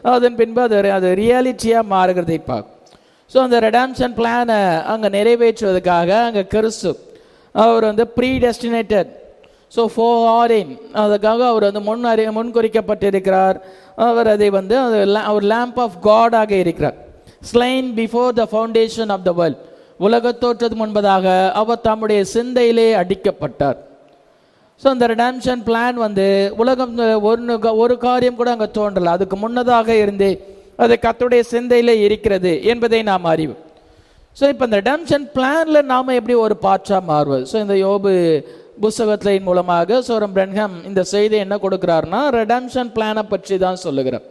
அதன் பின்பு அது அது ரியாலிட்டியாக மாறுகிறதை பார்க்கும் ஸோ அந்த ரெடாம்ஷன் பிளானை அங்கே நிறைவேற்றுவதற்காக அங்கே கிறிஸ்து அவர் வந்து ப்ரீ டெஸ்டினேட்டட் ஸோ ஃபோ ஆரின் அதுக்காக அவர் வந்து முன் அறி முன்குறிக்கப்பட்டிருக்கிறார் அவர் அதை வந்து அது la- அவர் லேம்ப் ஆஃப் காடாக இருக்கிறார் slain before the foundation of the world உலகத் தோற்றத்துக்கு முன்பதாக அவர் தம்முடைய சிந்தையிலே அடிக்கப்பட்டார் ஸோ அந்த ரெடாம்ஷன் பிளான் வந்து உலகம் ஒன்று ஒரு காரியம் கூட அங்கே தோன்றல அதுக்கு முன்னதாக இருந்து அது கத்துடைய சிந்தையிலே இருக்கிறது என்பதை நாம் அறிவோம் ஸோ இப்போ இந்த ரெடாம்ஷன் பிளானில் நாம் எப்படி ஒரு பாற்றாக மாறுவது ஸோ இந்த யோபு புஸ்தகத்தின் மூலமாக சோரம் பிரன்ஹம் இந்த செய்தி என்ன கொடுக்குறாருன்னா ரெடாம்ஷன் பிளானை பற்றி தான் சொல்லுகிறார்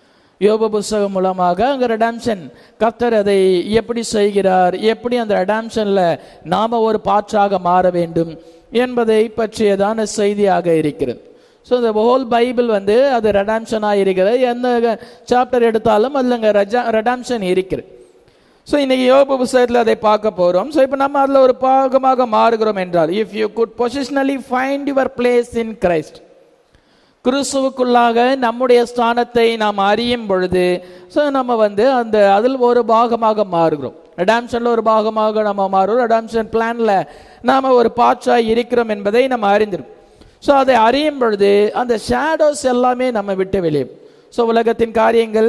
யோப புஸ்தகம் மூலமாக அங்கே ரெடாம்ஷன் கர்த்தர் அதை எப்படி செய்கிறார் எப்படி அந்த ரெடாம்ஷனில் நாம ஒரு பாற்றாக மாற வேண்டும் என்பதை பற்றியதான செய்தியாக இருக்கிறது ஸோ இந்த ஹோல் பைபிள் வந்து அது ரெடாம்ஷனாக இருக்கிறது எந்த சாப்டர் எடுத்தாலும் அதில் அங்கே ரெஜா ரெடாம்ஷன் இருக்கிறது ஸோ இன்னைக்கு யோபு புஸ்தகத்தில் அதை பார்க்க போகிறோம் ஸோ இப்போ நம்ம அதில் ஒரு பாகமாக மாறுகிறோம் என்றால் if you could positionally find your place in Christ கிறிஸ்துவுக்குள்ளாக நம்முடைய ஸ்தானத்தை நாம் அறியும் பொழுது ஸோ நம்ம வந்து அந்த அதில் ஒரு பாகமாக மாறுகிறோம் ரெடாம்ஷனில் ஒரு பாகமாக நம்ம மாறுகிறோம் ரெடாம்ஷன் பிளானில் நாம் ஒரு பாற்றாய் இருக்கிறோம் என்பதை நம்ம அறிந்திருக்கோம் ஸோ அதை அறியும் பொழுது அந்த ஷேடோஸ் எல்லாமே நம்ம விட்டு வெளியே ஸோ உலகத்தின் காரியங்கள்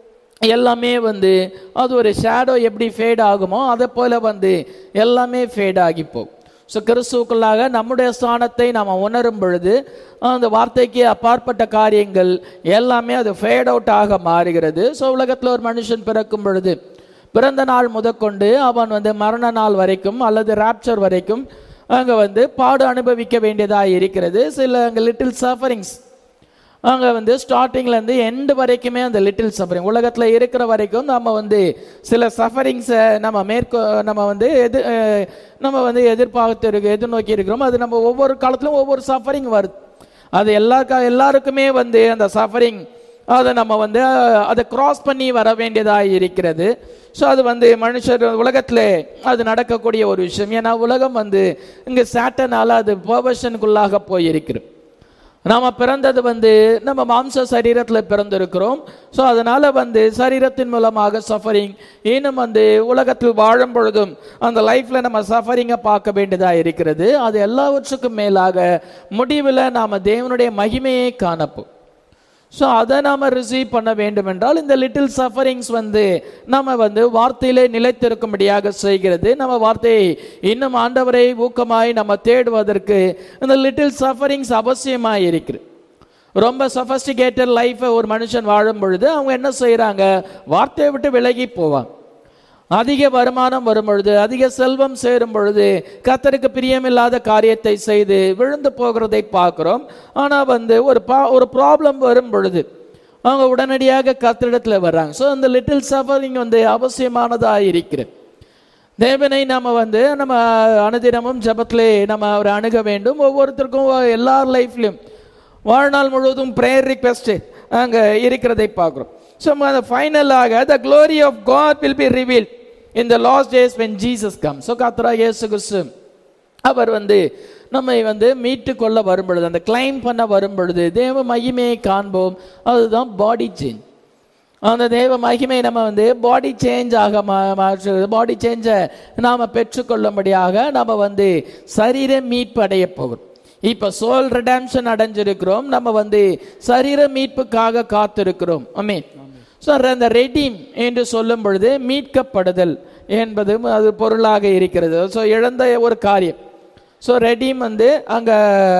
எல்லாமே வந்து அது ஒரு ஷேடோ எப்படி ஃபேட் ஆகுமோ அதை போல வந்து எல்லாமே ஃபேட் ஆகி போகும் ஸோ கிறிஸ்துவுக்குள்ளாக நம்முடைய ஸ்தானத்தை நாம் உணரும் பொழுது அந்த வார்த்தைக்கு அப்பாற்பட்ட காரியங்கள் எல்லாமே அது ஃபேட் அவுட் ஆக மாறுகிறது ஸோ உலகத்தில் ஒரு மனுஷன் பிறக்கும் பொழுது பிறந்த நாள் முதற்கொண்டு அவன் வந்து மரண நாள் வரைக்கும் அல்லது ராப்சர் வரைக்கும் அங்கே வந்து பாடு அனுபவிக்க வேண்டியதாக இருக்கிறது சில அங்கே லிட்டில் சஃபரிங்ஸ் அங்கே வந்து ஸ்டார்டிங்லேருந்து எண்டு வரைக்குமே அந்த லிட்டில் சஃபரிங் உலகத்தில் இருக்கிற வரைக்கும் நம்ம வந்து சில சஃபரிங்ஸை நம்ம மேற்கொ நம்ம வந்து எது அஹ், நம்ம வந்து எதிர்பார்த்து இருக்கு எதிர்நோக்கி இருக்கிறோம் அது நம்ம ஒவ்வொரு காலத்திலும் ஒவ்வொரு சஃபரிங் வருது அது எல்லா கா- எல்லாருக்குமே வந்து அந்த சஃபரிங் அதை நம்ம வந்து அஹ், அதை கிராஸ் பண்ணி வர வேண்டியதாக இருக்கிறது ஸோ அது வந்து மனுஷர் உலகத்தில் அது நடக்கக்கூடிய ஒரு விஷயம் ஏன்னா உலகம் வந்து இங்கே சேட்டனால அது பர்வஷனுக்குள்ளாக போயிருக்கிறது நாம பிறந்தது வந்து நம்ம மாம்ச சரீரத்தில் பிறந்திருக்கிறோம் ஸோ அதனால வந்து சரீரத்தின் மூலமாக சஃபரிங் இன்னும் வந்து உலகத்தில் வாழும் பொழுதும் அந்த லைஃப்ல நம்ம சஃபரிங்கை பார்க்க வேண்டியதாக இருக்கிறது அது எல்லாவற்றுக்கும் மேலாக முடிவில் நாம தேவனுடைய மகிமையை காணப்போம் ஸோ அதை நாம ரிசீவ் பண்ண வேண்டும் என்றால் இந்த லிட்டில் சஃபரிங்ஸ் வந்து நம்ம வந்து வார்த்தையிலே நிலைத்திருக்கும்படியாக செய்கிறது நம்ம வார்த்தையை இன்னும் ஆண்டவரை ஊக்கமாய் நம்ம தேடுவதற்கு இந்த லிட்டில் சஃபரிங்ஸ் அவசியமாக இருக்கிறது ரொம்ப சஃபஸ்டிகேட்டட் லைஃப்பை ஒரு மனுஷன் வாழும் பொழுது அவங்க என்ன செய்கிறாங்க வார்த்தையை விட்டு விலகி போவாங்க அதிக வருமானம் வரும் பொழுது அதிக செல்வம் சேரும் பொழுது கத்தருக்கு பிரியமில்லாத காரியத்தை செய்து விழுந்து போகிறதை பார்க்கிறோம் ஆனா வந்து ஒரு பா ஒரு ப்ராப்ளம் வரும் பொழுது அவங்க உடனடியாக கத்தரிடத்துல வர்றாங்க ஸோ அந்த லிட்டில் சஃபரிங் வந்து அவசியமானதாக இருக்கிறது தேவனை நாம வந்து நம்ம அனுதினமும் ஜெபத்திலே நம்ம அவரை அணுக வேண்டும் ஒவ்வொருத்தருக்கும் எல்லார் லைஃப்லையும் வாழ்நாள் முழுவதும் ப்ரேயர் ரிக்வெஸ்ட் அங்க இருக்கிறதை பார்க்குறோம் ஸோ அந்த ஃபைனலாக the glory of God will be reveal in the last days when Jesus come so கத்ரா இயேசு கிறிஸ்து அவர் வந்து நம்மை வந்து மீட்டு கொள்ள வரும் பொழுது அந்த கிளைம் பண்ண வரும் பொழுது தேவ மகிமையை காண்போம் அதுதான் பாடி சேஞ்ச் அந்த தேவ மகிமை நம்ம வந்து பாடி சேஞ்ச் ஆக மா- மாற்றுவது பாடி சேஞ்சை நாம் பெற்றுக்கொள்ளும்படியாக நம்ம வந்து சரீர மீட்பு அடைய போகிறோம் இப்போ சோல் ரிடம்ஷன் அடைஞ்சிருக்கிறோம் நம்ம வந்து சரீர மீட்புக்காக காத்திருக்கிறோம் அமீன் ஸோ அந்த ரெடீம் என்று சொல்லும் பொழுது மீட்கப்படுதல் என்பதும் அது பொருளாக இருக்கிறது ஸோ இழந்த ஒரு காரியம் ஸோ ரெடீம் வந்து அங்கே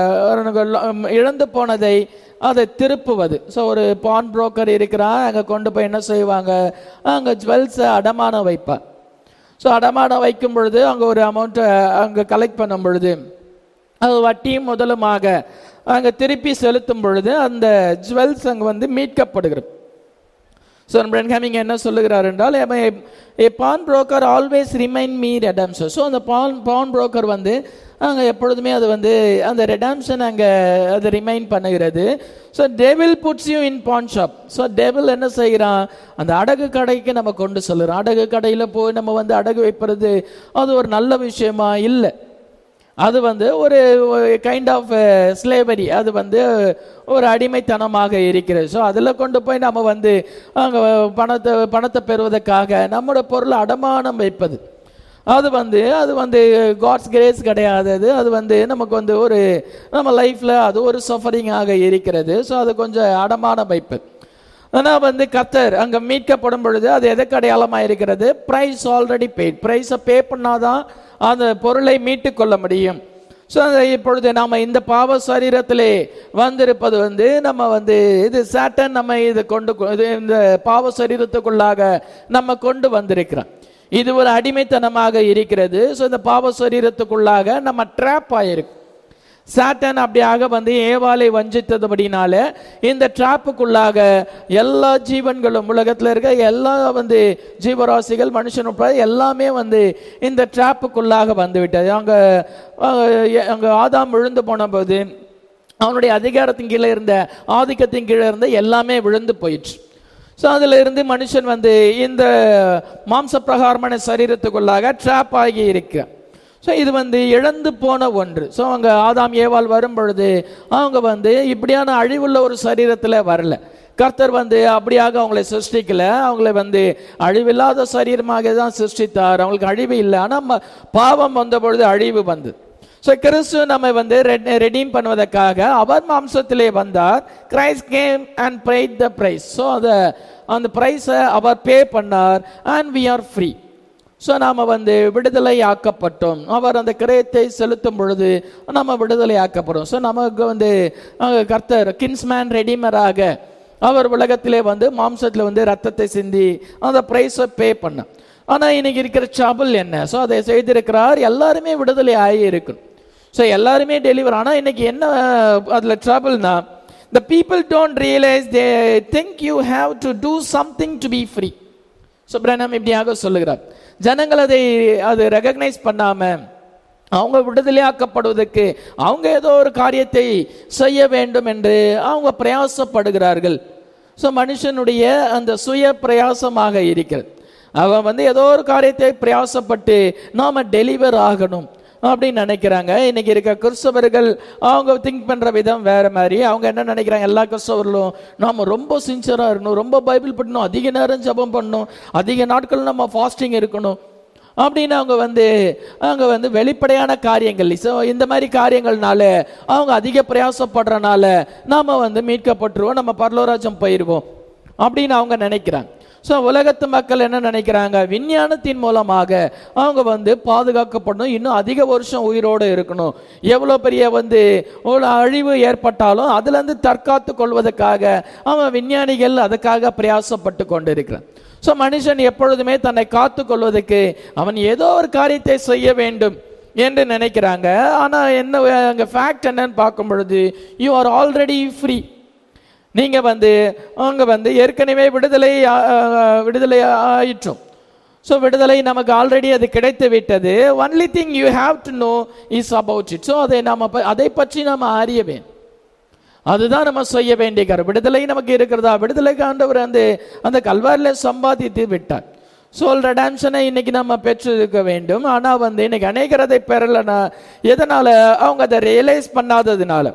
இழந்து போனதை அதை திருப்புவது ஸோ ஒரு பான் புரோக்கர் இருக்கிறான் அங்கே கொண்டு போய் என்ன செய்வாங்க அங்கே ஜுவல்ஸை அடமானம் வைப்பார் ஸோ அடமானம் வைக்கும் பொழுது அங்கே ஒரு அமௌண்ட்டை அங்கே கலெக்ட் பண்ணும் பொழுது அது வட்டியும் முதலுமாக அங்கே திருப்பி செலுத்தும் பொழுது அந்த ஜுவல்ஸ் அங்கே வந்து மீட்கப்படுகிறது ஸோ பிரன்ஹாமிங் என்ன சொல்லுகிறார் என்றால் a pawn broker always remain me redemption so அந்த பான் பான் புரோக்கர் வந்து அங்கே எப்பொழுதுமே அது வந்து அந்த ரெடம்ஷன் அங்கே அது ரிமைன் பண்ணுகிறது so devil puts you in pawn shop so devil என்ன செய்கிறான் அந்த அடகு கடைக்கு நம்ம கொண்டு சொல்லுறோம் அடகு கடையில் போய் நம்ம வந்து அடகு வைப்பது அது ஒரு நல்ல விஷயமா இல்லை அது வந்து ஒரு கைண்ட் ஆஃப் ஸ்லேவரி அது வந்து ஒரு அடிமைத்தனமாக இருக்கிறது ஸோ அதில் கொண்டு போய் நம்ம வந்து அங்கே பணத்தை பணத்தை பெறுவதற்காக நம்மளோட பொருளை அடமானம் வைப்பது அது வந்து அது வந்து காட்ஸ் கிரேஸ் கிடையாது அது அது வந்து நமக்கு வந்து ஒரு நம்ம லைஃப்பில் அது ஒரு சஃபரிங்காக இருக்கிறது ஸோ அது கொஞ்சம் அடமானம் வைப்பது ஆனால் வந்து கத்தர் அங்கே மீட்கப்படும் பொழுது அது எதற்கு அடையாளமாக இருக்கிறது ப்ரைஸ் ஆல்ரெடி பெய்ட் ப்ரைஸை பே பண்ணாதான் அந்த பொருளை மீட்டு கொள்ள முடியும் ஸோ இப்பொழுது நாம இந்த பாவ சரீரத்திலே வந்திருப்பது வந்து நம்ம வந்து இது சாட்டன் நம்ம இது கொண்டு இது இந்த பாவ சரீரத்துக்குள்ளாக நம்ம கொண்டு வந்திருக்கிறோம் இது ஒரு அடிமைத்தனமாக இருக்கிறது ஸோ இந்த பாவ சரீரத்துக்குள்ளாக நம்ம ட்ராப் ஆயிருக்கு சாட்டன் அப்படியாக வந்து ஏவாளை வஞ்சித்ததுபடினால இந்த ட்ராப்புக்குள்ளாக எல்லா ஜீவன்களும் உலகத்தில் இருக்க எல்லா வந்து ஜீவராசிகள் மனுஷன் உட்பட எல்லாமே வந்து இந்த ட்ராப்புக்குள்ளாக வந்து விட்டது அங்கே அங்கே ஆதாம் விழுந்து போன போது அவனுடைய அதிகாரத்தின் கீழே இருந்த ஆதிக்கத்தின் கீழே இருந்த எல்லாமே விழுந்து போயிடுச்சு ஸோ அதில் இருந்து மனுஷன் வந்து இந்த மாம்ச பிரகாரமான சரீரத்துக்குள்ளாக ட்ராப் ஆகி இருக்கு ஸோ இது வந்து இழந்து போன ஒன்று ஸோ அவங்க ஆதாம் ஏவாள் வரும் பொழுது அவங்க வந்து இப்படியான அழிவுள்ள ஒரு சரீரத்தில் வரல கர்த்தர் வந்து அப்படியாக அவங்களை சிருஷ்டிக்கல அவங்கள வந்து அழிவில்லாத சரீரமாக தான் சிருஷ்டித்தார் அவங்களுக்கு அழிவு இல்லை ஆனால் பாவம் வந்த பொழுது அழிவு வந்து ஸோ கிறிஸ்து நம்ம வந்து ரெடீம் பண்ணுவதற்காக அவர் மாம்சத்திலே வந்தார் Christ came and paid the price so அதை அந்த ப்ரைஸை அவர் பே பண்ணார் and we are free so நாம் வந்து விடுதலை ஆக்கப்பட்டோம் அவர் அந்த கிரயத்தை செலுத்தும் பொழுது நம்ம விடுதலை ஆக்கப்படும் ஸோ நமக்கு வந்து அஹ், கர்த்தர் கின்ஸ்மேன் ரெடிமராக அவர் உலகத்திலே வந்து மாம்சத்தில் வந்து ரத்தத்தை சிந்தி அந்த ப்ரைஸை பே பண்ண ஆனால் இன்னைக்கு இருக்கிற trouble என்ன ஸோ அதை செய்திருக்கிறார் எல்லாருமே விடுதலை ஆகி இருக்கணும் ஸோ எல்லாருமே டெலிவர் ஆனால் இன்னைக்கு என்ன அதில் ட்ரபிள்னா the people don't realise they think you have to do something to be free சுப்ரனம் இப்படியாக சொல்லுகிறார் ஜனங்கள் அதை அது ரெகக்னைஸ் பண்ணாம அவங்க விடுதலையாக்கப்படுவதற்கு அவங்க ஏதோ ஒரு காரியத்தை செய்ய வேண்டும் என்று அவங்க பிரயாசப்படுகிறார்கள் ஸோ மனுஷனுடைய அந்த சுய பிரயாசமாக இருக்கிறது அவன் வந்து ஏதோ ஒரு காரியத்தை பிரயாசப்பட்டு நாம டெலிவர் ஆகணும் அப்படின்னு நினைக்கிறாங்க இன்னைக்கு இருக்க கிறிஸ்தவர்கள் அவங்க திங்க் பண்ற விதம் வேற மாதிரி அவங்க என்ன நினைக்கிறாங்க எல்லா கிறிஸ்தவர்களும் நாம ரொம்ப சின்சியரா இருக்கணும் ரொம்ப பைபிள் படிக்கணும் அதிக நேரம் ஜெபம் பண்ணணும் அதிக நாட்கள் நம்ம ஃபாஸ்டிங் இருக்கணும் அப்படின்னு அவங்க வந்து அவங்க வந்து வெளிப்படையான காரியங்கள் ஸோ இந்த மாதிரி காரியங்கள்னால அவங்க அதிக பிரயாசப்படுறனால நாம வந்து மீட்கப்பட்டுருவோம் நம்ம பரலோராஜம் போயிடுவோம் அப்படின்னு அவங்க நினைக்கிறாங்க ஸோ உலகத்து மக்கள் என்ன நினைக்கிறாங்க விஞ்ஞானத்தின் மூலமாக அவங்க வந்து பாதுகாக்கப்படணும் இன்னும் அதிக வருஷம் உயிரோடு இருக்கணும் எவ்வளோ பெரிய வந்து ஒரு அழிவு ஏற்பட்டாலும் அதுலேருந்து தற்காத்து கொள்வதற்காக அவன் விஞ்ஞானிகள் அதுக்காக பிரயாசப்பட்டு கொண்டு இருக்கிறான் ஸோ மனுஷன் எப்பொழுதுமே தன்னை காத்து கொள்வதற்கு அவன் ஏதோ ஒரு காரியத்தை செய்ய வேண்டும் என்று நினைக்கிறாங்க ஆனால் என்ன அங்கே ஃபேக்ட் என்னன்னு பார்க்கும் பொழுது யூ ஆர் ஆல்ரெடி ஃப்ரீ நீங்க வந்து அவங்க வந்து ஏற்கனவே விடுதலை ஆ, ஆ, விடுதலை ஆயிற்றோம் ஸோ விடுதலை நமக்கு ஆல்ரெடி அது கிடைத்து விட்டது only thing you have to know is about it so அதை நம்ம ப- அதை பற்றி நம்ம அறியவே அதுதான் நம்ம செய்ய வேண்டிய காரியம் விடுதலை நமக்கு இருக்கிறதா விடுதலைக்கு ஆண்டவர் அந்த அந்த கல்வாரில் சம்பாதித்து விட்டார் சோல் ரெடாம்ஷனை இன்னைக்கு நம்ம பெற்றிருக்க வேண்டும் ஆனால் வந்து இன்னைக்கு அநேகர் அதை பெறலைன்னா எதனால அவங்க அதை ரியலைஸ் பண்ணாததுனால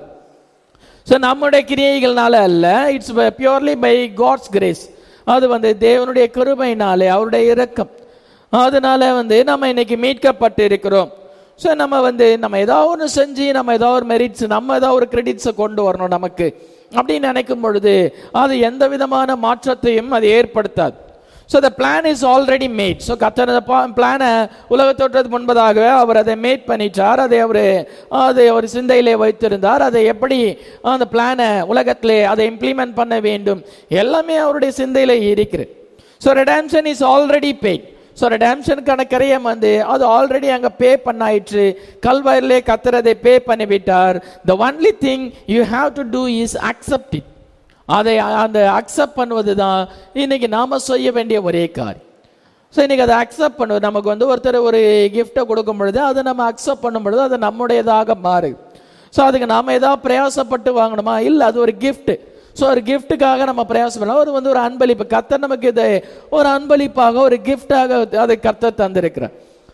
ஸோ நம்முடைய கிரியைகள்னால அல்ல it's purely by God's grace அது வந்து தேவனுடைய கிருபையினாலே அவருடைய இரக்கம் அதனால வந்து நம்ம இன்னைக்கு மீட்கப்பட்டு இருக்கிறோம் ஸோ நம்ம வந்து நம்ம ஏதாவது ஒன்று செஞ்சு நம்ம ஏதாவது ஒரு மெரிட்ஸ் நம்ம ஏதாவது ஒரு கிரெடிட்ஸை கொண்டு வரணும் நமக்கு அப்படின்னு நினைக்கும் பொழுது அது எந்த விதமான மாற்றத்தையும் அது ஏற்படுத்தாது so the plan is already made so கத்தர் அந்த பிளானை உலகத்தோற்றதுக்கு முன்பதாகவே அவர் அதை மேட் பண்ணிட்டார் அதை அவர் அதை அவர் சிந்தையிலே வைத்திருந்தார் அதை எப்படி அந்த பிளானை உலகத்திலே அதை இம்ப்ளிமெண்ட் பண்ண வேண்டும் எல்லாமே அவருடைய சிந்தையில இருக்கிறது so redemption is already paid so ரெடாம்ஷனுக்கான கரையம் வந்து அது ஆல்ரெடி அங்கே பே பண்ணாயிற்று கல்வாயிலே கத்தர் அதை பே பண்ணிவிட்டார் the only thing you have to do is accept it அதை அந்த அக்செப்ட் பண்ணுவது தான் இன்னைக்கு நாம செய்ய வேண்டிய ஒரே காரியம் ஸோ இன்னைக்கு அதை அக்செப்ட் பண்ணுவது நமக்கு வந்து ஒருத்தர் ஒரு கிஃப்ட்டை கொடுக்கும் பொழுது அதை நம்ம அக்செப்ட் பண்ணும் பொழுது அது நம்முடையதாக மாறு ஸோ அதுக்கு நாம ஏதாவது பிரயாசப்பட்டு வாங்கணுமா இல்லை அது ஒரு gift ஸோ ஒரு கிஃப்ட்டுக்காக நம்ம பிரயாசம் பண்ணலாம் அது வந்து ஒரு அன்பளிப்பு கர்த்தர் நமக்கு இதை ஒரு அன்பளிப்பாக ஒரு கிஃப்டாக அதை கர்த்தர் தந்திருக்கிறார்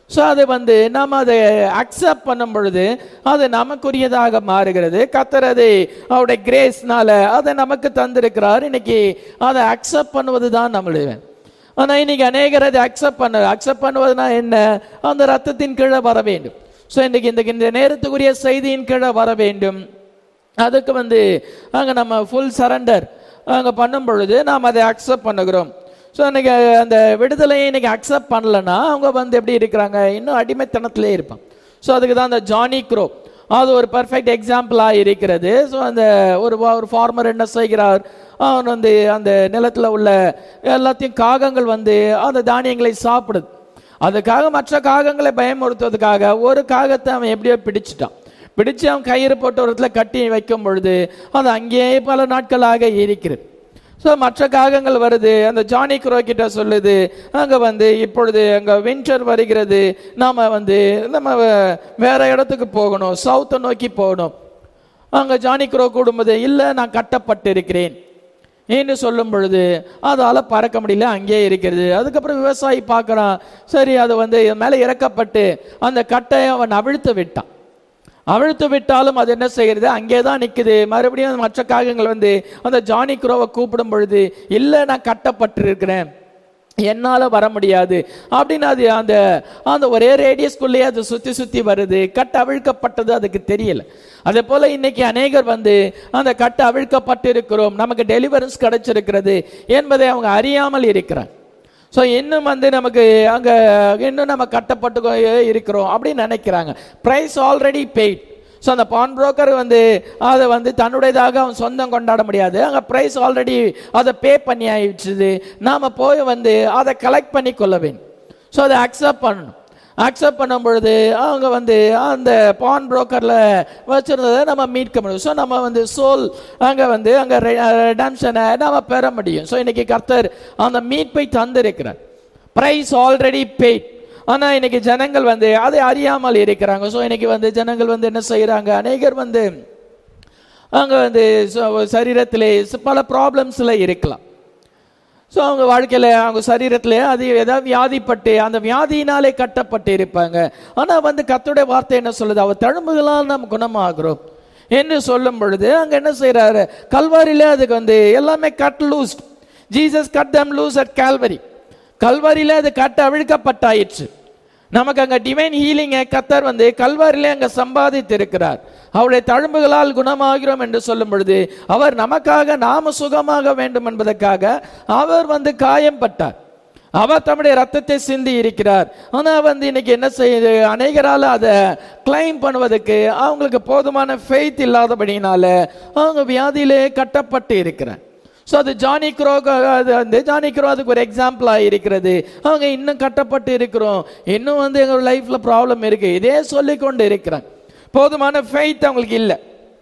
ஸோ அது வந்து நாம் அதை அக்செப்ட் பண்ணும் பொழுது அது நமக்குரியதாக மாறுகிறது கத்தர் அதை அவருடைய கிரேஸ்னால அதை நமக்கு தந்திருக்கிறார் இன்னைக்கு அதை அக்செப்ட் பண்ணுவது தான் நம்மளுடைய ஆனால் இன்னைக்கு அநேகர் அதை அக்செப்ட் பண்ண அக்செப்ட் பண்ணுவதுனா என்ன அந்த ரத்தத்தின் கீழே வர வேண்டும் ஸோ இன்னைக்கு இந்த இந்த நேரத்துக்குரிய செய்தியின் கீழே வர வேண்டும் அதுக்கு வந்து அங்கே நம்ம ஃபுல் சரண்டர் அங்கே பண்ணும் பொழுது நாம் அதை அக்செப்ட் பண்ணுகிறோம் ஸோ இன்னைக்கு அந்த விடுதலையை இன்னைக்கு அக்செப்ட் பண்ணலன்னா அவங்க வந்து எப்படி இருக்கிறாங்க இன்னும் அடிமைத்தனத்திலே இருப்பான் ஸோ அதுக்கு தான் அந்த ஜானி க்ரோ அது ஒரு பர்ஃபெக்ட் எக்ஸாம்பிளாக இருக்கிறது ஸோ அந்த ஒரு ஒரு ஃபார்மர் என்ன செய்கிறார் அவன் வந்து அந்த நிலத்தில் உள்ள எல்லாத்தையும் காகங்கள் வந்து அந்த தானியங்களை சாப்பிடுது அதுக்காக மற்ற காகங்களை பயமுறுத்துவதற்காக ஒரு காகத்தை அவன் எப்படியோ பிடிச்சிட்டான் பிடிச்சு அவன் கயிறு போட்டு ஒரு இடத்துல கட்டி வைக்கும் பொழுது அது அங்கேயே பல நாட்களாக இருக்கிறது ஸோ மற்ற காகங்கள் வருது அந்த ஜானி குரோ கிட்ட சொல்லுது அங்கே வந்து இப்பொழுது அங்கே வின்டர் வருகிறது நாம் வந்து நம்ம வே- வேற இடத்துக்கு போகணும் சவுத்தை நோக்கி போகணும் அங்கே ஜானி குரோ கூடும்போது இல்லை நான் கட்டப்பட்டிருக்கிறேன் என்று சொல்லும் பொழுது அதால் பறக்க முடியல அங்கேயே இருக்கிறது அதுக்கப்புறம் விவசாயி பார்க்குறான் சரி அது வந்து மேலே இறக்கப்பட்டு அந்த கட்டையை அவன் அவிழ்த்து விட்டான் அவிழ்த்து விட்டாலும் அது என்ன செய்கிறது அங்கே தான் நிற்குது மறுபடியும் அந்த மற்ற காகங்கள் வந்து அந்த ஜானி குரோவை கூப்பிடும் பொழுது இல்லை நான் கட்டப்பட்டிருக்கிறேன் என்னால் வர முடியாது அப்படின்னு அது அந்த அந்த ஒரே ரேடியஸ்குள்ளேயே அது சுற்றி சுற்றி வருது கட்டு அவிழ்க்கப்பட்டது அதுக்கு தெரியல அதே போல இன்னைக்கு அநேகர் வந்து அந்த கட்டு அவிழ்க்கப்பட்டு இருக்கிறோம் நமக்கு டெலிவரன்ஸ் கிடைச்சிருக்கிறது என்பதை அவங்க அறியாமல் இருக்கிறாங்க ஸோ இன்னும் வந்து நமக்கு அங்கே இன்னும் நம்ம கட்டப்பட்டு கொ- இருக்கிறோம் அப்படின்னு நினைக்கிறாங்க ப்ரைஸ் ஆல்ரெடி பெய்ட் ஸோ அந்த பான் புரோக்கர் வந்து அதை வந்து தன்னுடையதாக அவன் சொந்தம் கொண்டாட முடியாது அங்கே ப்ரைஸ் ஆல்ரெடி அதை பே பண்ணி ஆயிடுச்சுது நாம் போய் வந்து அதை கலெக்ட் பண்ணி கொள்ள வேண்டும் ஸோ அதை அக்செப்ட் பண்ணணும் அக்செப்ட் பண்ணும் பொழுது அவங்க வந்து அந்த பான் புரோக்கரில் வச்சுருந்ததை நம்ம மீட்க முடியும் ஸோ நம்ம வந்து சோல் அங்கே வந்து அங்கே ரெடம்ஷனை நம்ம பெற முடியும் ஸோ இன்னைக்கு கர்த்தர் அந்த மீட்பை தந்திருக்கிறார் ப்ரைஸ் ஆல்ரெடி பெய்ட் ஆனால் இன்னைக்கு ஜனங்கள் வந்து அதை அறியாமல் இருக்கிறாங்க ஸோ இன்னைக்கு வந்து ஜனங்கள் வந்து என்ன செய்கிறாங்க அநேகர் வந்து அங்கே வந்து ச- சரீரத்திலே பல ப்ராப்ளம்ஸில் இருக்கலாம் ஸோ அவங்க வாழ்க்கையில் அவங்க சரீரத்தில் அது ஏதாவது வியாதிப்பட்டு அந்த வியாதியினாலே கட்டப்பட்டு இருப்பாங்க ஆனால் வந்து கர்த்தருடைய வார்த்தை என்ன சொல்லுது அவர் தழும்புகளால் நாம் குணமாகிறோம் என்று சொல்லும் பொழுது அங்கே என்ன செய்கிறாரு கல்வாரியில அதுக்கு வந்து எல்லாமே cut loosed Jesus cut them loose at Calvary கல்வாரியில அது கட்ட அவிழ்க்கப்பட்டாயிற்று நமக்கு அங்க டிவைன் ஹீலிங்கை கத்தர் வந்து கல்வாரிலே அங்க சம்பாதித்து இருக்கிறார் அவருடைய தழும்புகளால் குணமாகிறோம் என்று சொல்லும் பொழுது அவர் நமக்காக நாம சுகமாக வேண்டும் என்பதற்காக அவர் வந்து காயம்பட்டார் அவர் தம்முடைய ரத்தத்தை சிந்தி இருக்கிறார் ஆனா வந்து இன்னைக்கு என்ன செய்யுது அநேகரால அதை கிளைம் பண்ணுவதற்கு அவங்களுக்கு போதுமான ஃபெய்த் இல்லாதபடினால அவங்க வியாதியிலே கட்டப்பட்டு இருக்கிறார் ஸோ அது ஜானி க்ரோ அது வந்து ஜானி க்ரோ அதுக்கு ஒரு எக்ஸாம்பிளாக இருக்கிறது அவங்க இன்னும் கட்டப்பட்டு இருக்கிறோம் இன்னும் வந்து எங்கள் லைஃப்பில் ப்ராப்ளம் இருக்கு இதே சொல்லி கொண்டு இருக்கிறாங்க போதுமான ஃபெய்த் அவங்களுக்கு இல்லை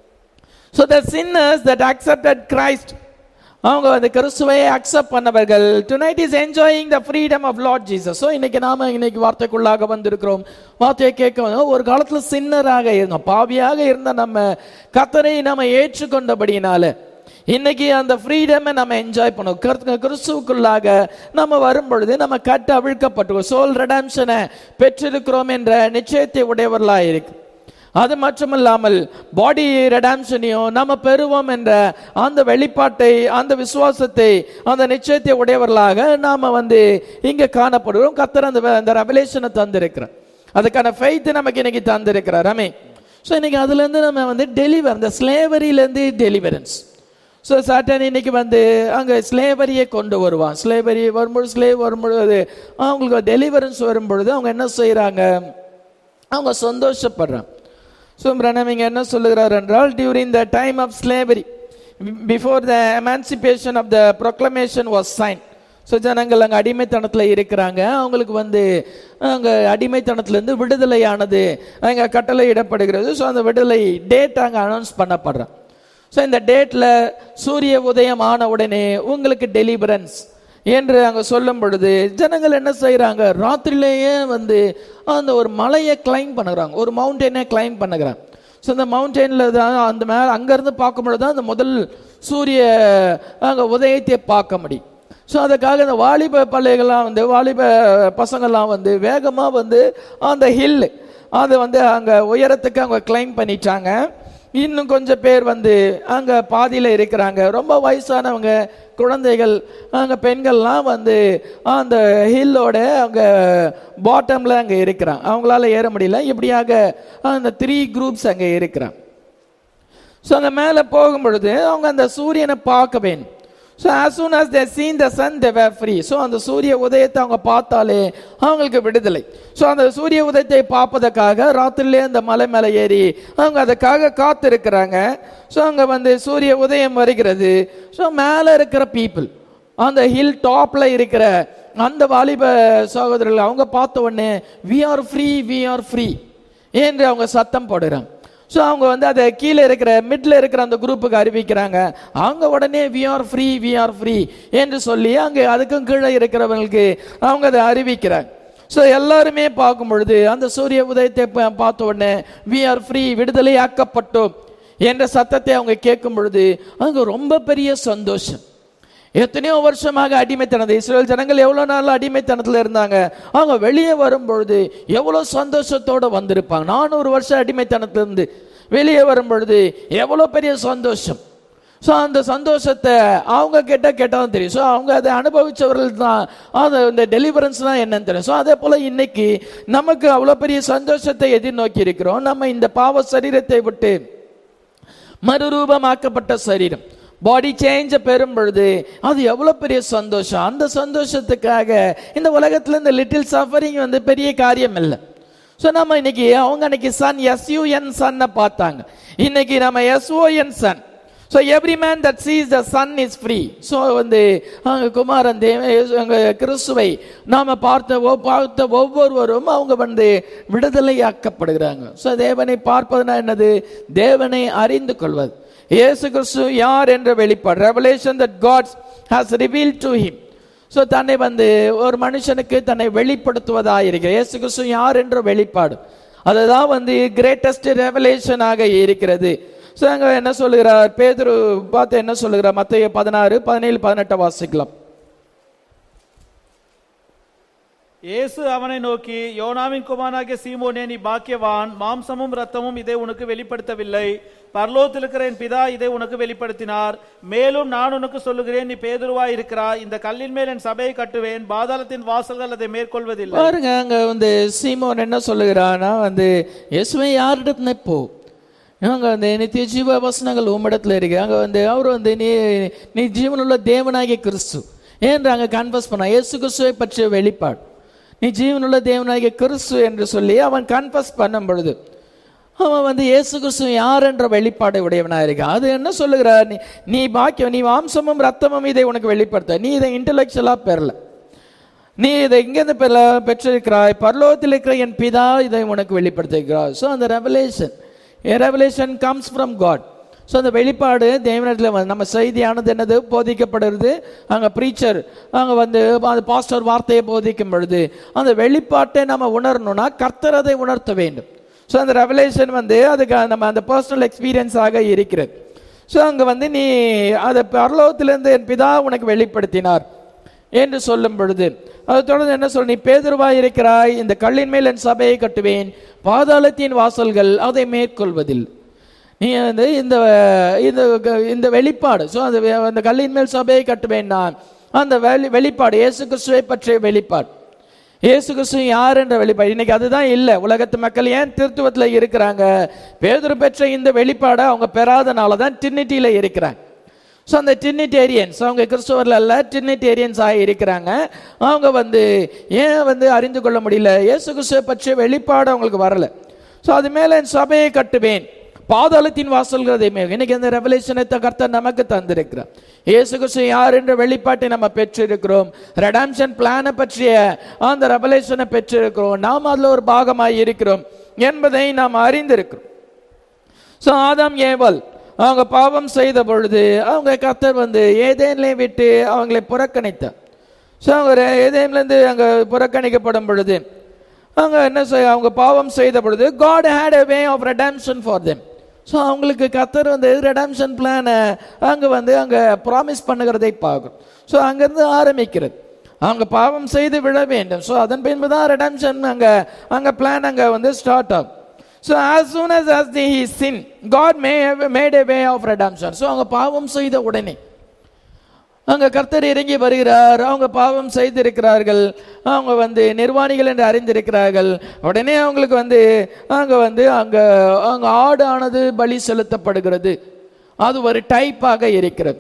so the sinners that accepted Christ அவங்க வந்து கிறிஸ்துவை அக்செப்ட் பண்ணவர்கள் tonight is enjoying the freedom of Lord Jesus so இன்னைக்கு நாம இன்னைக்கு வார்த்தைக்குள்ளாக வந்திருக்கிறோம் வார்த்தையை கேட்க வந்து ஒரு காலத்தில் சின்னராக இருந்தோம் பாவியாக இருந்த நம்ம கத்தரை நம்ம ஏற்றுக்கொண்டபடியினால இன்னைக்கு அந்த ஃப்ரீடமை நம்ம என்ஜாய் பண்ணுவோம் கிறிஸ்து- கிறிஸ்துவுக்குள்ளாக நம்ம வரும் பொழுது நம்ம கட்டு அவிழ்க்கப்பட்டு சோல் ரெடம்ஷனை பெற்றிருக்கிறோம் என்ற நிச்சயத்தை உடையவர்களாக இருக்கு அது மட்டுமல்லாமல் பாடி ரெடாம்ஷனையும் நம்ம பெறுவோம் என்ற அந்த வெளிப்பாட்டை அந்த விசுவாசத்தை அந்த நிச்சயத்தை உடையவர்களாக நாம வந்து இங்க காணப்படுகிறோம் கத்தர் அந்த அந்த ரெவலேஷனை தந்திருக்கிறார் அதுக்கான ஃபெய்த் நமக்கு இன்னைக்கு தந்திருக்கிறார் ஆமே ஸோ இன்னைக்கு அதுலேருந்து நம்ம வந்து டெலிவர் அந்த ஸ்லேவரியிலேருந்து டெலிவரன்ஸ் ஸோ சாட்டன் இன்னைக்கு வந்து அங்கே ஸ்லேவரியை கொண்டு வருவான் ஸ்லேவரி வரும்பொழுது ஸ்லேவ் வரும்பொழுது அவங்களுக்கு டெலிவரன்ஸ் வரும்பொழுது அவங்க என்ன செய்கிறாங்க அவங்க சந்தோஷப்படுறாங்க ஸோ பிரணம் இங்கே என்ன சொல்லுகிறார் என்றால் during the time of slavery before the emancipation of the proclamation was sign so ஜனங்கள் அங்கே அடிமைத்தனத்தில் இருக்கிறாங்க அவங்களுக்கு வந்து அங்கே அடிமைத்தனத்திலேருந்து விடுதலையானது அங்கே கட்டளை இடப்படுகிறது ஸோ அந்த விடுதலை டேட் அங்கே அனௌன்ஸ் பண்ணப்படுறான் ஸோ இந்த டேட்டில் சூரிய உதயம் ஆன உடனே உங்களுக்கு டெலிவரன்ஸ் என்று அங்கே சொல்லும் பொழுது ஜனங்கள் என்ன செய்கிறாங்க ராத்திரிலேயே வந்து அந்த ஒரு மலையை கிளைம் பண்ணுறாங்க ஒரு மவுண்டனை கிளைம் பண்ணுகிறாங்க ஸோ அந்த மவுண்டனில் தான் அந்த மேலே அங்கேருந்து பார்க்கும் பொழுது தான் அந்த முதல் சூரிய அங்கே உதயத்தை பார்க்க முடியும் ஸோ அதுக்காக இந்த வாலிப பிள்ளைகள்லாம் வந்து வாலிப பசங்கள்லாம் வந்து வேகமாக வந்து அந்த ஹில் அது வந்து அங்கே உயரத்துக்கு அவங்க கிளைம் பண்ணிட்டாங்க இன்னும் கொஞ்சம் பேர் வந்து அங்கே பாதியில் இருக்கிறாங்க ரொம்ப வயசானவங்க குழந்தைகள் அங்கே பெண்கள்லாம் வந்து அந்த ஹில்லோட அங்கே பாட்டமில் அங்கே இருக்கிறாங்க அவங்களால ஏற முடியல இப்படியாக அந்த த்ரீ குரூப்ஸ் அங்கே இருக்கிறாங்க ஸோ அங்கே மேலே போகும் பொழுது அவங்க அந்த சூரியனை பார்க்க வேணும் so as soon as they seen the sun they were free so அந்த சூரிய உதயத்தை அவங்க பார்த்தாலே அவங்களுக்கு விடுதலை ஸோ அந்த சூரிய உதயத்தை பார்ப்பதற்காக ராத்திரிலே அந்த மலை மேலே ஏறி அவங்க அதுக்காக காத்திருக்கிறாங்க ஸோ அங்கே வந்து சூரிய உதயம் வருகிறது ஸோ மேலே இருக்கிற பீப்புள் அந்த ஹில் டாப்ல இருக்கிற அந்த வாலிப சகோதரர்கள் அவங்க பார்த்த உடனே we are free we are free என்று அவங்க சத்தம் போடுறாங்க ஸோ அவங்க வந்து அதை கீழே இருக்கிற மிட்ல இருக்கிற அந்த குரூப்புக்கு அறிவிக்கிறாங்க அவங்க உடனே we are free we are free என்று சொல்லி அங்கே அதுக்கும் கீழே இருக்கிறவங்களுக்கு அவங்க அதை அறிவிக்கிறாங்க ஸோ எல்லாருமே பார்க்கும் பொழுது அந்த சூரிய உதயத்தை பா- பார்த்த உடனே வி ஆர் ஃப்ரீ விடுதலை ஆக்கப்பட்டோம் என்ற சத்தத்தை அவங்க கேட்கும் பொழுது அங்க ரொம்ப பெரிய சந்தோஷம் எத்தனையோ வருஷமாக அடிமைத்தனது இஸ்ரேல் ஜனங்கள் எவ்வளோ நாள் அடிமைத்தனத்தில் இருந்தாங்க அவங்க வெளியே வரும்பொழுது எவ்வளோ சந்தோஷத்தோட வந்திருப்பாங்க நானூறு வருஷம் அடிமைத்தனத்திலிருந்து வெளியே வரும் பொழுது எவ்வளோ பெரிய சந்தோஷம் ஸோ அந்த சந்தோஷத்தை அவங்க கிட்ட கேட்டாலும் தெரியும் ஸோ அவங்க அதை அனுபவிச்சவர்கள் தான் அது இந்த டெலிவரன்ஸ்லாம் என்னன்னு தெரியும் ஸோ அதே போல் இன்னைக்கு நமக்கு அவ்வளோ பெரிய சந்தோஷத்தை எதிர்நோக்கி இருக்கிறோம் நம்ம இந்த பாவ சரீரத்தை விட்டு மறுரூபமாக்கப்பட்ட சரீரம் பாடி சேஞ்ச பெறும் பொழுது அது எவ்வளவு பெரிய சந்தோஷம் அந்த சந்தோஷத்துக்காக இந்த உலகத்துல இந்த லிட்டில் சஃபரிங் வந்து பெரிய காரியம் இல்லை ஸோ நம்ம இன்னைக்கு அவங்க அன்னைக்கு சன் எஸ்யூஎன் சன்னை பார்த்தாங்க இன்னைக்கு நம்ம S O N son so every man that sees the son is free so வந்து அங்க குமாரன் தேவ இயேசு- அங்க கிறிஸ்துவை நாம பார்த்த ஒ- பார்த்த ஒவ்வொருவரும் அவங்க வந்து விடுதலையாக்கப்படுகிறாங்க ஸோ தேவனை பார்ப்பதுனா என்னது தேவனை அறிந்து கொள்வது இயேசு கிறிஸ்து யார் என்ற வெளிப்பாடு revelation that God's has reveal to him so தன்னை வந்து ஒரு மனுஷனுக்கு தன்னை வெளிப்படுத்துவதாக இருக்கிற இயேசு கிறிஸ்து யார் என்ற வெளிப்பாடு அதுதான் வந்து கிரேட்டஸ்ட் ரெவலேஷனாக இருக்கிறது ஸோ அங்க என்ன சொல்லுகிறார் பேதுரு பார்த்து என்ன சொல்லுகிறார் மத்திய பதினாறு பதினேழு பதினெட்டை வாசிக்கலாம் இயேசு அவனை நோக்கி யோனாவின் குமாரனாகிய சீமோனே நீ பாக்கியவான் மாம்சமும் ரத்தமும் இதை உனக்கு வெளிப்படுத்தவில்லை பரலோகத்தில் இருக்கிற என் பிதா இதை உனக்கு வெளிப்படுத்தினார் மேலும் நான் உனக்கு சொல்லுகிறேன் நீ பேதுருவாய் இருக்கிறாய் இந்த கல்லின் மேல் என் சபையை கட்டுவேன் பாதாளத்தின் வாசல்கள் அதை மேற்கொள்வதில்லை பாருங்க அங்க வந்து சீமோன் என்ன சொல்லுகிறான்னா வந்து இயேசுவை யாரிடத்துல போ அங்க வந்து நித்திய ஜீவ வசனங்கள் உம்மிடத்துல இருக்கு அங்க வந்து அவர் வந்து நீ நீ ஜீவனுள்ள தேவனாகிய கிறிஸ்து என்று அங்க கன்ஃபஸ் பண்ண இயேசு கிறிஸ்துவை பற்றிய வெளிப்பாடு நீ ஜீவனுள்ள தேவனாகிய கிறிஸ்து என்று சொல்லி அவன் கன்ஃபஸ் பண்ணும் பொழுது அவன் வந்து இயேசு கிறிஸ்து யார் என்ற வெளிப்பாடை உடையவனாக இருக்கான் அது என்ன சொல்லுகிறார் நீ நீ பாக்கியம் நீ மாம்சமும் ரத்தமும் இதை உனக்கு வெளிப்படுத்த நீ இதை இன்டலெக்சுவலா பெறல நீ இதை எங்கேருந்து பெற பெற்றிருக்கிறாய் பரலோகத்தில் இருக்கிற என் பிதா இதை உனக்கு வெளிப்படுத்திருக்கிறார் ஸோ அந்த revelation revelation comes from God so அந்த வெளிப்பாடு தேவனிடத்தில் வந்து நம்ம செய்தியானது என்னது போதிக்கப்படுறது அங்கே ப்ரீச்சர் அங்கே வந்து அந்த பாஸ்டர் வார்த்தையை போதிக்கும் பொழுது அந்த வெளிப்பாட்டை நம்ம உணரணும்னா கர்த்தர் அதை உணர்த்த வேண்டும் ஸோ அந்த ரெவலேஷன் வந்து அதுக்கு நம்ம அந்த பர்சனல் எக்ஸ்பீரியன்ஸாக இருக்கிறது ஸோ அங்கே வந்து நீ அதை பரலோகத்திலிருந்து என் பிதா உனக்கு வெளிப்படுத்தினார் என்று சொல்லும் பொழுது அது தொடர்ந்து என்ன சொல் நீ பேதுருவாய் இருக்கிறாய் இந்த கல்லின் மேல் என் சபையை கட்டுவேன் பாதாளத்தின் வாசல்கள் அதை மேற்கொள்வதில் நீ வந்து இந்த இந்த இந்த வெளிப்பாடு ஸோ அந்த வெ- அந்த கல்லின் மேல் சபையை கட்டுவேன் நான் அந்த வெளி வெளிப்பாடு இயேசு கிறிஸ்துவை பற்றிய வெளிப்பாடு இயேசு கிறிஸ்து யார் என்ற வெளிப்பாடு இன்னைக்கு அதுதான் இல்லை உலகத்து மக்கள் ஏன் திருத்துவத்தில் இருக்கிறாங்க பேதுரு பெற்ற இந்த வெளிப்பாடை அவங்க பெறாதனால தான் டிரினிட்டியில இருக்கிறாங்க ஸோ அந்த டிரினிட்டேரியன்ஸ் அவங்க கிறிஸ்தவர்கள் அல்ல டிரினிட்டேரியன்ஸ் ஆகி இருக்கிறாங்க அவங்க வந்து ஏன் வந்து அறிந்து கொள்ள முடியல இயேசு கிறிஸ்துவை பற்றிய வெளிப்பாடு அவங்களுக்கு வரல ஸோ அது மேலே என் சபையை கட்டுவேன் பாதாளத்தின் வாசல்கள் அதை மேல் இன்னைக்கு அந்த ரெவலேஷனை கர்த்தர் நமக்கு தந்திருக்கிறார் இயேசு கிறிஸ்து யார் என்ற வெளிப்பாட்டை நம்ம பெற்றிருக்கிறோம் ரெடாம்ஷன் பிளானை பற்றிய அந்த ரெவலேஷனை பெற்றிருக்கிறோம் நாம் அதில் ஒரு பாகமாய் இருக்கிறோம் என்பதை நாம் அறிந்திருக்கிறோம் ஸோ ஆதாம் ஏவல் அவங்க பாவம் செய்த பொழுது அவங்க கர்த்தர் வந்து ஏதேன்லே விட்டு அவங்களை புறக்கணித்தார் ஸோ அவங்க ஏதேன்லேருந்து அங்கே புறக்கணிக்கப்படும் பொழுது அவங்க என்ன செய்ய அவங்க பாவம் செய்த பொழுது God had a way of redemption for them so அவங்களுக்கு கத்தர் வந்து ரெடம்ஷன் பிளானை அங்கே வந்து அங்கே ப்ராமிஸ் பண்ணுகிறதை பார்க்கும் ஸோ அங்கிருந்து ஆரம்பிக்கிறது அவங்க பாவம் செய்து விழ வேண்டும் ஸோ அதன் பின்பு தான் ரெடம்ஷன் அங்க அங்க பிளான் அங்க வந்து ஸ்டார்ட் ஆகும் so as soon as as they sin God may have made a way of redemption so அவங்க பாவம் செய்த உடனே அங்க கர்த்தர் இறங்கி வருகிறார் அவங்க பாவம் செய்திருக்கிறார்கள் அவங்க வந்து நிர்வாணிகள் என்று அறிந்திருக்கிறார்கள் உடனே அவங்களுக்கு வந்து அங்க வந்து அங்க அங்க ஆடு ஆனது பலி செலுத்தப்படுகிறது அது ஒரு டைப்பாக இருக்கிறது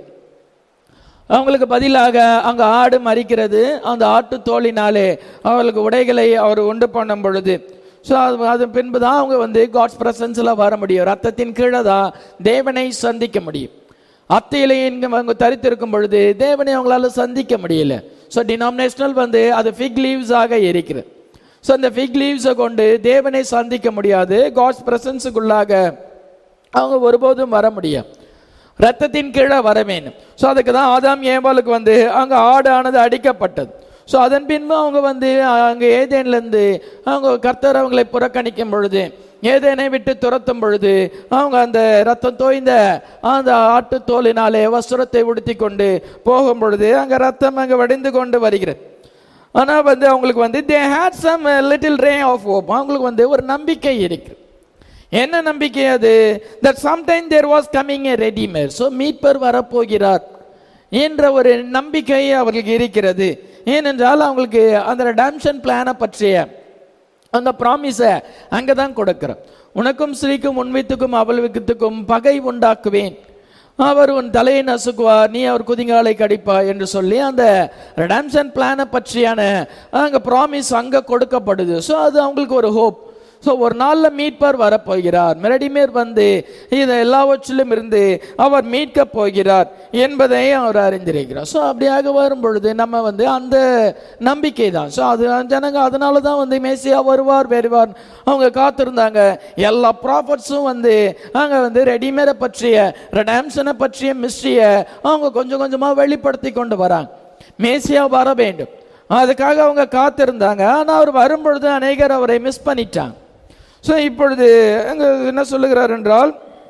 அவங்களுக்கு பதிலாக அங்க ஆடு மறிக்கிறது அந்த ஆட்டு தோலினாலே அவர்களுக்கு உடைகளை அவர் உண்டு பண்ணும் பொழுது ஸோ அது அது பின்பு தான் அவங்க வந்து காட்ஸ் பிரசன்ஸில் வர முடியும் ரத்தத்தின் கீழே தான் தேவனை சந்திக்க முடியும் அத்தையிலே அவங்க தரித்திருக்கும் பொழுது தேவனை அவங்களால சந்திக்க முடியல ஸோ டினாமினேஷனல் வந்து அது ஃபிக் லீவ்ஸாக இருக்கிறது ஸோ அந்த ஃபிக் லீவ்ஸை கொண்டு தேவனை சந்திக்க முடியாது காட்ஸ் பிரசன்ஸுக்குள்ளாக அவங்க ஒருபோதும் வர முடியும் ரத்தத்தின் கீழே வர வேண்டும் ஸோ அதுக்கு தான் ஆதாம் ஏவாளுக்கு வந்து அங்கே ஆடு ஆனது அடிக்கப்பட்டது ஸோ அதன் பின்பு அவங்க வந்து அங்கே ஏதேன்லேருந்து அவங்க கர்த்தர் அவங்களை புறக்கணிக்கும் பொழுது ஏதேனை விட்டு துரத்தும் பொழுது அவங்க அந்த ரத்தம் தோய்ந்த அந்த ஆட்டு தோலினாலே வஸ்திரத்தை உடுத்தி கொண்டு போகும் பொழுது அங்கே ரத்தம் அங்கே வடிந்து கொண்டு வருகிறது ஆனால் வந்து அவங்களுக்கு வந்து they had some little ray of hope அவங்களுக்கு வந்து ஒரு நம்பிக்கை இருக்கு என்ன நம்பிக்கை அது that sometime there was coming a readymade so மீட்பர் வரப்போகிறார் என்ற ஒரு நம்பிக்கை அவர்களுக்கு இருக்கிறது ஏனென்றால் அவங்களுக்கு அந்த ரெடாம்ஷன் பிளானை பற்றிய அந்த ப்ராமிஸை அங்கே தான் கொடுக்கிறோம் உனக்கும் ஸ்ரீக்கும் உண்மைத்துக்கும் அவளுக்குத்துக்கும் பகை உண்டாக்குவேன் அவர் உன் தலையை நசுக்குவார் நீ அவர் குதிங்காலை கடிப்பா என்று சொல்லி அந்த ரெடாம்ஷன் பிளானை பற்றியான அங்கே ப்ராமிஸ் அங்கே கொடுக்கப்படுது ஸோ அது அவங்களுக்கு ஒரு ஹோப் ஸோ ஒரு நாளில் மீட்பர் வரப்போகிறார் மெரடிமேர் வந்து இது எல்லாவற்றிலும் இருந்து அவர் மீட்கப் போகிறார் என்பதை அவர் அறிந்திருக்கிறார் ஸோ அப்படியாக வரும் பொழுது நம்ம வந்து அந்த நம்பிக்கை தான் ஸோ அது ஜனங்க அதனால தான் வந்து மேசியா வருவார் வருவார் அவங்க காத்திருந்தாங்க எல்லா ப்ராஃபட்ஸும் வந்து அங்கே வந்து ரெடிமேரை பற்றிய ரெடாம்ஷனை பற்றிய மிஸ்ட்ரியை அவங்க கொஞ்சம் கொஞ்சமாக வெளிப்படுத்தி கொண்டு வராங்க மேசியா வர வேண்டும் அதுக்காக அவங்க காத்திருந்தாங்க ஆனால் அவர் வரும்பொழுது அநேகர் அவரை மிஸ் பண்ணிட்டாங்க ஸோ இப்பொழுது அங்கே என்ன சொல்லுகிறார் என்றால்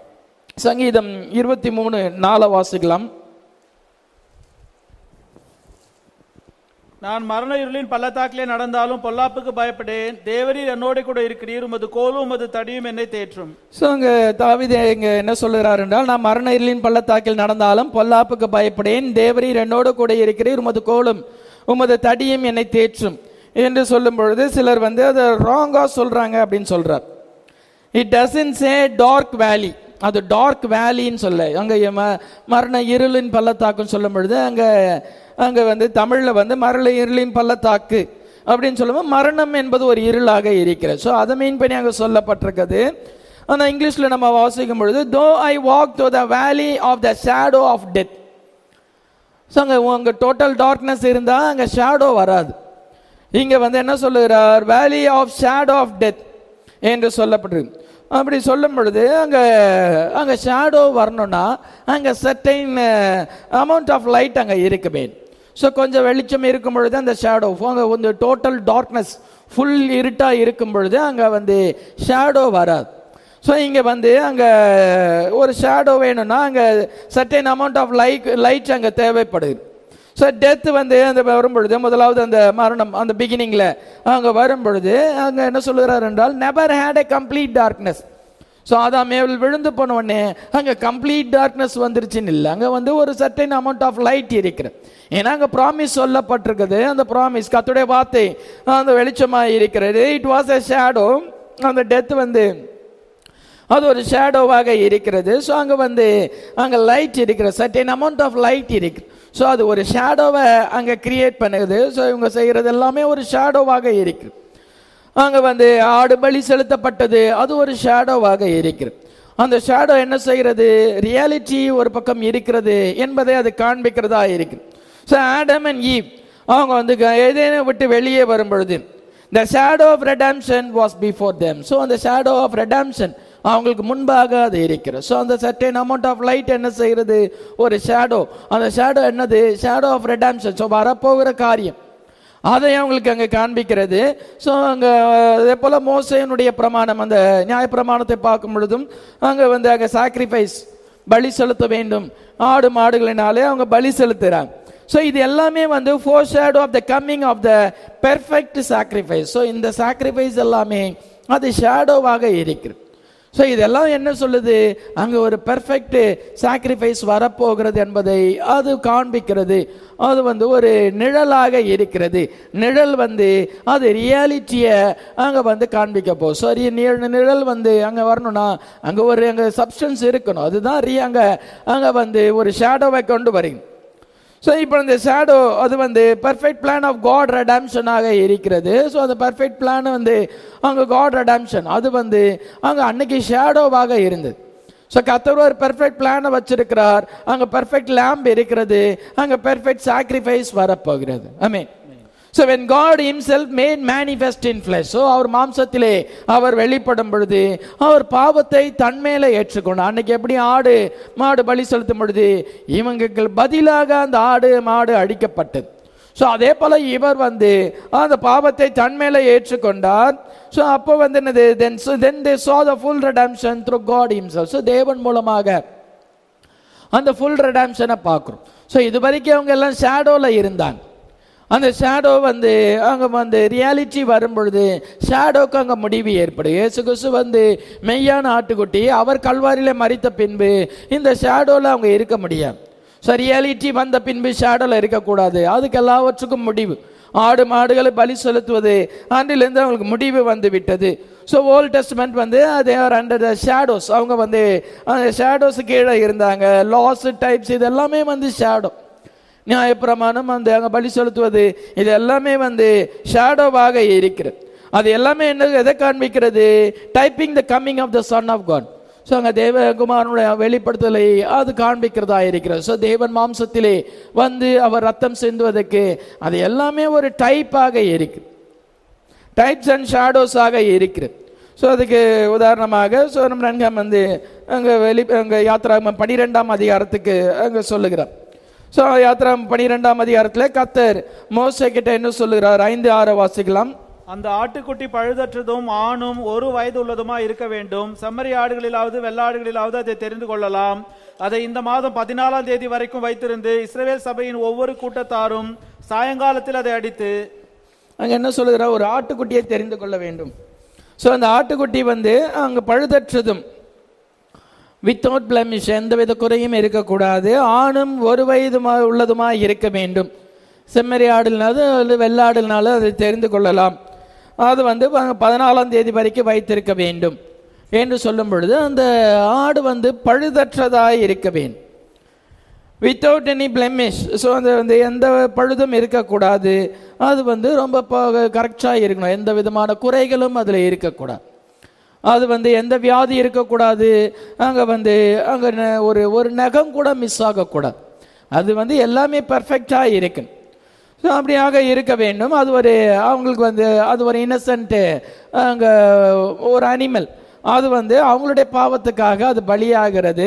சங்கீதம் இருபத்தி மூணு நாளை வாசிக்கலாம் நான் மரண இருளின் பள்ளத்தாக்கிலே நடந்தாலும் பொல்லாப்புக்கு பயப்படேன் தேவரீர் என்னோட கூட இருக்கிறீர் உமது கோலும் உமது தடியும் என்னை தேற்றும் ஸோ அங்கே தாவிதே இங்கே என்ன சொல்லுகிறார் என்றால் நான் மரண இருளின் பள்ளத்தாக்கில் நடந்தாலும் பொல்லாப்புக்கு பயப்படேன் தேவரீர் என்னோடு கூட இருக்கிறீர் உமது கோலும் உமது தடியும் என்னை தேற்றும் என்று சொல்லும் பொழுது சிலர் வந்து அதை ராங்காக சொல்கிறாங்க அப்படின்னு சொல்கிறார் இட் டசன் சே டார்க் வேலி அது டார்க் வேலின்னு சொல்ல அங்கே ம- மரண இருளின் பள்ளத்தாக்குன்னு சொல்லும் பொழுது அங்கே அங்கே வந்து தமிழில் வந்து மரண இருளின் பள்ளத்தாக்கு அப்படின்னு சொல்லும்போது மரணம் என்பது ஒரு இருளாக இருக்கிறது ஸோ அதை மீன் பண்ணி அங்கே சொல்லப்பட்டிருக்குது ஆனால் இங்கிலீஷில் நம்ம வாசிக்கும் பொழுது தோ I walk to the valley of the shadow of death so அங்கே உங்கள் டோட்டல் டார்க்னஸ் இருந்தால் அங்கே ஷேடோ வராது இங்கே வந்து என்ன சொல்லுகிறார் வேலி ஆஃப் ஷேடோ ஆஃப் டெத் என்று சொல்லப்பட்டிருக்கு அப்படி சொல்லும் பொழுது அங்கே அங்கே ஷேடோ வரணும்னா அங்கே சர்டைன் அமௌண்ட் ஆஃப் லைட் அங்கே இருக்குமே ஸோ கொஞ்சம் வெளிச்சம் இருக்கும் பொழுது அந்த ஷேடோ அங்கே வந்து டோட்டல் டார்க்னஸ் ஃபுல் இருட்டாக இருக்கும் பொழுது அங்கே வந்து ஷேடோ வராது ஸோ இங்கே வந்து அங்கே ஒரு ஷேடோ வேணும்னா அங்கே certain amount of light light அங்கே தேவைப்படுது ஸோ டெத் வந்து அந்த வரும்பொழுது முதலாவது அந்த மரணம் அந்த பிகினிங்கில் அங்கே வரும்பொழுது அங்கே என்ன சொல்லுகிறார் என்றால் never had a complete darkness so அதான் மேல் விழுந்து போன உடனே அங்கே கம்ப்ளீட் டார்க்னஸ் வந்துருச்சுன்னு இல்லை அங்கே வந்து ஒரு சர்டைன் அமௌண்ட் ஆஃப் லைட் இருக்கிறது ஏன்னா அங்கே ப்ராமிஸ் சொல்லப்பட்டிருக்குது அந்த ப்ராமிஸ் கத்துடைய வார்த்தை அந்த வெளிச்சமாக இருக்கிறது இட் வாஸ் எ ஷேடோ அந்த டெத் வந்து அது ஒரு ஷேடோவாக இருக்கிறது ஸோ அங்கே வந்து அங்கே லைட் இருக்கிறது சர்டைன் அமௌண்ட் ஆஃப் லைட் இருக்கு ஸோ அது ஒரு ஷேடோவை அங்கே கிரியேட் பண்ணுது ஸோ இவங்க செய்கிறது எல்லாமே ஒரு ஷேடோவாக இருக்கு அங்கே வந்து ஆடு பலி செலுத்தப்பட்டது அது ஒரு ஷேடோவாக இருக்கிறது அந்த ஷேடோ என்ன செய்கிறது ரியாலிட்டி ஒரு பக்கம் இருக்கிறது என்பதை அது காண்பிக்கிறதா இருக்கு ஸோ ஆடம் அண்ட் ஈவ் அவங்க வந்து க- ஏதேனும் விட்டு வெளியே வரும் பொழுது the shadow of redemption was before them so அந்த ஷேடோ ஆஃப் ரெடாம்ஷன் அவங்களுக்கு முன்பாக அது இருக்கிறது ஸோ அந்த சர்டைன் அமௌண்ட் ஆஃப் லைட் என்ன செய்கிறது ஒரு ஷேடோ அந்த ஷேடோ என்னது ஷேடோ ஆஃப் ரெடாம்ஷன் ஸோ வரப்போகிற காரியம் அதை அவங்களுக்கு அங்கே காண்பிக்கிறது ஸோ அங்கே அதே போல் மோசையனுடைய பிரமாணம் அந்த நியாயப்பிரமாணத்தை பார்க்கும் பொழுதும் அங்கே வந்து அங்கே சாக்ரிஃபைஸ் பலி செலுத்த வேண்டும் ஆடு மாடுகளினாலே அவங்க பலி செலுத்துகிறாங்க ஸோ இது எல்லாமே வந்து for shadow of the coming of the perfect sacrifice so இந்த சாக்ரிஃபைஸ் எல்லாமே அது ஷேடோவாக இருக்கிறது ஸோ இதெல்லாம் என்ன சொல்லுது அங்கே ஒரு பெர்ஃபெக்ட் சாக்ரிஃபைஸ் வரப்போகிறது என்பதை அது காண்பிக்கிறது அது வந்து ஒரு நிழலாக இருக்கிறது நிழல் வந்து அது ரியாலிட்டியை அங்கே வந்து காண்பிக்க போ சரி நிழல் வந்து அங்கே வரணும்னா அங்கே ஒரு அங்கே சப்ஸ்டன்ஸ் இருக்கணும் அதுதான் ரி அங்கே அங்கே வந்து ஒரு ஷேடோவை கொண்டு வருங்க ஸோ இப்போ இந்த ஷேடோ அது வந்து பர்ஃபெக்ட் பிளான் ஆஃப் காட் ரெடாம்ஷனாக இருக்கிறது ஸோ அந்த பர்ஃபெக்ட் பிளான் வந்து அங்கே காட் ரெடாம்ஷன் அது வந்து அங்கே அன்னைக்கு ஷேடோவாக இருந்தது ஸோ கத்தர் ஒரு பெர்ஃபெக்ட் பிளானை வச்சிருக்கிறார் அங்கே பெர்ஃபெக்ட் லேம்ப் இருக்கிறது அங்கே பெர்ஃபெக்ட் சாக்ரிஃபைஸ் வரப்போகிறது I mean so when God himself made manifest in flesh so அவர் மாம்சத்திலே அவர் வெளிப்படும் பொழுது அவர் பாவத்தை தன்மேல ஏற்றுக்கொண்டார் அன்னைக்கு எப்படி ஆடு மாடு பலி செலுத்தும் பொழுது இவங்களுக்கு பதிலாக அந்த ஆடு மாடு அடிக்கப்பட்டது ஸோ அதே போல இவர் வந்து அந்த பாவத்தை தன்மேல ஏற்றுக்கொண்டார் ஸோ அப்போ வந்து என்னது தென் then they saw the full redemption through God himself so தேவன் மூலமாக அந்த ஃபுல் ரெடாம்ஷனை பார்க்குறோம் ஸோ இது வரைக்கும் அவங்க எல்லாம் ஷேடோவில் இருந்தாங்க அந்த ஷேடோ வந்து அங்கே வந்து ரியாலிட்டி வரும் பொழுது ஷேடோக்கு அங்கே முடிவு ஏற்படும் இயேசு கிறிஸ்து வந்து மெய்யான ஆட்டுக்குட்டி அவர் கல்வாரியில் மறித்த பின்பு இந்த ஷேடோவில் அவங்க இருக்க முடியாது ஸோ ரியாலிட்டி வந்த பின்பு ஷேடோவில் இருக்கக்கூடாது அதுக்கு எல்லாவற்றுக்கும் முடிவு ஆடு மாடுகளை பலி செலுத்துவது அன்றிலிருந்து அவங்களுக்கு முடிவு வந்து விட்டது ஸோ ஓல்ட் டெஸ்ட்மெண்ட் வந்து அதே ஆர் அண்டர் த ஷேடோஸ் அவங்க வந்து அந்த ஷேடோஸ் கீழே இருந்தாங்க லாஸ் டைப்ஸ் இது எல்லாமே வந்து ஷேடோ நியாயப்பிரமாணம் அந்த அங்கே பலி செலுத்துவது இது எல்லாமே வந்து ஷேடோவாக இருக்கிறது அது எல்லாமே என்ன எதை காண்பிக்கிறது typing the coming of the son of God so அங்கே தேவகுமாரனுடைய வெளிப்படுத்தலை அது காண்பிக்கிறதா இருக்கிறது ஸோ தேவன் மாம்சத்திலே வந்து அவர் ரத்தம் சிந்துவதற்கு அது எல்லாமே ஒரு டைப்பாக இருக்குது டைப்ஸ் அண்ட் ஷேடோஸாக இருக்கிறது ஸோ அதுக்கு உதாரணமாக ஸோ நம்ம ரங்கம் வந்து அங்கே வெளி அங்கே யாத்ரா பனிரெண்டாம் அதிகாரத்துக்கு அங்கே சொல்லுகிறார் ஸோ யாத்ரா பனிரெண்டாம் அதிகாரத்தில் கத்தர் மோசே கிட்ட என்ன சொல்லுகிறார் ஐந்து ஆறு வாசிக்கலாம் அந்த ஆட்டுக்குட்டி பழுதற்றதும் ஆணும் ஒரு வயது உள்ளதுமா இருக்க வேண்டும் செம்மறி ஆடுகளிலாவது வெள்ளாடுகளிலாவது அதை தெரிந்து கொள்ளலாம் அதை இந்த மாதம் பதினாலாம் தேதி வரைக்கும் வைத்திருந்து இஸ்ரவேல் சபையின் ஒவ்வொரு கூட்டத்தாரும் சாயங்காலத்தில் அதை அடித்து அங்கே என்ன சொல்லுகிறார் ஒரு ஆட்டுக்குட்டியை தெரிந்து கொள்ள வேண்டும் ஸோ அந்த ஆட்டுக்குட்டி வந்து அங்கே பழுதற்றதும் வித்தவுட் பிளமிஷ் எந்தவித குறையும் இருக்கக்கூடாது ஆணும் ஒரு வயதுமா உள்ளதுமா இருக்க வேண்டும் செம்மறி ஆடுனாலும் அல்லது வெள்ளாடுனாலும் அதை தெரிந்து கொள்ளலாம் அது வந்து ப- பதினாலாம் தேதி வரைக்கும் வைத்திருக்க வேண்டும் என்று சொல்லும் பொழுது அந்த ஆடு வந்து பழுதற்றதாய் இருக்க வேண்டும் வித்தவுட் எனி பிளெமிஷ் ஸோ அந்த வந்து எந்த பழுதும் இருக்கக்கூடாது அது வந்து ரொம்ப கரெக்டாக இருக்கணும் எந்த விதமான குறைகளும் அதில் இருக்கக்கூடாது அது வந்து எந்த வியாதி இருக்கக்கூடாது அங்கே வந்து அங்கே ஒரு ஒரு நகம் கூட மிஸ் ஆகக்கூடாது அது வந்து எல்லாமே பர்ஃபெக்டாக இருக்கணும் ஸோ அப்படியாக இருக்க வேண்டும் அது ஒரு அவங்களுக்கு வந்து அது ஒரு இன்னசென்ட்டு அங்கே ஒரு அனிமல் அது வந்து அவங்களுடைய பாவத்துக்காக அது பலியாகிறது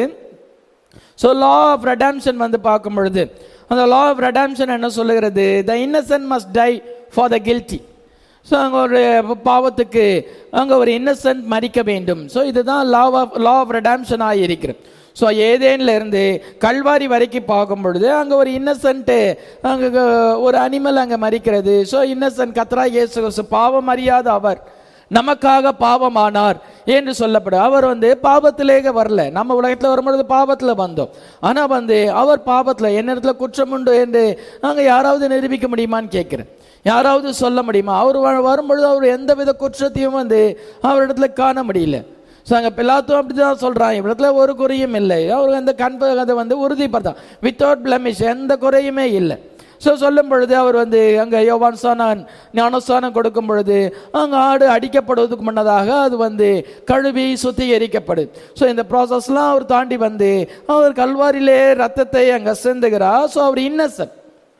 ஸோ லா ஆஃப் ரெடாம்ஷன் வந்து பார்க்கும் பொழுது அந்த லா ஆஃப் ரெடாம்ஷன் என்ன சொல்லுகிறது the innocent must die for the guilty so அங்கே ஒரு பாவத்துக்கு அங்கே ஒரு இன்னசென்ட் மறிக்க வேண்டும் ஸோ இதுதான் லா ஆஃப் லா ஆஃப் ரெடாம்ஷனாக இருக்கிறது ஸோ ஏதேன்ல இருந்து கல்வாரி வரைக்கும் பார்க்கும் பொழுது அங்கே ஒரு இன்னசென்ட்டு அங்கே ஒரு அனிமல் அங்கே மறிக்கிறது ஸோ இன்னசென்ட் கத்ரா இயேசு கிறிஸ்து பாவம் அறியாத அவர் நமக்காக பாவமானார் என்று சொல்லப்படும் அவர் வந்து பாவத்திலே வரல நம்ம உலகத்தில் வரும்பொழுது பாவத்தில் வந்தோம் ஆனால் வந்து அவர் பாவத்தில் என்னிடத்துல குற்றம் உண்டு என்று நாங்கள் யாராவது நிரூபிக்க முடியுமான்னு கேட்குறேன் யாராவது சொல்ல முடியுமா அவர் வ- வரும்பொழுது அவர் எந்தவித குற்றத்தையும் வந்து அவரிடத்துல காண முடியல ஸோ அங்கே பிலாத்தும் அப்படி தான் சொல்கிறான் இவ்விடத்துல ஒரு குறையும் இல்லை அவர் அந்த கண்ப அதை வந்து உறுதிப்படுத்தான் வித்தவுட் பிளமிஷ் எந்த குறையுமே இல்லை ஸோ சொல்லும் பொழுது அவர் வந்து அங்கே யோவான் சானான் ஞானஸ்தானம் கொடுக்கும் பொழுது அங்கே ஆடு அடிக்கப்படுவதற்கு முன்னதாக அது வந்து கழுவி சுத்திகரிக்கப்படுது ஸோ இந்த ப்ராசஸ்லாம் அவர் தாண்டி வந்து அவர் கல்வாரியிலே ரத்தத்தை அங்கே சிந்துகிறார் ஸோ அவர் இன்னசென்ட்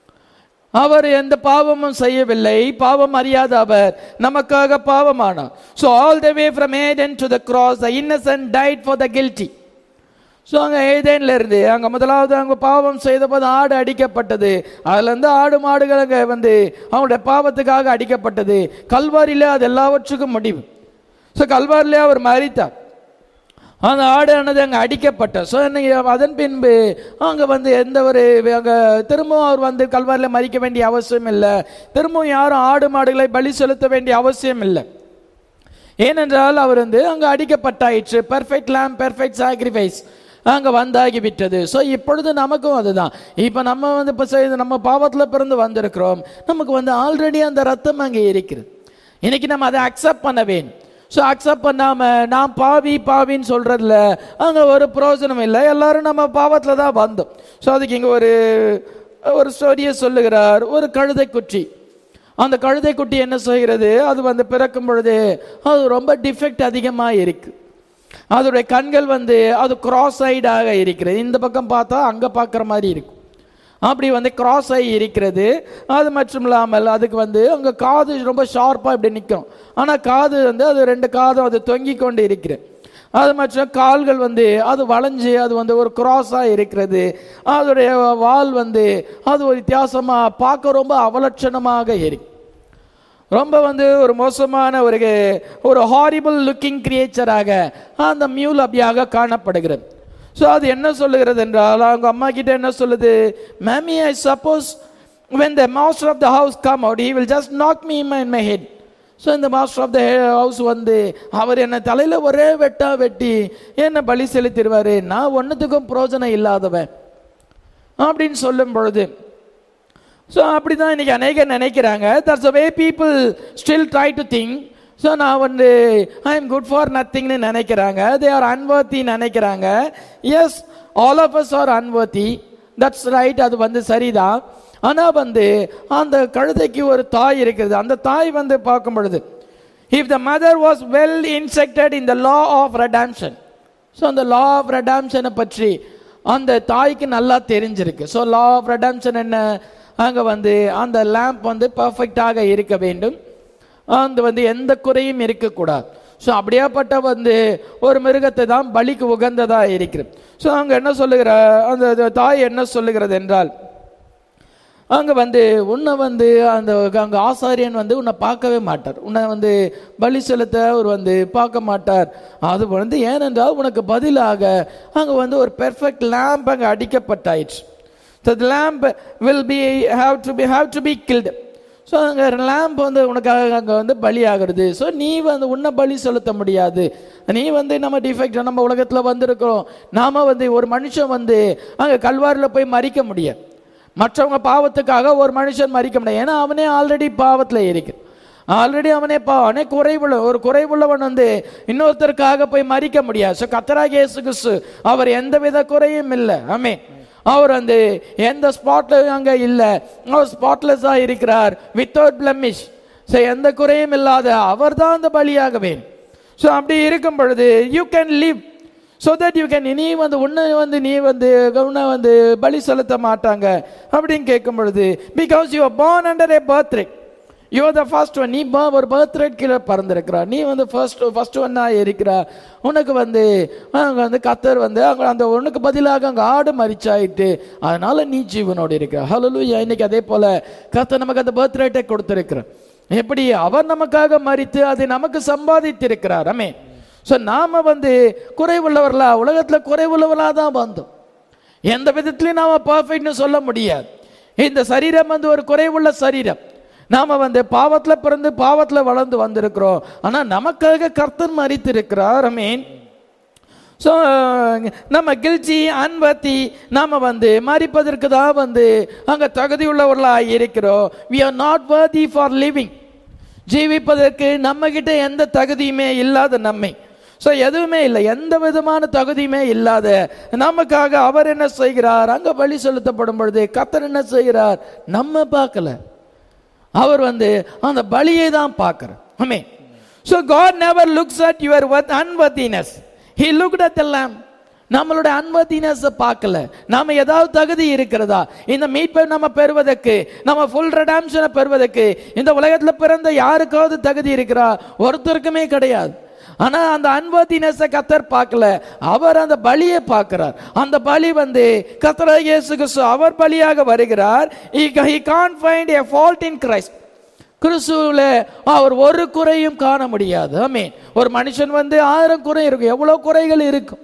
அவர் எந்த பாவமும் செய்யவில்லை பாவம் அறியாத அவர் நமக்காக பாவமானார் so all the way from Eden to the cross the innocent died for the guilty so அங்கே ஏதேன்ல இருந்து அங்கே முதலாவது அங்கே பாவம் செய்த போது ஆடு அடிக்கப்பட்டது அதுலேருந்து ஆடு மாடுகள் அங்கே வந்து அவங்களுடைய பாவத்துக்காக அடிக்கப்பட்டது கல்வாரியிலே அது எல்லாவற்றுக்கும் முடிவு ஸோ கல்வாரிலே அவர் மறித்தார் அந்த ஆடானது அங்கே அடிக்கப்பட்ட ஸோ அதன் பின்பு அங்கே வந்து எந்த ஒரு அங்கே திரும்பவும் அவர் வந்து கல்வாரில் மறிக்க வேண்டிய அவசியம் இல்லை திரும்பவும் யாரும் ஆடு மாடுகளை பலி செலுத்த வேண்டிய அவசியம் இல்லை ஏனென்றால் அவர் வந்து அங்கே அடிக்கப்பட்டாயிற்று பெர்ஃபெக்ட் லேம் பெர்ஃபெக்ட் சாக்ரிஃபைஸ் அங்கே வந்தாகி விட்டது ஸோ இப்பொழுது நமக்கும் அதுதான் இப்போ நம்ம வந்து இப்போ செய்து நம்ம பாவத்தில் பிறந்து வந்திருக்கிறோம் நமக்கு வந்து ஆல்ரெடி அந்த ரத்தம் அங்கே இருக்கிறது இன்னைக்கு நம்ம அதை அக்செப்ட் பண்ண வேண்டும் ஸோ அக்செப்ட் பண்ணாமல் நான் பாவி பாவின்னு சொல்கிறதுல அங்கே ஒரு பிரயோஜனம் இல்லை எல்லாரும் நம்ம பாவத்தில் தான் வந்தோம் ஸோ அதுக்கு இங்கே ஒரு ஒரு ஸ்டோரியை சொல்லுகிறார் ஒரு கழுதை குச்சி அந்த கழுதை குட்டி என்ன செய்கிறது அது வந்து பிறக்கும் பொழுது அது ரொம்ப டிஃபெக்ட் அதிகமாக இருக்கு அதோடைய கண்கள் வந்து அது கிராஸ் சைடாக இருக்கிறது இந்த பக்கம் பார்த்தா அங்கே பார்க்குற மாதிரி இருக்கும் அப்படி வந்து கிராஸ் ஆகி இருக்கிறது அது மட்டும் இல்லாமல் அதுக்கு வந்து அங்கே காது ரொம்ப ஷார்ப்பாக இப்படி நிற்கும் ஆனால் காது வந்து அது ரெண்டு காதும் அது தொங்கி கொண்டு இருக்கிறது அது மற்றும் கால்கள் வந்து அது வளைஞ்சு அது வந்து ஒரு கிராஸாக இருக்கிறது அதோடைய வால் வந்து அது ஒரு வித்தியாசமாக பார்க்க ரொம்ப அவலட்சணமாக இருக்கு ரொம்ப வந்து ஒரு மோசமான ஒரு ஒரு ஹாரிபிள் லுக்கிங் கிரியேச்சராக அந்த மியூல் அப்படியாக காணப்படுகிறது ஸோ அது என்ன சொல்லுகிறது என்றால் அவங்க அம்மா கிட்ட என்ன சொல்லுது mammy I suppose when the master of the house come out he will just knock me in my, in my head so இந்த மாஸ்டர் ஆஃப் த ஹவுஸ் வந்து அவர் என்னை தலையில் ஒரே வெட்டா வெட்டி என்னை பலி செலுத்திடுவார் நான் ஒன்றுத்துக்கும் பிரோஜனம் இல்லாதவன் அப்படின்னு சொல்லும் பொழுது ஸோ அப்படி தான் இன்னைக்கு அநேகர் நினைக்கிறாங்க that's way people still try to think so நான் வந்து ஐ எம் குட் ஃபார் நத்திங்னு நினைக்கிறாங்க தே ஆர் அன்வர்த்தி நினைக்கிறாங்க as all of us are unworthy that's right அது வந்து சரிதான் ஆனால் வந்து அந்த கழுதைக்கு ஒரு தாய் இருக்கிறது அந்த தாய் வந்து பார்க்கும் பொழுது if the mother was well inspected in the law of redemption so அந்த லா ஆஃப் ரெடாம்ஷனை பற்றி அந்த தாய்க்கு நல்லா தெரிஞ்சிருக்கு ஸோ லா ஆஃப் ரெடாம்ஷன் என்ன அங்கே வந்து அந்த லேம்ப் வந்து பர்ஃபெக்டாக இருக்க வேண்டும் அந்த வந்து எந்த குறையும் இருக்கக்கூடாது ஸோ அப்படியாப்பட்ட வந்து ஒரு மிருகத்தை தான் பலிக்கு உகந்ததாக இருக்கிறது ஸோ அங்கே என்ன சொல்லுகிற அந்த தாய் என்ன சொல்லுகிறது என்றால் அங்கே வந்து உன்னை வந்து அந்த அங்கே ஆசாரியன் வந்து உன்னை பார்க்கவே மாட்டார் உன்னை வந்து பலி செலுத்த அவர் வந்து பார்க்க மாட்டார் அது வந்து ஏனென்றால் உனக்கு பதிலாக அங்கே வந்து ஒரு பெர்ஃபெக்ட் லேம்ப் அங்கே அடிக்கப்பட்டாயிற்று the lamb will be have to be have to be killed so அங்கே லேம்ப் வந்து உனக்காக அங்கே வந்து பலி ஆகிறது ஸோ நீ வந்து உன்னை பலி செலுத்த முடியாது நீ வந்து நம்ம டிஃபெக்ட் நம்ம உலகத்தில் வந்திருக்கிறோம் நாம வந்து ஒரு மனுஷன் வந்து அங்கே கல்வாரில் போய் மறிக்க முடியாது மற்றவங்க பாவத்துக்காக ஒரு மனுஷன் மறிக்க முடியாது ஏன்னா அவனே ஆல்ரெடி பாவத்தில் இருக்கு ஆல்ரெடி அவனே பா அவனே குறைவுள்ள ஒரு குறைவுள்ளவன் வந்து இன்னொருத்தருக்காக போய் மறிக்க முடியாது ஸோ கத்தராக இயேசு கிறிஸ்து அவர் எந்த வித குறையும் இல்லை ஆமே அவர் வந்து எந்த ஸ்பாட்லையும் அங்கே இல்லை அவர் ஸ்பாட்லெஸ்ஸாக இருக்கிறார் வித்தவுட் பிளமிஷ் ஸோ எந்த குறையும் இல்லாத அவர் தான் அந்த பலியாக வேணும் ஸோ அப்படி இருக்கும் பொழுது you can live so that you can நீ வந்து உன்னை வந்து நீ வந்து உன்னை வந்து பலி செலுத்த மாட்டாங்க அப்படின்னு கேட்கும் பொழுது because you born under a birthright you the first one நீ ப- ஒரு பர்த் ரேட் கீழே பறந்துருக்கிறா நீ வந்து ஃபர்ஸ்ட் ஃபர்ஸ்ட் ஒன்னாக இருக்கிறா உனக்கு வந்து அங்கே வந்து கத்தர் வந்து அங்கே அந்த உனக்கு பதிலாக அங்கே ஆடு மறிச்சாயிட்டு அதனால நீ ஜீவனோடு இருக்கிற ஹலலூயா இன்னைக்கு அதே போல கத்தர் நமக்கு அந்த பர்த் ரேட்டை கொடுத்துருக்கிறார் எப்படி அவர் நமக்காக மறித்து அதை நமக்கு சம்பாதித்திருக்கிறார் அமே ஸோ நாம வந்து குறைவுள்ளவர்களா உலகத்துல குறைவுள்ளவர்களா தான் வந்தோம் எந்த விதத்திலையும் நாம பர்ஃபெக்ட்னு சொல்ல முடியாது இந்த சரீரம் வந்து ஒரு குறைவுள்ள சரீரம் நாம வந்து பாவத்துல பிறந்து பாவத்துல வளர்ந்து வந்திருக்கிறோம் ஆனா நமக்காக கர்த்தர் மறித்து இருக்கிறார் மீன் ஸோ நம்ம கில்ச்சி அன்பத்தி நாம வந்து மறிப்பதற்கு தான் வந்து அங்க தகுதியுள்ளவர்களாக இருக்கிறோம் we are not worthy for living ஜீவிப்பதற்கு நம்ம கிட்ட எந்த தகுதியுமே இல்லாத நம்மை ஸோ எதுவுமே இல்லை எந்த விதமான தகுதியுமே இல்லாத நமக்காக அவர் என்ன செய்கிறார் அங்க பலி செலுத்தப்படும் பொழுது கத்தர் என்ன செய்கிறார் நம்ம பார்க்கல அவர் வந்து அந்த பலியை தான் பார்க்கிறார் ஆமே so God never looks at your unworthiness he looked at the lamb நம்மளோட அன்வர்த்தினஸ் பார்க்கல நாம ஏதாவது தகுதி இருக்கிறதா இந்த மீட்பை நம்ம பெறுவதற்கு நம்ம ஃபுல் ரெடாம்ஷனை பெறுவதற்கு இந்த உலகத்துல பிறந்த யாருக்காவது தகுதி இருக்கிறா ஒருத்தருக்குமே கிடையாது ஆனா அந்த அன்வர்த்தினஸை கத்தர் பார்க்கல அவர் அந்த பலியை பார்க்கிறார் அந்த பலி வந்து கத்தர் இயேசு கிறிஸ்து அவர் பலியாக வருகிறார் he can't find a fault in Christ கிறிஸ்துவில் அவர் ஒரு குறையும் காண முடியாது ஆமென் ஒரு மனுஷன் வந்து ஆயிரம் குறை இருக்கும் எவ்வளவு குறைகள் இருக்கும்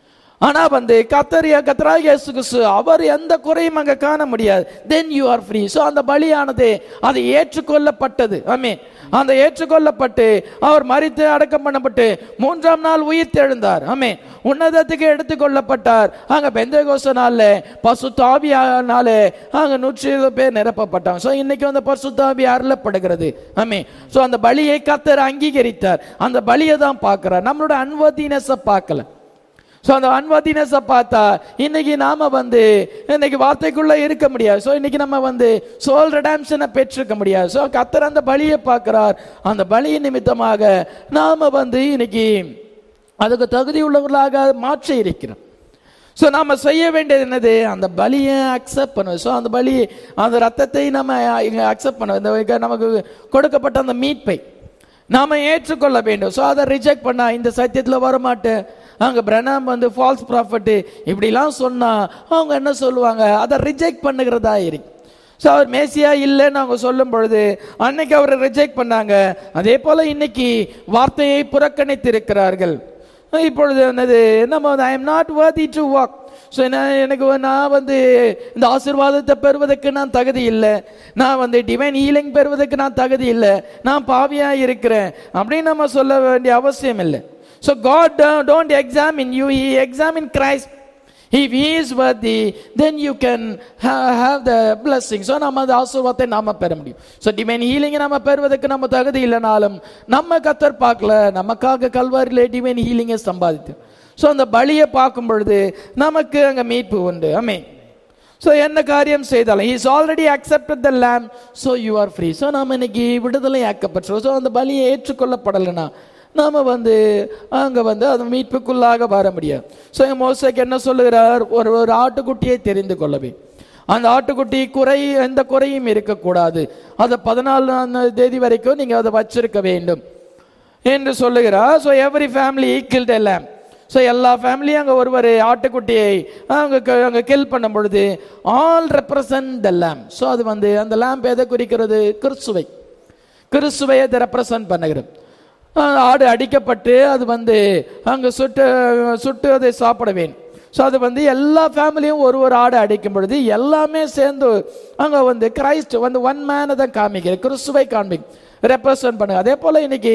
ஆனா வந்து கத்தரியா கத்தராக இயேசு கிறிஸ்து அவர் எந்த குறையும் அங்க காண முடியாது then you are free so அந்த பலியானது அது ஏற்றுக்கொள்ளப்பட்டது ஆமே அந்த ஏற்றுக்கொள்ளப்பட்டு அவர் மரித்து அடக்கம் பண்ணப்பட்டு மூன்றாம் நாள் உயிர் தெழுந்தார் ஆமே உன்னதத்துக்கு எடுத்துக்கொள்ளப்பட்டார் அங்க பெந்தகோச நாள்ல பசுத்தாபியானாலே அங்க நூற்றி இருபது பேர் நிரப்பப்பட்டாங்க ஸோ இன்னைக்கு அந்த பசுத்தாபி அருளப்படுகிறது ஆமே ஸோ அந்த பலியை கத்தர் அங்கீகரித்தார் அந்த பலியை தான் பார்க்கிறார் நம்மளோட அன்வர்தினஸை பார்க்கல ஸோ அந்த அன்வர்தினஸை பார்த்தா இன்னைக்கு நாம வந்து இன்னைக்கு வார்த்தைக்குள்ள இருக்க முடியாது ஸோ இன்னைக்கு நம்ம வந்து சோல் ரெடாம்ஷனை பெற்றிருக்க முடியாது ஸோ கத்தர் அந்த பலியை பார்க்கிறார் அந்த பலியின் நிமித்தமாக நாம வந்து இன்னைக்கு அதுக்கு தகுதி உள்ளவர்களாக மாற்றி இருக்கிறோம் ஸோ நாம செய்ய வேண்டியது என்னது அந்த பலியை அக்செப்ட் பண்ணுவோம் ஸோ அந்த பலி அந்த ரத்தத்தை நம்ம இங்க அக்செப்ட் பண்ணுவோம் இந்த நமக்கு கொடுக்கப்பட்ட அந்த மீட்பை நாம ஏற்றுக்கொள்ள வேண்டும் ஸோ அதை ரிஜெக்ட் பண்ணா இந்த சத்தியத்தில் வரமாட்டேன் அங்க பிரணாம் வந்து ஃபால்ஸ் ப்ராஃபட் இப்படிலாம் சொன்னா அவங்க என்ன சொல்லுவாங்க அதை ரிஜெக்ட் பண்ணுகிறதா இருக்கு ஸோ அவர் மேசியா இல்லைன்னு அவங்க சொல்லும் பொழுது அன்னைக்கு அவரை ரிஜெக்ட் பண்ணாங்க அதே போல இன்னைக்கு வார்த்தையை புறக்கணித்து இருக்கிறார்கள் இப்பொழுது என்னது நம்ம I am not worthy to walk so எனக்கு வந்து- நான் வந்து இந்த ஆசீர்வாதத்தை பெறுவதற்கு நான் தகுதி இல்லை நான் வந்து டிவைன் ஹீலிங் பெறுவதற்கு நான் தகுதி இல்லை நான் பாவியா இருக்கிறேன் அப்படின்னு நம்ம சொல்ல வேண்டிய அவசியம் இல்லை so God don't examine you he examine Christ If he is worthy, then you can ha- have the blessing. So நம்ம அந்த ஆசீர்வாதத்தை நாம பெற முடியும் ஸோ டிவைன் ஹீலிங்கை நம்ம பெறுவதற்கு நம்ம தகுதி இல்லைனாலும் நம்ம கத்தர் பார்க்கல நமக்காக கல்வாரிலே டிவைன் ஹீலிங்கை சம்பாதித்து ஸோ அந்த பலியை பார்க்கும் பொழுது நமக்கு அங்க மீட்பு உண்டு அமே ஸோ என்ன காரியம் செய்தாலும் is already accepted the lamb so you are free so நாம இன்னைக்கு விடுதலை ஆக்கப்பட்டோம் ஸோ அந்த பலியை ஏற்றுக்கொள்ளப்படலைன்னா நாம வந்து அங்க வந்து அது மீட்புக்குள்ளாக வர முடியாது ஸோ எங்க மோசைக்கு என்ன சொல்லுகிறார் ஒரு ஒரு ஆட்டுக்குட்டியை தெரிந்து கொள்ளவே அந்த ஆட்டுக்குட்டி குறை எந்த குறையும் இருக்கக்கூடாது அதை பதினாலாம் தேதி வரைக்கும் நீங்க அதை வச்சிருக்க வேண்டும் என்று சொல்லுகிறார் ஸோ எவ்ரி ஃபேமிலி கில்ட் எல்லாம் ஸோ எல்லா ஃபேமிலியும் அங்கே ஒருவர் ஆட்டுக்குட்டியை அங்கே க- அங்கே கில் பண்ணும் பொழுது all represent the lamb so அது வந்து அந்த லேம்ப் எதை குறிக்கிறது கிறிஸ்துவை கிறிஸ்துவை அதை ரெப்ரசன்ட் பண்ணுகிறது அஹ் ஆடு அடிக்கப்பட்டு அது வந்து அங்கே சுட்டு சுட்டு அதை சாப்பிட வேண்டும் ஸோ அது வந்து எல்லா ஃபேமிலியும் ஒரு ஒரு ஆடு அடிக்கும் பொழுது எல்லாமே சேர்ந்து அங்கே வந்து கிரைஸ்ட் வந்து ஒன் மேனை தான் காமிக்கிறது கிறிஸ்துவை காண்பிக்கும் ரெப்ரசன்ட் பண்ணுங்க அதே போல் இன்னைக்கு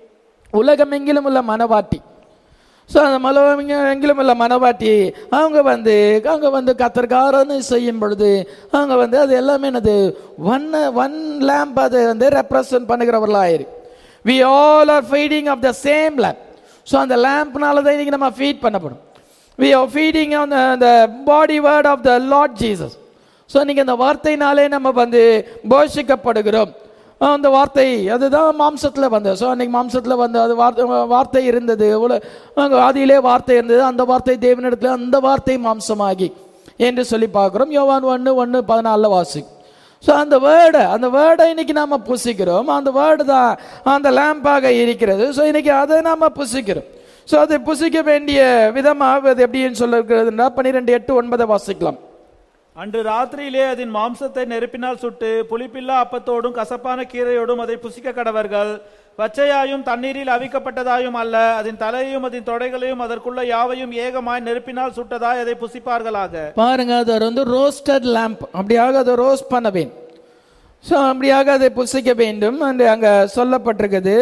உலகம் எங்கிலும் உள்ள மனவாட்டி ஸோ அந்த மலவங்க எங்கிலும் உள்ள மனவாட்டி அவங்க வந்து அவங்க வந்து கத்தர்காரன்னு செய்யும் பொழுது அவங்க வந்து அது எல்லாமே என்னது ஒன் ஒன் லேம்ப் அதை வந்து ரெப்ரசன்ட் பண்ணுகிறவர்களாயிரு we all are feeding of the same lamb so அந்த லேம்ப்னால தான் இன்னைக்கு நம்ம ஃபீட் பண்ணப்படும் we are feeding on the body word of the Lord Jesus so இன்னைக்கு அந்த வார்த்தையினாலே நம்ம வந்து போஷிக்கப்படுகிறோம் அந்த வார்த்தை அதுதான் மாம்சத்தில் வந்தது ஸோ அன்னைக்கு மாம்சத்தில் வந்து அது வார்த்தை வார்த்தை இருந்தது உல அங்கே ஆதியிலே வார்த்தை இருந்தது அந்த வார்த்தை தேவனிடத்தில் அந்த வார்த்தை மாம்சமாகி என்று சொல்லி பார்க்குறோம் யோவான் ஒன்று ஒன்று பதினாலில் வாசி ஸோ அந்த வேர்டை அந்த வேர்டை இன்னைக்கு நாம புசிக்கிறோம் அந்த வேர்டு தான் அந்த லேம்பாக இருக்கிறது ஸோ இன்னைக்கு அதை நாம புசிக்கிறோம் ஸோ அதை புசிக்க வேண்டிய விதமாக அது எப்படின்னு சொல்லிருக்கிறதுனா பன்னிரெண்டு எட்டு ஒன்பதை வாசிக்கலாம் அன்று ராத்திரியிலே அதன் மாம்சத்தை நெருப்பினால் சுட்டு புளிப்பில்லா அப்பத்தோடும் கசப்பான கீரையோடும் அதை புசிக்க கடவர்கள் பச்சையாயும் தண்ணீரில் அவிக்கப்பட்டதாயும் அல்ல அதன் தலையையும் அதன் தொடைகளையும் அதற்குள்ள யாவையும் ஏகமாய் நெருப்பினால் சுட்டதாய் அதை புசிப்பார்களாக பாருங்க அது வந்து ரோஸ்டட் லேம்ப் அப்படியாக அதை ரோஸ்ட் பண்ண வேண்டும் ஸோ அப்படியாக அதை புசிக்க வேண்டும் என்று அங்கே சொல்லப்பட்டிருக்குது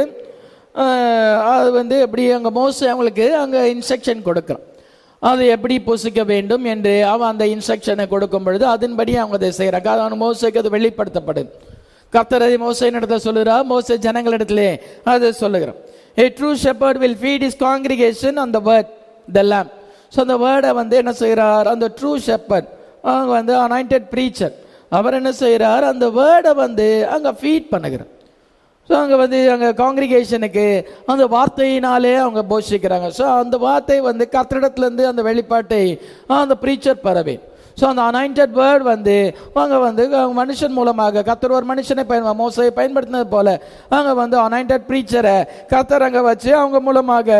அஹ், அது வந்து எப்படி அங்கே மோஸ்ட் அவங்களுக்கு அங்கே இன்ஸ்ட்ரக்ஷன் கொடுக்குறான் அது எப்படி புசிக்க வேண்டும் என்று அவன் அந்த இன்ஸ்ட்ரக்ஷனை கொடுக்கும் பொழுது அதன்படி அவங்க அதை செய்கிறாங்க அவன் மோசைக்கு அது வெளிப்படுத்தப்படுது கர்த்தர் அதை மோசையின் இடத்துல சொல்லுறா மோசை ஜனங்களிடத்திலே அது சொல்லுகிறான் A true shepherd will feed his congregation on the word, the lamb. So அந்த வேர்டை வந்து என்ன செய்கிறார் அந்த ட்ரூ shepherd அவங்க வந்து அனாயிண்டட் ப்ரீச்சர் அவர் என்ன செய்கிறார் அந்த வேர்டை வந்து அங்கே ஃபீட் பண்ணுகிறார் ஸோ அங்கே வந்து அங்கே காங்கிரிகேஷனுக்கு அந்த வார்த்தையினாலே அவங்க போஷிக்கிறாங்க ஸோ அந்த வார்த்தை வந்து கத்திரிடத்துலேருந்து அந்த வெளிப்பாட்டை அந்த ப்ரீச்சர் பரவே ஸோ அந்த அனாயிண்டட் வேர்ட் வந்து அவங்க வந்து அவங்க மனுஷன் மூலமாக கத்தர் ஒரு மனுஷனை பயன் மோசையை பயன்படுத்தினது போல அவங்க வந்து அனாயிண்டட் ப்ரீச்சரை கத்தர் அங்கே வச்சு அவங்க மூலமாக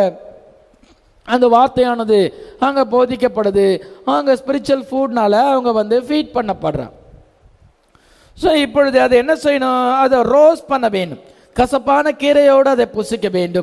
அந்த வார்த்தையானது அங்கே போதிக்கப்படுது அங்கே ஸ்பிரிச்சுவல் ஃபுட்னால அவங்க வந்து ஃபீட் பண்ணப்படுறாங்க ஸோ இப்பொழுது அதை என்ன செய்யணும் அதை ரோஸ் பண்ண வேண்டும் கசப்பான கீரையோடு அதை புசிக்க வேண்டும்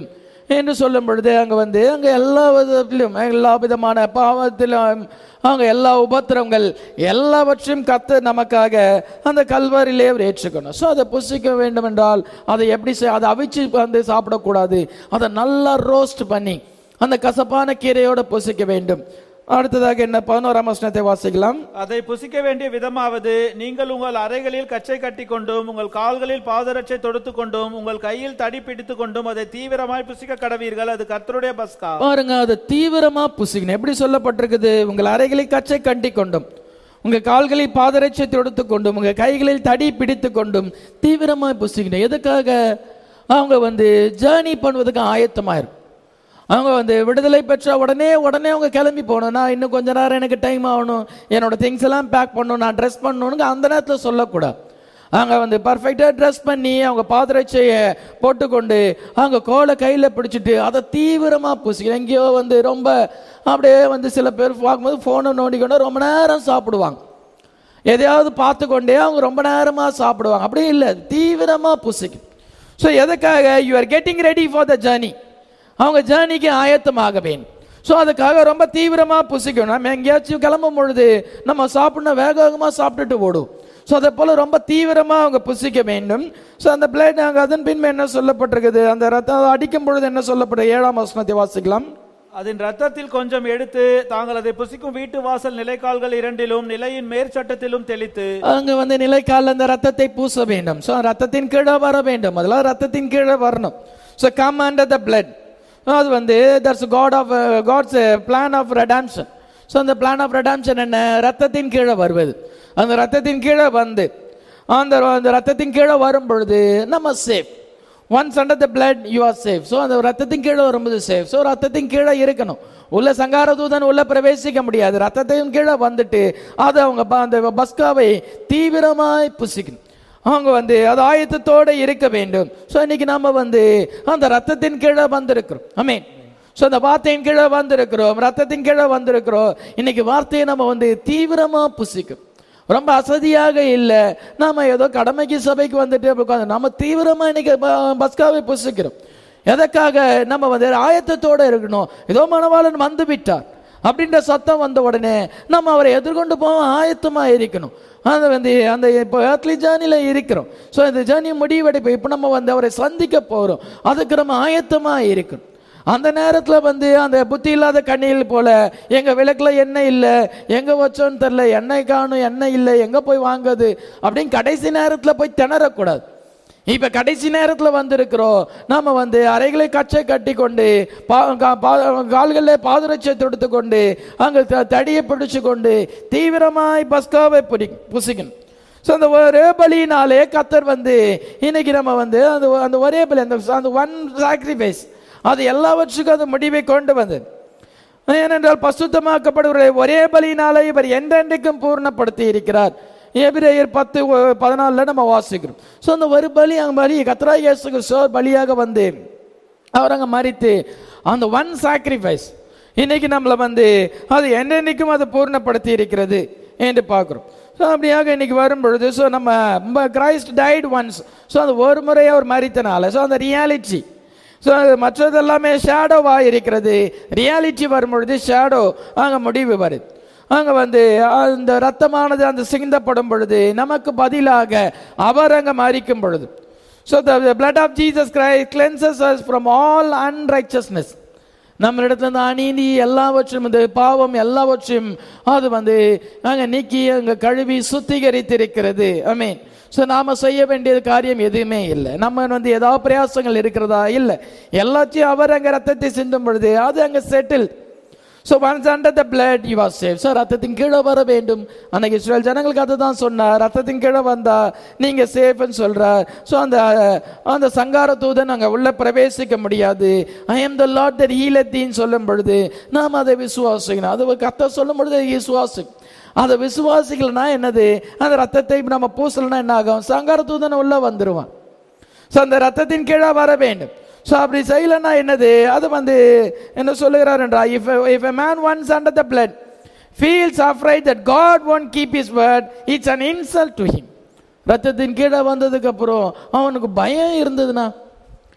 என்று சொல்லும் பொழுது அங்க வந்து அங்க எல்லா விதத்திலும் எல்லா விதமான பாவத்திலும் அவங்க எல்லா உபத்திரங்கள் எல்லாவற்றையும் கத்து நமக்காக அந்த கல்வாரிலே அவர் ஏற்றுக்கணும் ஸோ அதை புசிக்க வேண்டும் என்றால் அதை எப்படி செய்- அதை அவிச்சு வந்து சாப்பிடக்கூடாது அதை நல்லா ரோஸ்ட் பண்ணி அந்த கசப்பான கீரையோட புசிக்க வேண்டும் அடுத்ததாக என்ன பதினோராம் வசனத்தை வாசிக்கலாம் அதை புசிக்க வேண்டிய விதமாவது நீங்கள் உங்கள் அறைகளில் கச்சை கட்டி கொண்டும் உங்கள் கால்களில் பாதரட்சை தொடுத்து கொண்டும் உங்கள் கையில் தடி பிடித்து கொண்டும் அதை தீவிரமாய் புசிக்க கடவீர்கள் அது கர்த்தருடைய பஸ்கா பாருங்க அது தீவிரமா புசிக்கணும் எப்படி சொல்லப்பட்டிருக்குது உங்கள் அறைகளில் கச்சை கட்டி கொண்டும் உங்க கால்களில் பாதரட்சை தொடுத்து கொண்டும் உங்க கைகளில் தடி பிடித்து கொண்டும் தீவிரமா புசிக்கணும் எதுக்காக அவங்க வந்து ஜேர்னி பண்ணுவதுக்கு ஆயத்தமாயிரும் அவங்க வந்து விடுதலை பெற்ற உடனே உடனே அவங்க கிளம்பி போகணும் நான் இன்னும் கொஞ்ச நேரம் எனக்கு டைம் ஆகணும் என்னோட திங்ஸ் எல்லாம் பேக் பண்ணணும் நான் ட்ரெஸ் பண்ணணும்னு அந்த நேரத்தில் சொல்லக்கூடாது அவங்க வந்து பர்ஃபெக்டாக ட்ரெஸ் பண்ணி அவங்க பாதரட்சையை போட்டுக்கொண்டு அவங்க கோலை கையில் பிடிச்சிட்டு அதை தீவிரமாக பூசிக்கணும் எங்கேயோ வந்து ரொம்ப அப்படியே வந்து சில பேர் பார்க்கும்போது ஃபோனை நோண்டிக்கொண்டு ரொம்ப நேரம் சாப்பிடுவாங்க எதையாவது பார்த்து கொண்டே அவங்க ரொம்ப நேரமாக சாப்பிடுவாங்க அப்படி இல்லை தீவிரமாக புசிக்கும் ஸோ எதுக்காக you are getting ready for the journey அவங்க ஜேர்னிக்கு ஆயத்தமாக வேண்டும் ஸோ அதுக்காக ரொம்ப தீவிரமாக புசிக்கணும் நம்ம எங்கேயாச்சும் கிளம்பும் பொழுது நம்ம சாப்பிடணும் வேக வேகமாக சாப்பிட்டுட்டு ஓடும் ஸோ அதை போல் ரொம்ப தீவிரமாக அவங்க புசிக்க வேண்டும் ஸோ அந்த பிளேட் அங்கே அதன் பின்பு என்ன சொல்லப்பட்டிருக்குது அந்த ரத்தம் அடிக்கும் பொழுது என்ன சொல்லப்பட்டது ஏழாம் வசனத்தை வாசிக்கலாம் அதன் ரத்தத்தில் கொஞ்சம் எடுத்து தாங்கள் அதை புசிக்கும் வீட்டு வாசல் நிலைக்கால்கள் இரண்டிலும் நிலையின் மேற்சட்டத்திலும் தெளித்து அங்க வந்து நிலைக்கால் அந்த ரத்தத்தை பூச வேண்டும் ஸோ ரத்தத்தின் கீழே வர வேண்டும் அதெல்லாம் ரத்தத்தின் கீழே வரணும் so come under the blood அது வந்து that's God of God's plan of redemption so அந்த பிளான் ஆஃப் ரெடாம்ஷன் என்ன ரத்தத்தின் கீழே வருவது அந்த ரத்தத்தின் கீழே வந்து அந்த அந்த ரத்தத்தின் கீழே வரும் பொழுது நம்ம safe once under the blood you are safe so அந்த ரத்தத்தின் கீழே வரும்போது சேஃப் ஸோ ரத்தத்தின் கீழே இருக்கணும் உள்ள சங்கார தூதன் உள்ள பிரவேசிக்க முடியாது ரத்தத்தின் கீழே வந்துட்டு அதை அவங்க ப- அந்த பஸ்காவை தீவிரமாய் புசிக்கணும் அவங்க வந்து அது ஆயத்தத்தோட இருக்க வேண்டும் ஸோ இன்னைக்கு நாம வந்து அந்த ரத்தத்தின் கீழே வந்திருக்கிறோம் அமீன் ஸோ அந்த வார்த்தையின் கீழே வந்திருக்கிறோம் ரத்தத்தின் கீழே வந்திருக்கிறோம் இன்னைக்கு வார்த்தையை நம்ம வந்து தீவிரமா புசிக்கும் ரொம்ப அசதியாக இல்லை நாம ஏதோ கடமைக்கு சபைக்கு வந்துட்டு அப்படி உட்கார்ந்து நம்ம தீவிரமா இன்னைக்கு ப- பஸ்காவை புசிக்கிறோம் எதற்காக நம்ம வந்து ஆயத்தத்தோட இருக்கணும் ஏதோ மணவாளன் வந்து விட்டார் அப்படின்ற சத்தம் வந்த உடனே நம்ம அவரை எதிர்கொண்டு போக ஆயத்தமா இருக்கணும் அது வந்து அந்த இப்போ ஏர்த்லி ஜேர்னில இருக்கிறோம் ஸோ இந்த ஜேர்னி முடிவடைப்பு இப்போ நம்ம வந்து அவரை சந்திக்க போறோம் அதுக்கு நம்ம ஆயத்தமா இருக்கணும் அந்த நேரத்தில் வந்து அந்த புத்தி இல்லாத கண்ணியில் போல எங்க விளக்குல எண்ணெய் இல்லை எங்க வச்சோன்னு தெரில எண்ணெய் காணும் எண்ணெய் இல்லை எங்க போய் வாங்குறது அப்படின்னு கடைசி நேரத்தில் போய் திணறக்கூடாது இப்ப கடைசி நேரத்தில் வந்திருக்கிறோம் நாம வந்து அறைகளை கச்சை கட்டி கொண்டு பா- கா- பா- கால்களில் பாதுரட்சை தொடுத்து கொண்டு அங்க த- தடியை பிடிச்சு கொண்டு தீவிரமாய் பஸ்காவை புடி புசிக்கணும் ஸோ அந்த ஒரே பலியினாலே கத்தர் வந்து இன்னைக்கு நம்ம வந்து அந்த அந்த ஒரே பலி அந்த அந்த ஒன் சாக்ரிஃபைஸ் அது எல்லாவற்றுக்கும் அது முடிவை கொண்டு வந்தது ஏனென்றால் பசுத்தமாக்கப்படுகிற ஒரே பலியினாலே இவர் என்றென்றைக்கும் பூர்ணப்படுத்தி இருக்கிறார் எபிரேயர் பத்து ஒ- பதினாலுல நம்ம வாசிக்கிறோம் ஸோ அந்த ஒரு பலி அங்க பலி கத்ரா இயேசுக்கு சோர் பலியாக வந்து அவர் அங்க மறித்து அந்த ஒன் சாக்ரிஃபைஸ் இன்னைக்கு நம்மளை வந்து அது என்னென்னைக்கும் அது பூர்ணப்படுத்தி இருக்கிறது என்று பார்க்கிறோம் ஸோ அப்படியாக இன்னைக்கு வரும் பொழுது ஸோ நம்ம கிரைஸ்ட் டைட் ஒன்ஸ் ஸோ அந்த ஒரு முறை அவர் மறித்தனால ஸோ அந்த ரியாலிட்டி ஸோ மற்றது எல்லாமே ஷேடோவாக இருக்கிறது ரியாலிட்டி வரும் பொழுது ஷேடோ அங்கே முடிவு வருது அங்கே வந்து அந்த ரத்தமானது அந்த சிந்தப்படும் பொழுது நமக்கு பதிலாக அவர் அங்கே மறிக்கும் பொழுது so the blood of Jesus Christ cleanses us from all unrighteousness நம்மளிடத்துல இருந்து அநீதி எல்லாவற்றையும் இந்த பாவம் எல்லாவற்றையும் அது வந்து அங்க நீக்கி அங்க கழுவி சுத்திகரித்திருக்கிறது அமீன் ஸோ நாம செய்ய வேண்டியது காரியம் எதுவுமே இல்லை நம்ம வந்து ஏதாவது பிரயாசங்கள் இருக்கிறதா இல்லை எல்லாத்தையும் அவர் அங்க ரத்தத்தை சிந்தும் பொழுது அது அங்க settle so once under the blood you are safe sir ரத்தத்தின் கீழே வர வேண்டும் அன்னைக்கு இஸ்ரேல் ஜனங்களுக்கு அதை தான் சொன்னார் ரத்தத்தின் கீழே வந்தா நீங்க சேஃப்னு சொல்றார் ஸோ அந்த அந்த சங்கார தூதன் அங்கே உள்ள பிரவேசிக்க முடியாது I am the Lord that ஹீலத்தின்னு சொல்லும் பொழுது நாம் அதை விசுவாசிக்கணும் அது கத்த சொல்லும் பொழுது விசுவாசி அதை விசுவாசிக்கலனா என்னது அந்த ரத்தத்தை நம்ம பூசலனா என்ன ஆகும் சங்கார தூதன் உள்ள வந்துருவான் ஸோ அந்த ரத்தத்தின் கீழே வர வேண்டும் ஸோ அப்படி செய்யலைன்னா என்னது அது வந்து என்ன சொல்லுகிறார் என்றா if if a man once under the blood feels afraid that God won't keep his word it's an insult to him ரத்தத்தின் கீழே வந்ததுக்கு அப்புறம் அவனுக்கு பயம் இருந்ததுன்னா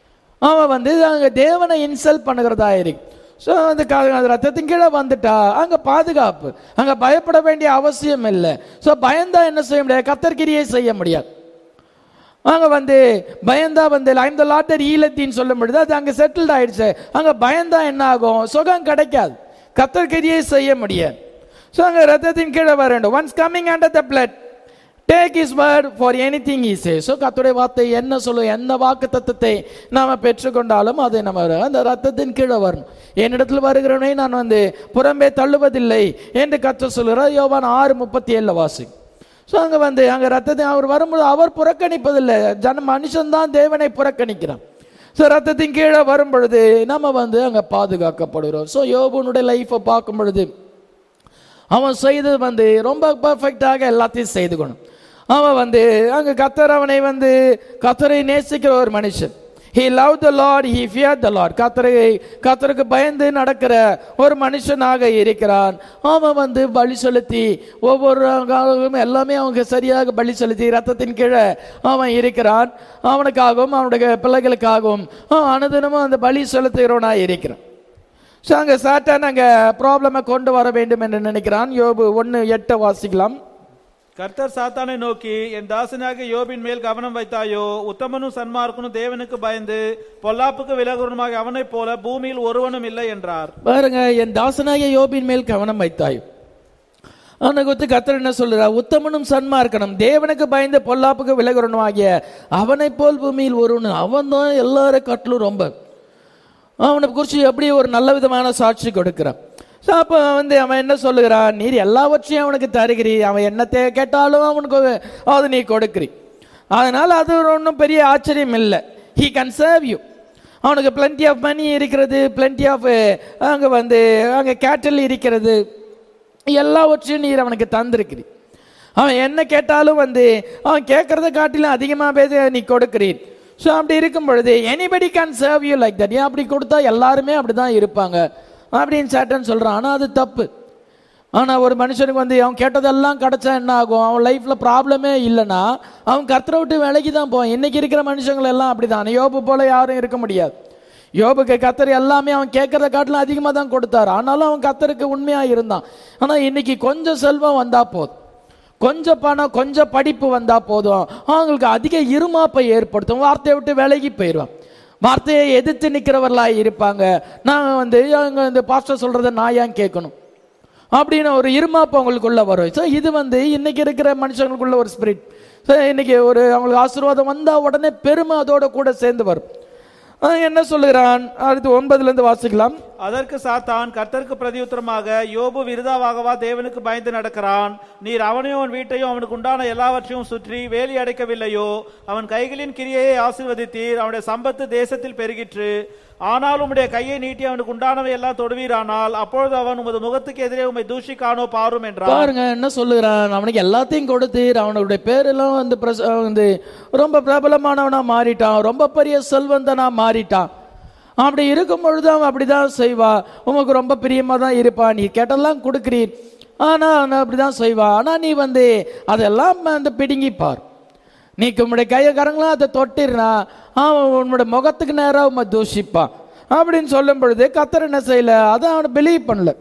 அவன் வந்து அங்க தேவனை இன்சல்ட் பண்ணுகிறதா இருக்கு ஸோ அந்த க- அந்த ரத்தத்தின் கீழே வந்துட்டா அங்க பாதுகாப்பு அங்க பயப்பட வேண்டிய அவசியம் இல்லை ஸோ பயந்தா என்ன செய்ய முடியாது கத்தர்கிரியை செய்ய முடியாது அங்க வந்து பயந்தா வந்து ஐம் த லாட்டர் ஈலத்தின்னு சொல்லும் பொழுது அது அங்க செட்டில்ட் ஆயிடுச்சு அங்க பயந்தா என்ன ஆகும் சுகம் கிடைக்காது கத்தர்கிரியை செய்ய முடியாது ஸோ அங்க ரத்தத்தின் கீழே வர வேண்டும் once coming under the blood take is word for anything is so கத்துடைய வார்த்தை என்ன சொல்லும் என்ன வாக்கு தத்துவத்தை நாம பெற்றுக்கொண்டாலும் அதை நம்ம அந்த ரத்தத்தின் கீழே வரணும் என்னிடத்தில் வருகிறவனை நான் வந்து புறம்பே தள்ளுவதில்லை என்று கத்து சொல்கிறார் யோவான் ஆறு முப்பத்தி ஏழுல வாசி ஸோ அங்கே வந்து அங்கே ரத்தத்தை அவர் வரும்போது அவர் புறக்கணிப்பதில்லை ஜன மனுஷன்தான் தேவனை புறக்கணிக்கிறான் ஸோ ரத்தத்தின் கீழே வரும் பொழுது நம்ம வந்து அங்கே பாதுகாக்கப்படுகிறோம் ஸோ யோபுனுடைய லைஃப்பை பார்க்கும் பொழுது அவன் செய்தது வந்து ரொம்ப பர்ஃபெக்டாக எல்லாத்தையும் செய்து கொணும் அவன் வந்து அங்கே கத்தர் அவனை வந்து கத்தரை நேசிக்கிற ஒரு மனுஷன் he love the Lord he fear the Lord கத்தரை கத்தருக்கு பயந்து நடக்கிற ஒரு மனுஷனாக இருக்கிறான் அவன் வந்து பலி செலுத்தி ஒவ்வொரு காலமும் எல்லாமே அவங்க சரியாக பலி செலுத்தி ரத்தத்தின் கீழே அவன் இருக்கிறான் அவனுக்காகவும் அவனுடைய பிள்ளைகளுக்காகவும் அவன் அனுதினமும் அந்த பலி செலுத்துகிறவனாக இருக்கிறான் ஸோ அங்கே சாத்தான் அங்கே ப்ராப்ளமை கொண்டு வர வேண்டும் என்று நினைக்கிறான் யோபு ஒன்று எட்டை வாசிக்கலாம் கர்த்தர் சாத்தானை நோக்கி என் தாசனாக யோபின் மேல் கவனம் வைத்தாயோ உத்தமனும் சன்மார்க்கனும் தேவனுக்கு பயந்து பொல்லாப்புக்கு விலகுறனுமாக அவனைப் போல பூமியில் ஒருவனும் இல்லை என்றார் பாருங்க என் தாசனாகிய யோபின் மேல் கவனம் வைத்தாய் அவனை குறித்து கத்தர் என்ன சொல்றா உத்தமனும் சன்மார்க்கனும் தேவனுக்கு பயந்து பொல்லாப்புக்கு விலகுறனும் ஆகிய அவனைப் போல் பூமியில் ஒருவன் அவன் தான் எல்லார கட்டிலும் ரொம்ப அவனை குறித்து எப்படி ஒரு நல்ல விதமான சாட்சி கொடுக்கிறான் ஸோ அப்போ வந்து அவன் என்ன சொல்லுகிறான் நீர் எல்லாவற்றையும் அவனுக்கு தருகிறீ அவன் என்னத்தை கேட்டாலும் அவனுக்கு அது நீ கொடுக்கிறீ அதனால் அது ஒன்றும் பெரிய ஆச்சரியம் இல்லை ஹீ கேன் சர்வ் யூ அவனுக்கு plenty ஆஃப் மணி இருக்கிறது plenty ஆஃப் அங்கே வந்து அங்கே கேட்டல் இருக்கிறது எல்லாவற்றையும் நீர் அவனுக்கு தந்திருக்கிறீர் அவன் என்ன கேட்டாலும் வந்து அவன் கேட்கறத காட்டிலும் அதிகமாக பேச நீ கொடுக்கிறீர் ஸோ அப்படி இருக்கும் பொழுது anybody can serve you like that ஏன் அப்படி கொடுத்தா எல்லாருமே அப்படி தான் இருப்பாங்க அப்படின்னு சேட்டன் சொல்கிறான் ஆனால் அது தப்பு ஆனால் ஒரு மனுஷனுக்கு வந்து அவன் கேட்டதெல்லாம் கிடைச்சா என்ன ஆகும் அவன் லைஃப்பில் ப்ராப்ளமே இல்லைன்னா அவன் கர்த்தரை விட்டு விலகி தான் போவான் இன்னைக்கு இருக்கிற மனுஷங்கள் எல்லாம் அப்படி தான் யோபு போல யாரும் இருக்க முடியாது யோபுக்கு கத்தர் எல்லாமே அவன் கேட்கறத காட்டிலும் அதிகமாக தான் கொடுத்தாரு ஆனாலும் அவன் கத்தருக்கு உண்மையாக இருந்தான் ஆனால் இன்னைக்கு கொஞ்சம் செல்வம் வந்தால் போதும் கொஞ்சம் பணம் கொஞ்சம் படிப்பு வந்தா போதும் அவங்களுக்கு அதிக இருமாப்பை ஏற்படுத்தும் வார்த்தையை விட்டு விலகி போயிடுவான் வார்த்தையை எதிர்த்து நிற்கிறவர்களா இருப்பாங்க நான் வந்து அவங்க இந்த பாஸ்டர் சொல்றதை நான் ஏன் கேட்கணும் அப்படின்னு ஒரு இருமாப்பு அவங்களுக்குள்ள வரும் ஸோ இது வந்து இன்னைக்கு இருக்கிற மனுஷங்களுக்குள்ள ஒரு ஸ்பிரிட் ஸோ இன்னைக்கு ஒரு அவங்களுக்கு ஆசீர்வாதம் வந்தா உடனே பெருமை அதோட கூட சேர்ந்து வரும் அவன் என்ன சொல்லுகிறான் அடுத்து ஒன்பதுல இருந்து வாசிக்கலாம் அதற்கு சாத்தான் கர்த்தருக்கு பிரதியுத்தரமாக யோபு விருதாவாகவா தேவனுக்கு பயந்து நடக்கிறான் நீர் அவனையும் அவன் வீட்டையும் அவனுக்கு உண்டான எல்லாவற்றையும் சுற்றி வேலி அடைக்கவில்லையோ அவன் கைகளின் கிரியையை ஆசீர்வதித்தீர் அவனுடைய சம்பத்து தேசத்தில் பெருகிற்று ஆனால் உம்முடைய கையை நீட்டி அவனுக்கு உண்டானவை எல்லாம் தொடுவீரானால் அப்பொழுது அவன் உமது முகத்துக்கு எதிரே உம்மை தூஷிக்கானோ பாரும் என்றான் பாருங்க என்ன சொல்லுகிறான் அவனுக்கு எல்லாத்தையும் கொடுத்து அவனுடைய பேரெல்லாம் வந்து பிரச- வந்து ரொம்ப பிரபலமானவனா மாறிட்டான் ரொம்ப பெரிய செல்வந்தனா மாறிட்டான் அப்படி இருக்கும் பொழுது அவன் அப்படிதான் செய்வா உமக்கு ரொம்ப பிரியமா தான் இருப்பான் நீ கேட்டெல்லாம் கொடுக்கிறீர் ஆனா அவன் அப்படிதான் செய்வா ஆனா நீ வந்து அதெல்லாம் வந்து பிடுங்கிப்பார் நீ உன்னுடைய கையை கரங்களாம் அதை தொட்டிருனா அவன் உன்னுடைய முகத்துக்கு நேராக உண்மை தூஷிப்பான் அப்படின்னு சொல்லும் பொழுது கத்தர் என்ன செய்யல அதை அவனை பிலீவ் பண்ணல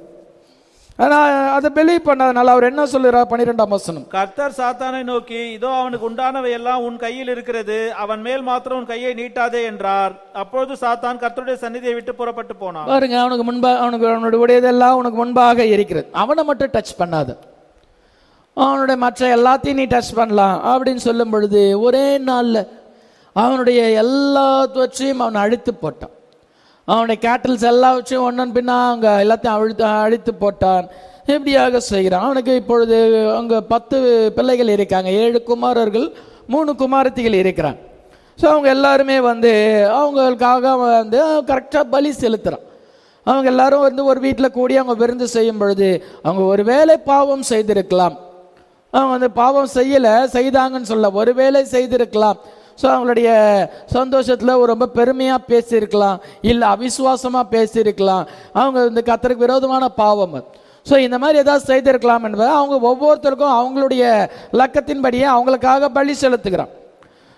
ஆனால் அதை பிலீவ் பண்ணாதனால அவர் என்ன சொல்லுறார் பன்னிரெண்டாம் வசனம் கர்த்தர் சாத்தானை நோக்கி இதோ அவனுக்கு உண்டானவை எல்லாம் உன் கையில் இருக்கிறது அவன் மேல் மாத்திரம் உன் கையை நீட்டாதே என்றார் அப்பொழுது சாத்தான் கர்த்தருடைய சந்நிதியை விட்டு புறப்பட்டு போனான் பாருங்க அவனுக்கு முன்பா அவனுக்கு அவனுடைய உடையதெல்லாம் உனக்கு முன்பாக இருக்கிறது அவனை மட்டும் டச் பண்ணாத அவனுடைய மற்ற எல்லாத்தையும் நீ டச் பண்ணலாம் அப்படின்னு சொல்லும் பொழுது ஒரே நாளில் அவனுடைய எல்லாவற்றையும் அவன் அழித்து போட்டான் அவனுடைய கேட்டல்ஸ் எல்லாவற்றையும் ஒன்றன் பின்னா அங்கே எல்லாத்தையும் அழித்து அழித்து போட்டான் இப்படியாக செய்கிறான் அவனுக்கு இப்பொழுது அங்கே பத்து பிள்ளைகள் இருக்காங்க ஏழு குமாரர்கள் மூணு குமாரத்திகள் இருக்கிறான் ஸோ அவங்க எல்லாருமே வந்து அவங்களுக்காக அவன் வந்து கரெக்டாக பலி செலுத்துகிறான் அவங்க எல்லாரும் வந்து ஒரு வீட்டில் கூடி அவங்க விருந்து செய்யும் பொழுது அவங்க ஒருவேளை பாவம் செய்திருக்கலாம் அவங்க வந்து பாவம் செய்யலை செய்தாங்கன்னு சொல்ல ஒருவேளை செய்திருக்கலாம் ஸோ அவங்களுடைய சந்தோஷத்தில் ஒரு ரொம்ப பெருமையாக பேசியிருக்கலாம் இல்லை அவிசுவாசமாக பேசியிருக்கலாம் அவங்க இந்த கத்தருக்கு விரோதமான பாவம் ஸோ இந்த மாதிரி ஏதாவது செய்திருக்கலாம் என்பதை அவங்க ஒவ்வொருத்தருக்கும் அவங்களுடைய லக்கத்தின்படியே அவங்களுக்காக பலி செலுத்துகிறான்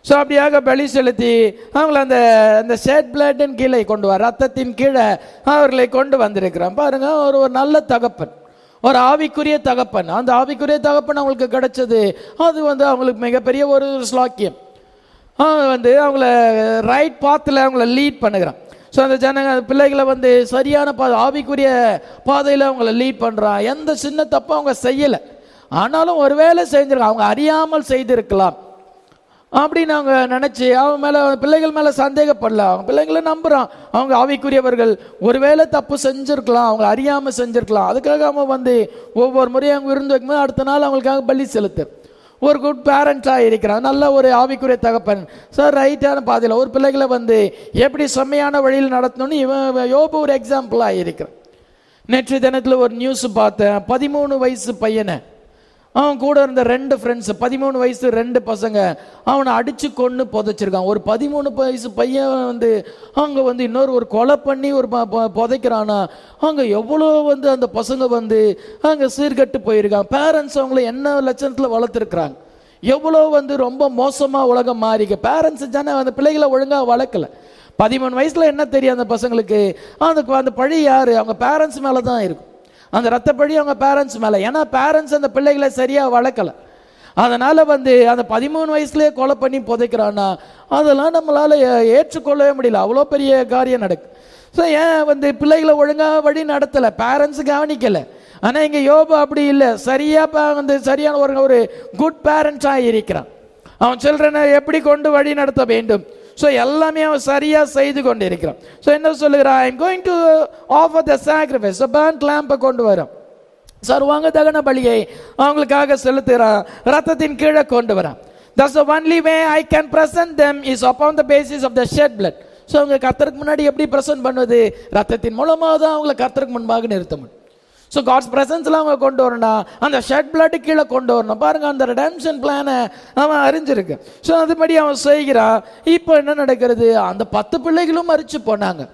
ஸோ அப்படியாக பலி செலுத்தி அவங்கள அந்த அந்த ஷேட் பிளட்டின் கீழே கொண்டு வர ரத்தத்தின் கீழே அவர்களை கொண்டு வந்திருக்கிறான் பாருங்க ஒரு ஒரு நல்ல தகப்பன் ஒரு ஆவிக்குரிய தகப்பன் அந்த ஆவிக்குரிய தகப்பன் அவங்களுக்கு கிடைச்சது அது வந்து அவங்களுக்கு மிகப்பெரிய ஒரு ஸ்லாக்கியம் அவன் வந்து அவங்கள ரைட் பாத்தில் அவங்கள லீட் பண்ணுகிறான் ஸோ அந்த ஜனங்க அந்த பிள்ளைகளை வந்து சரியான பா ஆவிக்குரிய பாதையில் அவங்கள லீட் பண்ணுறான் எந்த சின்ன தப்பும் அவங்க செய்யலை ஆனாலும் ஒருவேளை செஞ்சிருக்காங்க அவங்க அறியாமல் செய்திருக்கலாம் அப்படின்னு அவங்க நினச்சி அவன் மேலே பிள்ளைகள் மேலே சந்தேகப்படல அவங்க பிள்ளைங்களை நம்புகிறான் அவங்க ஆவிக்குரியவர்கள் ஒருவேளை தப்பு செஞ்சிருக்கலாம் அவங்க அறியாமல் செஞ்சிருக்கலாம் அதுக்காக அவன் வந்து ஒவ்வொரு முறையும் அவங்க விருந்து வைக்கும்போது அடுத்த நாள் அவங்களுக்காக பலி செலுத்து ஒரு குட் பேரண்ட்ஸாக இருக்கிறான் நல்ல ஒரு ஆவிக்குரிய தகப்பன் சார் ரைட்டான பாதையில் ஒரு பிள்ளைகளை வந்து எப்படி செம்மையான வழியில் நடத்தணும்னு இவன் யோபு ஒரு எக்ஸாம்பிளாக இருக்கிறான் நேற்று தினத்தில் ஒரு நியூஸ் பார்த்தேன் பதிமூணு வயசு பையனை அவன் கூட இருந்த ரெண்டு ஃப்ரெண்ட்ஸ் பதிமூணு வயசு ரெண்டு பசங்க அவனை அடிச்சு கொண்டு புதைச்சிருக்கான் ஒரு பதிமூணு வயசு பையன் வந்து அங்கே வந்து இன்னொரு ஒரு கொலை பண்ணி ஒரு ப- ப- புதைக்கிறானா அங்கே எவ்வளோ வந்து அந்த பசங்க வந்து அங்கே சீர்கட்டு போயிருக்கான் பேரண்ட்ஸ் அவங்கள என்ன லட்சணத்தில் வளர்த்துருக்குறாங்க எவ்வளோ வந்து ரொம்ப மோசமாக உலகம் மாறிக்க பேரண்ட்ஸ் தானே அந்த பிள்ளைகளை ஒழுங்காக வளர்க்கல பதிமூணு வயசுல என்ன தெரியும் அந்த பசங்களுக்கு அந்த அந்த பழி யாரு அவங்க பேரண்ட்ஸ் மேலே தான் இருக்கும் அந்த ரத்தப்பழி அவங்க பேரண்ட்ஸ் மேலே ஏன்னா பேரண்ட்ஸ் அந்த பிள்ளைகளை சரியாக வளர்க்கல அதனால வந்து அந்த பதிமூணு வயசுலயே கொலை பண்ணி புதைக்கிறான்னா அதெல்லாம் நம்மளால ஏ- ஏற்றுக்கொள்ளவே முடியல அவ்வளோ பெரிய காரியம் நடக்கு ஸோ ஏன் வந்து பிள்ளைகளை ஒழுங்காக வழி நடத்தலை பேரண்ட்ஸ் கவனிக்கல ஆனால் இங்கே யோபு அப்படி இல்லை சரியா பா- வந்து சரியான ஒரு ஒரு குட் பேரண்ட்ஸாக இருக்கிறான் அவன் சில்ட்ரனை எப்படி கொண்டு வழி நடத்த வேண்டும் ஸோ எல்லாமே அவன் சரியா செய்து கொண்டு இருக்கிறான் ஸோ என்ன சொல்லுகிறான் I'm going to offer the sacrifice பேண்ட் லேம்பை கொண்டு வரும் சர்வாங்க தகன பலியை அவங்களுக்காக செலுத்துகிறான் ரத்தத்தின் கீழே கொண்டு வரான் that's the only way I can present them is upon the basis of the shed blood so அவங்க கர்த்தருக்கு முன்னாடி எப்படி ப்ரெசென்ட் பண்ணுவது ரத்தத்தின் மூலமாக தான் அவங்களை கர்த்தருக்கு முன்பாக நிறுத்த முடியும் ஸோ காட்ஸ் பிரசன்ஸ்ல அவங்க கொண்டு வரணும் அந்த ஷெட் பிளட் கீழே கொண்டு வரணும் பாருங்க அந்த ரெடம்ஷன் பிளானை அவன் அறிஞ்சிருக்கு ஸோ அதுபடி அவன் செய்கிறான் இப்போ என்ன நடக்கிறது அந்த பத்து பிள்ளைகளும் மறிச்சு போனாங்க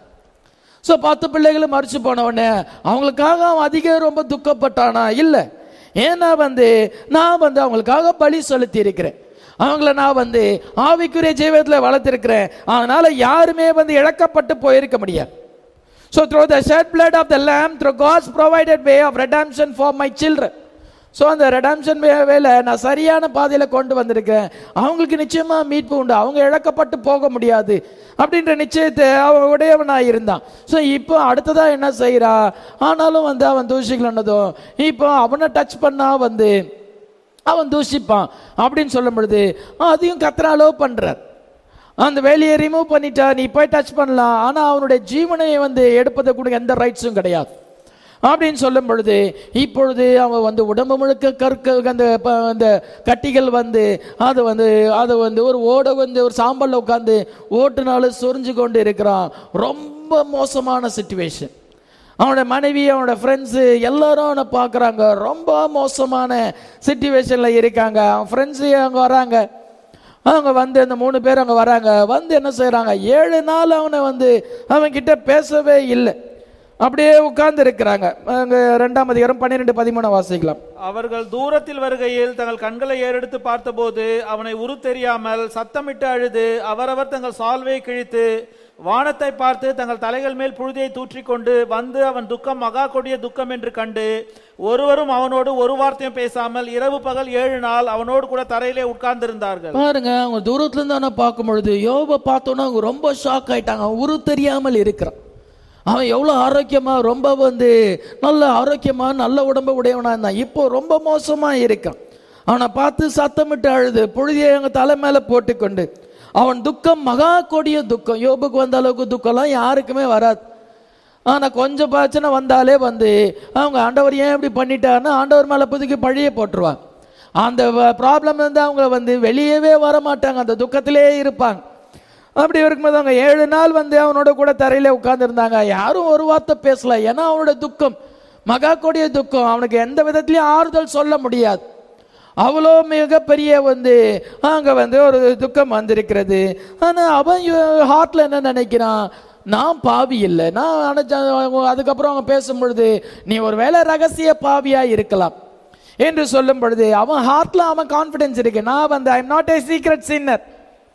ஸோ பத்து பிள்ளைகளும் மறிச்சு போன உடனே அவங்களுக்காக அவன் அதிகம் ரொம்ப துக்கப்பட்டானா இல்லை ஏன்னா வந்து நான் வந்து அவங்களுக்காக பலி செலுத்தி இருக்கிறேன் அவங்கள நான் வந்து ஆவிக்குரிய ஜீவத்தில் வளர்த்திருக்கிறேன் அதனால யாருமே வந்து இழக்கப்பட்டு போயிருக்க முடியாது So through the shed blood of the lamb, through God's provided way of redemption for my children. So அந்த ரெடாம்ஷன் வேலை நான் சரியான பாதையில் கொண்டு வந்திருக்கேன் அவங்களுக்கு நிச்சயமா மீட்பு உண்டு அவங்க இழக்கப்பட்டு போக முடியாது அப்படின்ற நிச்சயத்தை அவன் உடையவனாக இருந்தான் ஸோ இப்போ அடுத்ததா என்ன செய்றா ஆனாலும் வந்து அவன் தூசிக்கலன்னதும் இப்போ அவனை டச் பண்ணா வந்து அவன் தூஷிப்பான் அப்படின்னு சொல்லும் பொழுது அதையும் கத்திர அலோவ் பண்றார் அந்த வேலையை ரிமூவ் பண்ணிட்டா நீ போய் டச் பண்ணலாம் ஆனா அவனுடைய ஜீவனை வந்து எடுப்பதை கூட எந்த ரைட்ஸும் கிடையாது அப்படின்னு சொல்லும் பொழுது இப்பொழுது அவன் வந்து உடம்பு முழுக்க கற்க அந்த ப- அந்த கட்டிகள் வந்து அது வந்து அது வந்து ஒரு ஓட வந்து ஒரு சாம்பல்ல உட்காந்து ஓட்டுனாலும் சொரிஞ்சு கொண்டு இருக்கிறான் ரொம்ப மோசமான சுச்சுவேஷன் அவனோட மனைவி அவனோட ஃப்ரெண்ட்ஸு எல்லாரும் அவனை பார்க்குறாங்க ரொம்ப மோசமான சுச்சுவேஷனில் இருக்காங்க அவன் ஃப்ரெண்ட்ஸு அங்கே வராங்க அவங்க வந்து அந்த மூணு பேர் அங்கே வராங்க வந்து என்ன செய்கிறாங்க ஏழு நாள் அவனை வந்து அவன் கிட்ட பேசவே இல்லை அப்படியே உட்கார்ந்து இருக்கிறாங்க அங்கே ரெண்டாம் அதிகாரம் பன்னிரெண்டு பதிமூணு வாசிக்கலாம் அவர்கள் தூரத்தில் வருகையில் தங்கள் கண்களை ஏறெடுத்து பார்த்தபோது அவனை உரு தெரியாமல் சத்தமிட்டு அழுது அவரவர் தங்கள் சால்வையை கிழித்து வானத்தை பார்த்து தங்கள் தலைகள் மேல் புழுதியை தூற்றிக்கொண்டு வந்து அவன் துக்கம் மகா கொடிய துக்கம் என்று கண்டு ஒருவரும் அவனோடு ஒரு வார்த்தையும் பேசாமல் இரவு பகல் ஏழு நாள் அவனோடு கூட தரையிலே உட்கார்ந்திருந்தார்கள் பாருங்க அவங்க தூரத்துல இருந்து அவனை பார்க்கும் பொழுது யோபை பார்த்தோன்னா அவங்க ரொம்ப ஷாக் ஆயிட்டாங்க அவன் உரு தெரியாமல் இருக்கிறான் அவன் எவ்வளோ ஆரோக்கியமா ரொம்ப வந்து நல்ல ஆரோக்கியமா நல்ல உடம்பு உடையவனா இருந்தான் இப்போ ரொம்ப மோசமா இருக்கான் அவனை பார்த்து சத்தமிட்டு அழுது புழுதியை அவங்க தலை மேல போட்டுக்கொண்டு அவன் துக்கம் மகா கொடிய துக்கம் யோபுக்கு வந்த அளவுக்கு துக்கம்லாம் யாருக்குமே வராது ஆனா கொஞ்சம் பிரச்சனை வந்தாலே வந்து அவங்க ஆண்டவர் ஏன் இப்படி பண்ணிட்டாருன்னு ஆண்டவர் மேல புதுக்கி பழிய போட்டுருவாங்க அந்த ப்ராப்ளம் வந்து அவங்க வந்து வெளியவே வர மாட்டாங்க அந்த துக்கத்திலே இருப்பாங்க அப்படி இருக்கும்போது அவங்க ஏழு நாள் வந்து அவனோட கூட தரையில உட்கார்ந்துருந்தாங்க யாரும் ஒரு வார்த்தை பேசல ஏன்னா அவனோட துக்கம் மகா கொடிய துக்கம் அவனுக்கு எந்த விதத்திலையும் ஆறுதல் சொல்ல முடியாது அவ்வளோ மிகப்பெரிய வந்து அங்கே வந்து ஒரு துக்கம் வந்திருக்கிறது ஆனால் அவன் ஹார்ட்ல என்ன நினைக்கிறான் நான் பாவி இல்லை நான் நினைச்ச- அதுக்கப்புறம் அவங்க பேசும் பொழுது நீ ஒரு வேளை ரகசிய பாவியா இருக்கலாம் என்று சொல்லும் பொழுது அவன் ஹார்ட்ல அவன் கான்ஃபிடன்ஸ் இருக்கு நான் வந்து I am not a secret sinner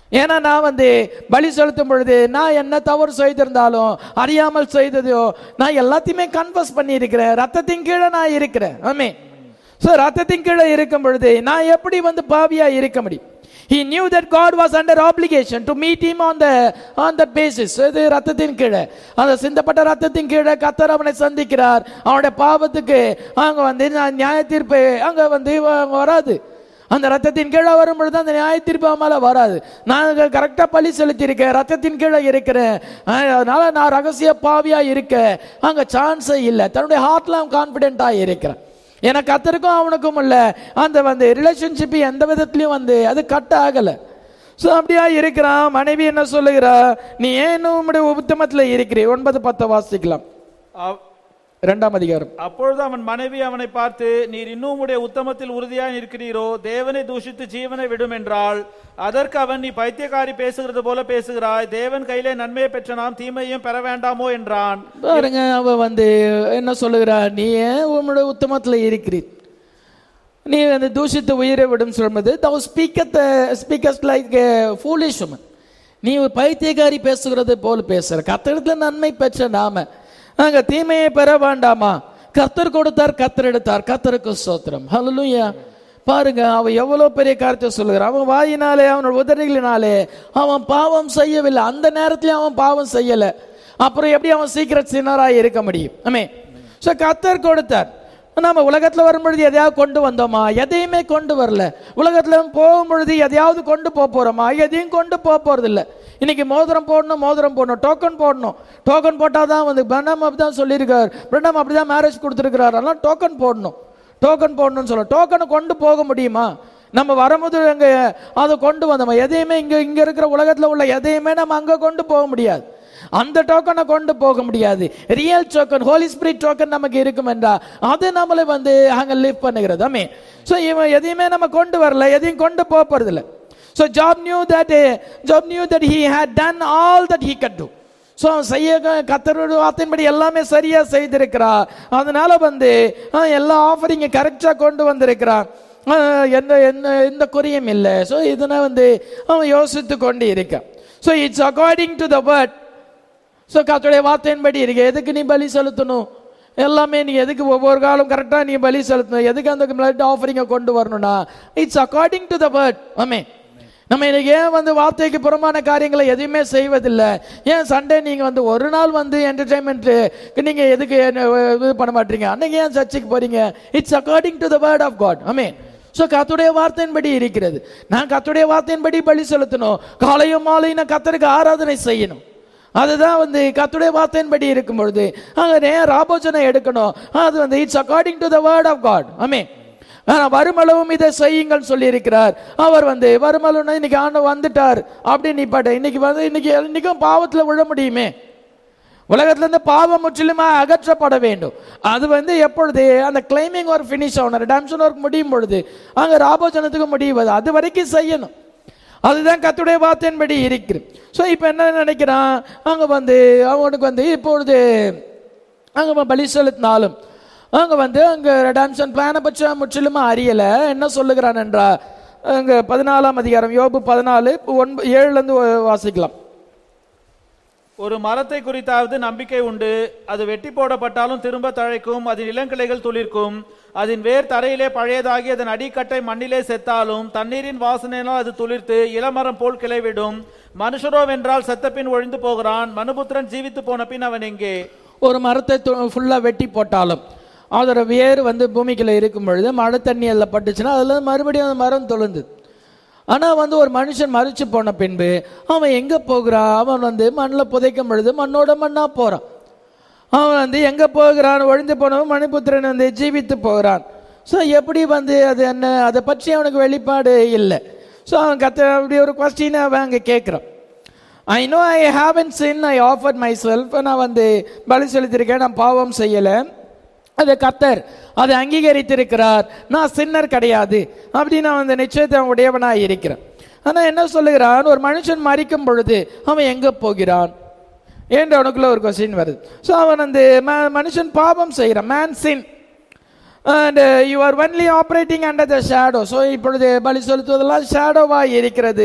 ஏன்னா நான் வந்து பலி செலுத்தும் பொழுது நான் என்ன தவறு செய்திருந்தாலும் அறியாமல் செய்ததோ நான் எல்லாத்தையுமே கன்ஃபஸ் பண்ணியிருக்கிறேன் ரத்தத்தின் கீழே நான் இருக்கிறேன் ஆமே ஸோ ரத்தத்தின் கீழே இருக்கும் பொழுது நான் எப்படி வந்து பாவியா இருக்க முடியும் He knew that God was under obligation to meet him on the on that basis. இது ரத்தத்தின் கீழே அந்த சிந்தப்பட்ட ரத்தத்தின் கீழே கத்தர் அவனை சந்திக்கிறார் அவனுடைய பாவத்துக்கு அங்க வந்து நான் நியாய தீர்ப்பு அங்க வந்து வ- வராது அந்த ரத்தத்தின் கீழே வரும் பொழுது அந்த நியாய தீர்ப்பு அவன் மேல வராது நான் கரெக்டா பழி செலுத்தியிருக்கேன் ரத்தத்தின் கீழே இருக்கிறேன் அஹ் அதனால நான் ரகசிய பாவியா இருக்க அங்க சான்ஸே இல்லை தன்னுடைய ஹார்ட்ல அவன் கான்பிடென்டா இருக்கிறேன் எனக்கு கத்தருக்கும் அவனுக்கும் உள்ள அந்த வந்து ரிலேஷன்ஷிப் எந்த விதத்திலையும் வந்து அது கட் ஆகல ஸோ அப்படியா இருக்கிறான் மனைவி என்ன சொல்லுகிறா நீ ஏன் இன்னும் உம்முடைய உத்தமத்தில் இருக்கிறீ ஒன்பது பத்தை வாசிக்கலாம் அவ்- இரண்டாம் அதிகாரம் அப்பொழுது அவன் மனைவி அவனை பார்த்து நீர் இன்னும் உடைய உத்தமத்தில் உறுதியாய் இருக்கிறீரோ தேவனை தூஷித்து ஜீவனை விடும் என்றால் அதற்கு அவன் நீ பைத்தியக்காரி பேசுகிறது போல பேசுகிறாய் தேவன் கையிலே நன்மையை பெற்ற நாம் தீமையும் பெற வேண்டாமோ என்றான் பாருங்க அவ வந்து என்ன சொல்லுகிறா நீ ஏன் உம்முடைய உத்தமத்தில் இருக்கிறீர் நீ வந்து தூஷித்து உயிரை விடும் சொல்வது thou speakest speaks like foolish woman நீ ஒரு பைத்தியக்காரி பேசுகிறது போல் பேசுற கத்தரிடத்துல நன்மை பெற்ற நாம அங்க தீமையை பெற வேண்டாமா கத்தர் கொடுத்தார் கத்தர் எடுத்தார் கத்தருக்கு சோத்திரம் ஹalleluya பாருங்க அவன் எவ்வளவு பெரிய காரியத்தை சொல்லுகிறான் அவன் வாயினாலே அவனோட உதடுகளினாலே அவன் பாவம் செய்யவில்லை அந்த நேரத்திலே அவன் பாவம் செய்யல அப்புறம் எப்படி அவன் சீக்கிரம் சின்னராய் இருக்க முடியும் ஆமே ஸோ கத்தர் கொடுத்தார் நாம உலகத்துல வரும்பொழுது எதையாவது கொண்டு வந்தோமா எதையுமே கொண்டு வரல உலகத்துல போகும் பொழுது எதையாவது கொண்டு போக போறோமா எதையும் கொண்டு போக போறது இல்ல இன்னைக்கு மோதிரம் போடணும் மோதிரம் போடணும் டோக்கன் போடணும் டோக்கன் போட்டாதான் வந்து பிரணம் அப்படிதான் சொல்லியிருக்கார் பிரணம் அப்படிதான் மேரேஜ் கொடுத்துருக்கிறார் அதெல்லாம் டோக்கன் போடணும் டோக்கன் போடணும்னு சொல்ல டோக்கனை கொண்டு போக முடியுமா நம்ம வரும்போது அங்க அதை கொண்டு வந்தோமா எதையுமே இங்க இங்க இருக்கிற உலகத்துல உள்ள எதையுமே நம்ம அங்க கொண்டு போக முடியாது அந்த டோக்கனை கொண்டு போக முடியாது real token Holy Spirit token நமக்கு இருக்கும் என்றா அது நம்மளை வந்து அங்க லிவ் பண்ணுகிறது ஆமே ஸோ இவன் எதையுமே நம்ம கொண்டு வரல எதையும் கொண்டு போக போறது இல்லை so Job knew that Job knew that he had done all that he got to so செய்ய கத்தரோட வார்த்தையின்படி எல்லாமே சரியா செய்திருக்கிறா அதனால வந்து அஹ், எல்லா ஆஃபரிங்க கரெக்டா கொண்டு வந்திருக்கிறான் அஹ், எந்த எந்த எந்த குறையும் இல்லை ஸோ இதனை வந்து அவன் யோசித்து கொண்டு இருக்கான் so it's according to the word so கத்துடைய வார்த்தையின்படி இருக்கு எதுக்கு நீ பலி செலுத்தணும் எல்லாமே நீ எதுக்கு ஒவ்வொரு காலம் கரெக்டாக நீ பலி செலுத்தணும் எதுக்கு அந்த பிளட் ஆஃபரிங்கை கொண்டு வரணும்னா it's according to the word ஆமே நம்ம இன்னைக்கு ஏன் வந்து வார்த்தைக்கு புறமான காரியங்களை எதையுமே செய்வதில்லை ஏன் சண்டே நீங்க வந்து ஒரு நாள் வந்து என்டர்டைன்மெண்ட் நீங்க எதுக்கு என்ன, இது பண்ண மாட்டீங்க அன்னைக்கு ஏன் சர்ச்சுக்கு போறீங்க it's according to the word of God ஆமே ஸோ கத்துடைய வார்த்தையின்படி இருக்கிறது நான் கத்துடைய வார்த்தையின்படி பலி செலுத்தணும் காலையும் மாலையும் நான் கத்தருக்கு ஆராதனை செய்யணும் அதுதான் வந்து கத்துடைய வார்த்தையின்படி இருக்கும் பொழுது அங்க நேர் ஆபோஜனை எடுக்கணும் அது வந்து it's according to the word of God ஆமே ஆனா வருமளவும் இதை செய்யுங்கள் சொல்லி இருக்கிறார் அவர் வந்து வருமளவுனா இன்னைக்கு ஆண்டு வந்துட்டார் அப்படின்னு நிப்பாட்ட இன்னைக்கு வந்து இன்னைக்கு இன்னைக்கும் பாவத்துல விழ முடியுமே உலகத்துல இருந்து பாவம் முற்றிலுமா அகற்றப்பட வேண்டும் அது வந்து எப்பொழுது அந்த கிளைமிங் ஒர்க் ஃபினிஷ் ஆகணும் ரிடம்ஷன் ஒர்க் முடியும் பொழுது அங்க ராபோஜனத்துக்கு முடிவது அது வரைக்கும் செய்யணும் அதுதான் கத்துடைய வார்த்தையின்படி இருக்கிறது ஸோ இப்போ என்ன நினைக்கிறான் அங்க வந்து அவனுக்கு வந்து இப்பொழுது அங்க பலி செலுத்தினாலும் அங்க வந்து அங்க ரெடாம்ஷன் பிளானை பற்றி அவன் முற்றிலுமா அறியல என்ன சொல்லுகிறான் என்றா அங்க பதினாலாம் அதிகாரம் யோபு பதினாலு ஒன்பது ஏழுல இருந்து வாசிக்கலாம் ஒரு மரத்தை குறித்தாவது நம்பிக்கை உண்டு அது வெட்டி போடப்பட்டாலும் திரும்ப தழைக்கும் அதன் இளங்கிளைகள் துளிர்க்கும் அதன் வேர் தரையிலே பழையதாகி அதன் அடிக்கட்டை மண்ணிலே செத்தாலும் தண்ணீரின் வாசனையினால் அது துளிர்த்து இளமரம் போல் கிளைவிடும் மனுஷரோ வென்றால் செத்தபின் ஒழிந்து போகிறான் மனுபுத்திரன் ஜீவித்து போன பின் அவன் எங்கே ஒரு மரத்தை ஃபுல்லா வெட்டி போட்டாலும் அதோட வேர் வந்து பூமிக்குள்ள இருக்கும் பொழுது மழை தண்ணி அதில் பட்டுச்சுன்னா அதுல மறுபடியும் அந்த மரம் தொழுந்து ஆனா வந்து ஒரு மனுஷன் மறிச்சு போன பின்பு அவன் எங்க போகிறான் அவன் வந்து மண்ணில் புதைக்கும் பொழுது மண்ணோட மண்ணா போறான் அவன் வந்து எங்க போகிறான் ஒழிந்து போனவன் மணிபுத்திரன் வந்து ஜீவித்து போகிறான் ஸோ எப்படி வந்து அது என்ன அதை பற்றி அவனுக்கு வெளிப்பாடு இல்லை ஸோ அவன் கத்த அப்படி ஒரு கொஸ்டினை அவன் அங்கே கேட்குறான் I know I haven't sin I offer myself நான் வந்து பலி செலுத்திருக்கேன் நான் பாவம் செய்யலை அது கத்தர் அதை அங்கீகரித்திருக்கிறார் நான் சின்னர் கிடையாது அப்படின்னு அவன் அந்த நிச்சயத்தை அவன் உடையவனாக இருக்கிறான் ஆனால் என்ன சொல்லுகிறான் ஒரு மனுஷன் மறிக்கும் பொழுது அவன் எங்கே போகிறான் ஏன்ற அவனுக்குள்ள ஒரு கொஸ்டின் வருது ஸோ அவன் அந்த ம- மனுஷன் பாவம் செய்கிறான் man sin and you are only operating under the shadow so இப்பொழுது பலி செலுத்துவதெல்லாம் ஷேடோவாக இருக்கிறது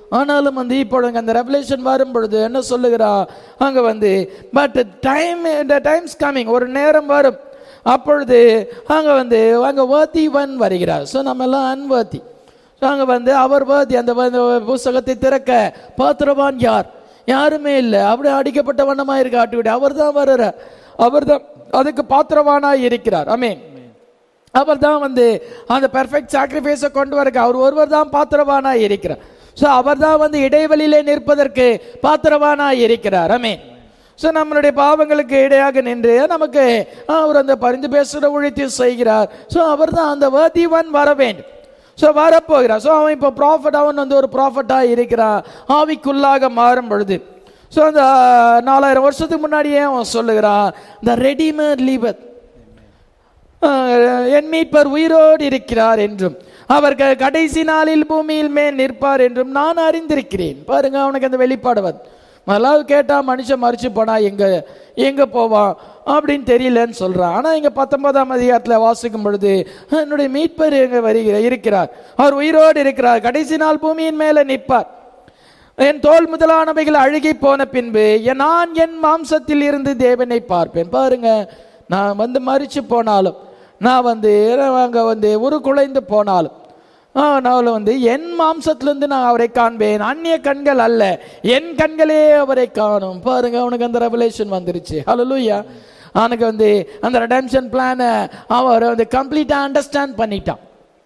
ஆனாலும் வந்து இப்பொழுது அந்த ரெவலேஷன் வரும் பொழுது என்ன சொல்லுகிறா அங்க வந்து பட் டைம் இந்த டைம்ஸ் கம்மிங் ஒரு நேரம் வரும் அப்பொழுது அங்க வந்து அங்க worthy ஒன் வருகிறார் ஸோ நம்ம எல்லாம் அன்வர்த்தி ஸோ அங்க வந்து அவர் worthy அந்த வந்து புஸ்தகத்தை திறக்க பாத்திரவான் யார் யாருமே இல்லை அப்படி அடிக்கப்பட்ட வண்ணமா இருக்க ஆட்டுவிட அவர் தான் வர்றார் அவர் தான் அதுக்கு பாத்திரவானாய் இருக்கிறார் அமீன் அவர் தான் வந்து அந்த பெர்ஃபெக்ட் சாக்ரிஃபைஸை கொண்டு வரக்கு அவர் ஒருவர் தான் பாத்திரவானாய் இருக்கிறார் ஸோ அவர் தான் வந்து இடைவெளியிலே நிற்பதற்கு பாத்திரவானாய் இருக்கிறார் அமீன் ஸோ நம்மளுடைய பாவங்களுக்கு இடையாக நின்று நமக்கு அவர் அந்த பரிந்து பேசுகிற உழைத்து செய்கிறார் ஸோ அவர் தான் அந்த வேதிவன் வர வேண்டும் ஸோ வரப்போகிறார் ஸோ அவன் இப்போ ப்ராஃபட் அவன் வந்து ஒரு ப்ராஃபட்டாக இருக்கிறான் ஆவிக்குள்ளாக மாறும் பொழுது ஸோ அந்த நாலாயிரம் வருஷத்துக்கு முன்னாடியே அவன் சொல்லுகிறான் இந்த ரெடிமேட் லீபத் என் மீட்பர் உயிரோடு இருக்கிறார் என்றும் அவர் க- கடைசி நாளில் பூமியில் மேல் நிற்பார் என்றும் நான் அறிந்திருக்கிறேன் பாருங்க அவனுக்கு அந்த வெளிப்பாடு வந்து முதலாவது கேட்டா மனுஷன் மறிச்சு போனா எங்க எங்க போவான் அப்படின்னு தெரியலன்னு சொல்றான் ஆனா இங்க பத்தொன்பதாம் அதிகாரத்துல வாசிக்கும் பொழுது என்னுடைய மீட்பர் எங்க வருகிற இருக்கிறார் அவர் உயிரோடு இருக்கிறார் கடைசி நாள் பூமியின் மேல நிற்பார் என் தோல் முதலானவைகள் அழுகி போன பின்பு என் நான் என் மாம்சத்தில் இருந்து தேவனை பார்ப்பேன் பாருங்க நான் வந்து மறிச்சு போனாலும் நான் வந்து அங்க வந்து உரு குலைந்து போனாலும் ஆ, நான் வந்து என் மாம்சத்திலிருந்து நான் அவரை காண்பேன் அந்நிய கண்கள் அல்ல என் கண்களே அவரை காணும் பாருங்க அவனுக்கு அந்த ரெவலேஷன் வந்துருச்சு ஹalleluya அவனுக்கு வந்து அந்த ரெடம்ஷன் பிளானை அவர் வந்து கம்ப்ளீட்டா அண்டர்ஸ்டாண்ட் பண்ணிட்டான்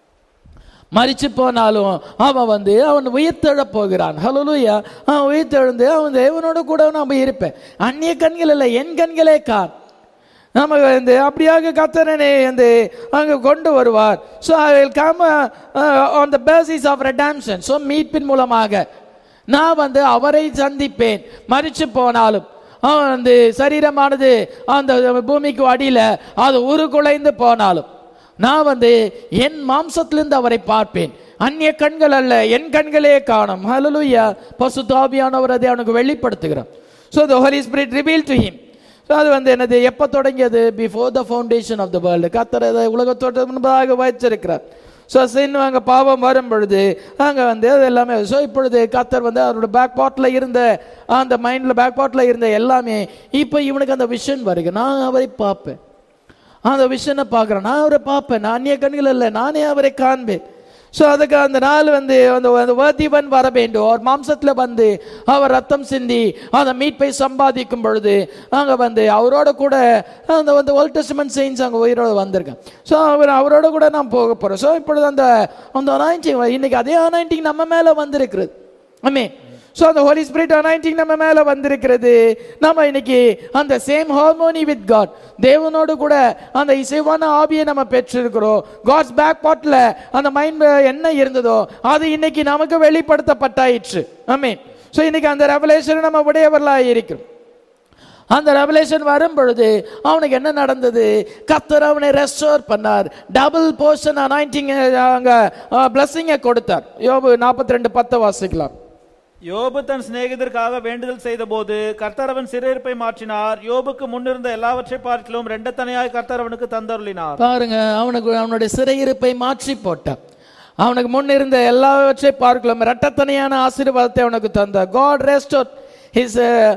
மறிச்சு போனாலும் அவன் வந்து அவன் உயிர்த்தெழ போகிறான் ஹலோலூயா அவன் உயிர்த்தெழுந்து அவன் தேவனோட கூட நம்ம இருப்பேன் அந்நிய கண்கள் இல்லை என் கண்களே கார் நம்ம வந்து அப்படியாக கத்தரனை வந்து அங்கே கொண்டு வருவார் so I will come on the basis of redemption so மீட்பின் மூலமாக நான் வந்து அவரை சந்திப்பேன் மறிச்சு போனாலும் அவன் வந்து சரீரமானது அந்த பூமிக்கு அடியில் அது உருகுலைந்து போனாலும் நான் வந்து என் மாம்சத்திலிருந்து அவரை பார்ப்பேன் அந்நிய கண்கள் அல்ல என் கண்களே காணும் ஹalleluya பசுத்தாபியானவர் அதை அவனுக்கு வெளிப்படுத்துகிறார் so the holy spirit reveal to him so அது வந்து என்னது எப்போ தொடங்கியது before the foundation of the world கத்தர் அதை உலகத்தோட்ட முன்பதாக வைச்சிருக்கிறார் ஸோ சின் அங்கே பாவம் வரும் பொழுது அங்கே வந்து அது எல்லாமே ஸோ இப்பொழுது கத்தர் வந்து அவரோட பேக் பாட்டில் இருந்த அந்த மைண்டில் பேக் பாட்டில் இருந்த எல்லாமே இப்போ இவனுக்கு அந்த விஷன் வருது நான் அவரை பார்ப்பேன் அந்த விஷனை பார்க்குறேன் நான் அவரை பார்ப்பேன் நான் அந்நிய கண்கள் இல்லை நானே அவரை காண்பேன் ஸோ அதுக்கு அந்த நாள் வந்து அந்த அந்த வேதிவன் வர வேண்டும் அவர் மாம்சத்தில் வந்து அவர் ரத்தம் சிந்தி அந்த மீட்பை சம்பாதிக்கும் பொழுது அங்கே வந்து அவரோட கூட அந்த வந்து ஓல்ட் டெஸ்ட்மெண்ட் செயின்ஸ் அங்கே உயிரோடு வந்திருக்கேன் ஸோ அவர் அவரோட கூட நான் போக போகிறோம் ஸோ இப்பொழுது அந்த அந்த அனாயிண்டிங் இன்னைக்கு அதே அனாயிண்டிங் நம்ம மேலே வந்திருக்கிறது ஆமே ஸோ அந்த ஹோலி ஸ்பிரிட் அனாயிண்டிங் நம்ம மேலே வந்திருக்கிறது நம்ம இன்னைக்கு அந்த சேம் ஹார்மோனி வித் காட் தேவனோடு கூட அந்த இசைவான ஆவியை நம்ம பெற்றிருக்கிறோம் காட்ஸ் பேக் பாட்டில் அந்த மைண்ட் என்ன இருந்ததோ அது இன்னைக்கு நமக்கு வெளிப்படுத்தப்பட்டாயிற்று ஆமே ஸோ இன்னைக்கு அந்த ரெவலேஷன் நம்ம உடையவர்களாக இருக்கிறோம் அந்த ரெவலேஷன் வரும் பொழுது அவனுக்கு என்ன நடந்தது கத்தர் அவனை ரெஸ்டோர் பண்ணார் டபுள் போர்ஷன் அனாயிண்டிங் அங்க பிளஸ்ஸிங்கை கொடுத்தார் யோபு நாற்பத்தி ரெண்டு பத்தை வாசிக்கலாம் யோபு தன் சிநேகிதருக்காக வேண்டுதல் செய்தபோது கர்த்தர் அவன் சிறையிருப்பை மாற்றினார் யோபுக்கு முன்னிருந்த எல்லாவற்றை பார்க்கிலும் ரெண்டத்தனையாய் கர்த்தர் அவனுக்கு தந்தருளினார் பாருங்க அவனுக்கு அவனுடைய சிறையிருப்பை மாற்றி போட்டான் அவனுக்கு முன் இருந்த எல்லாவற்றை பார்க்கலாம் இரட்டத்தனையான ஆசீர்வாதத்தை அவனுக்கு தந்தார் God restore his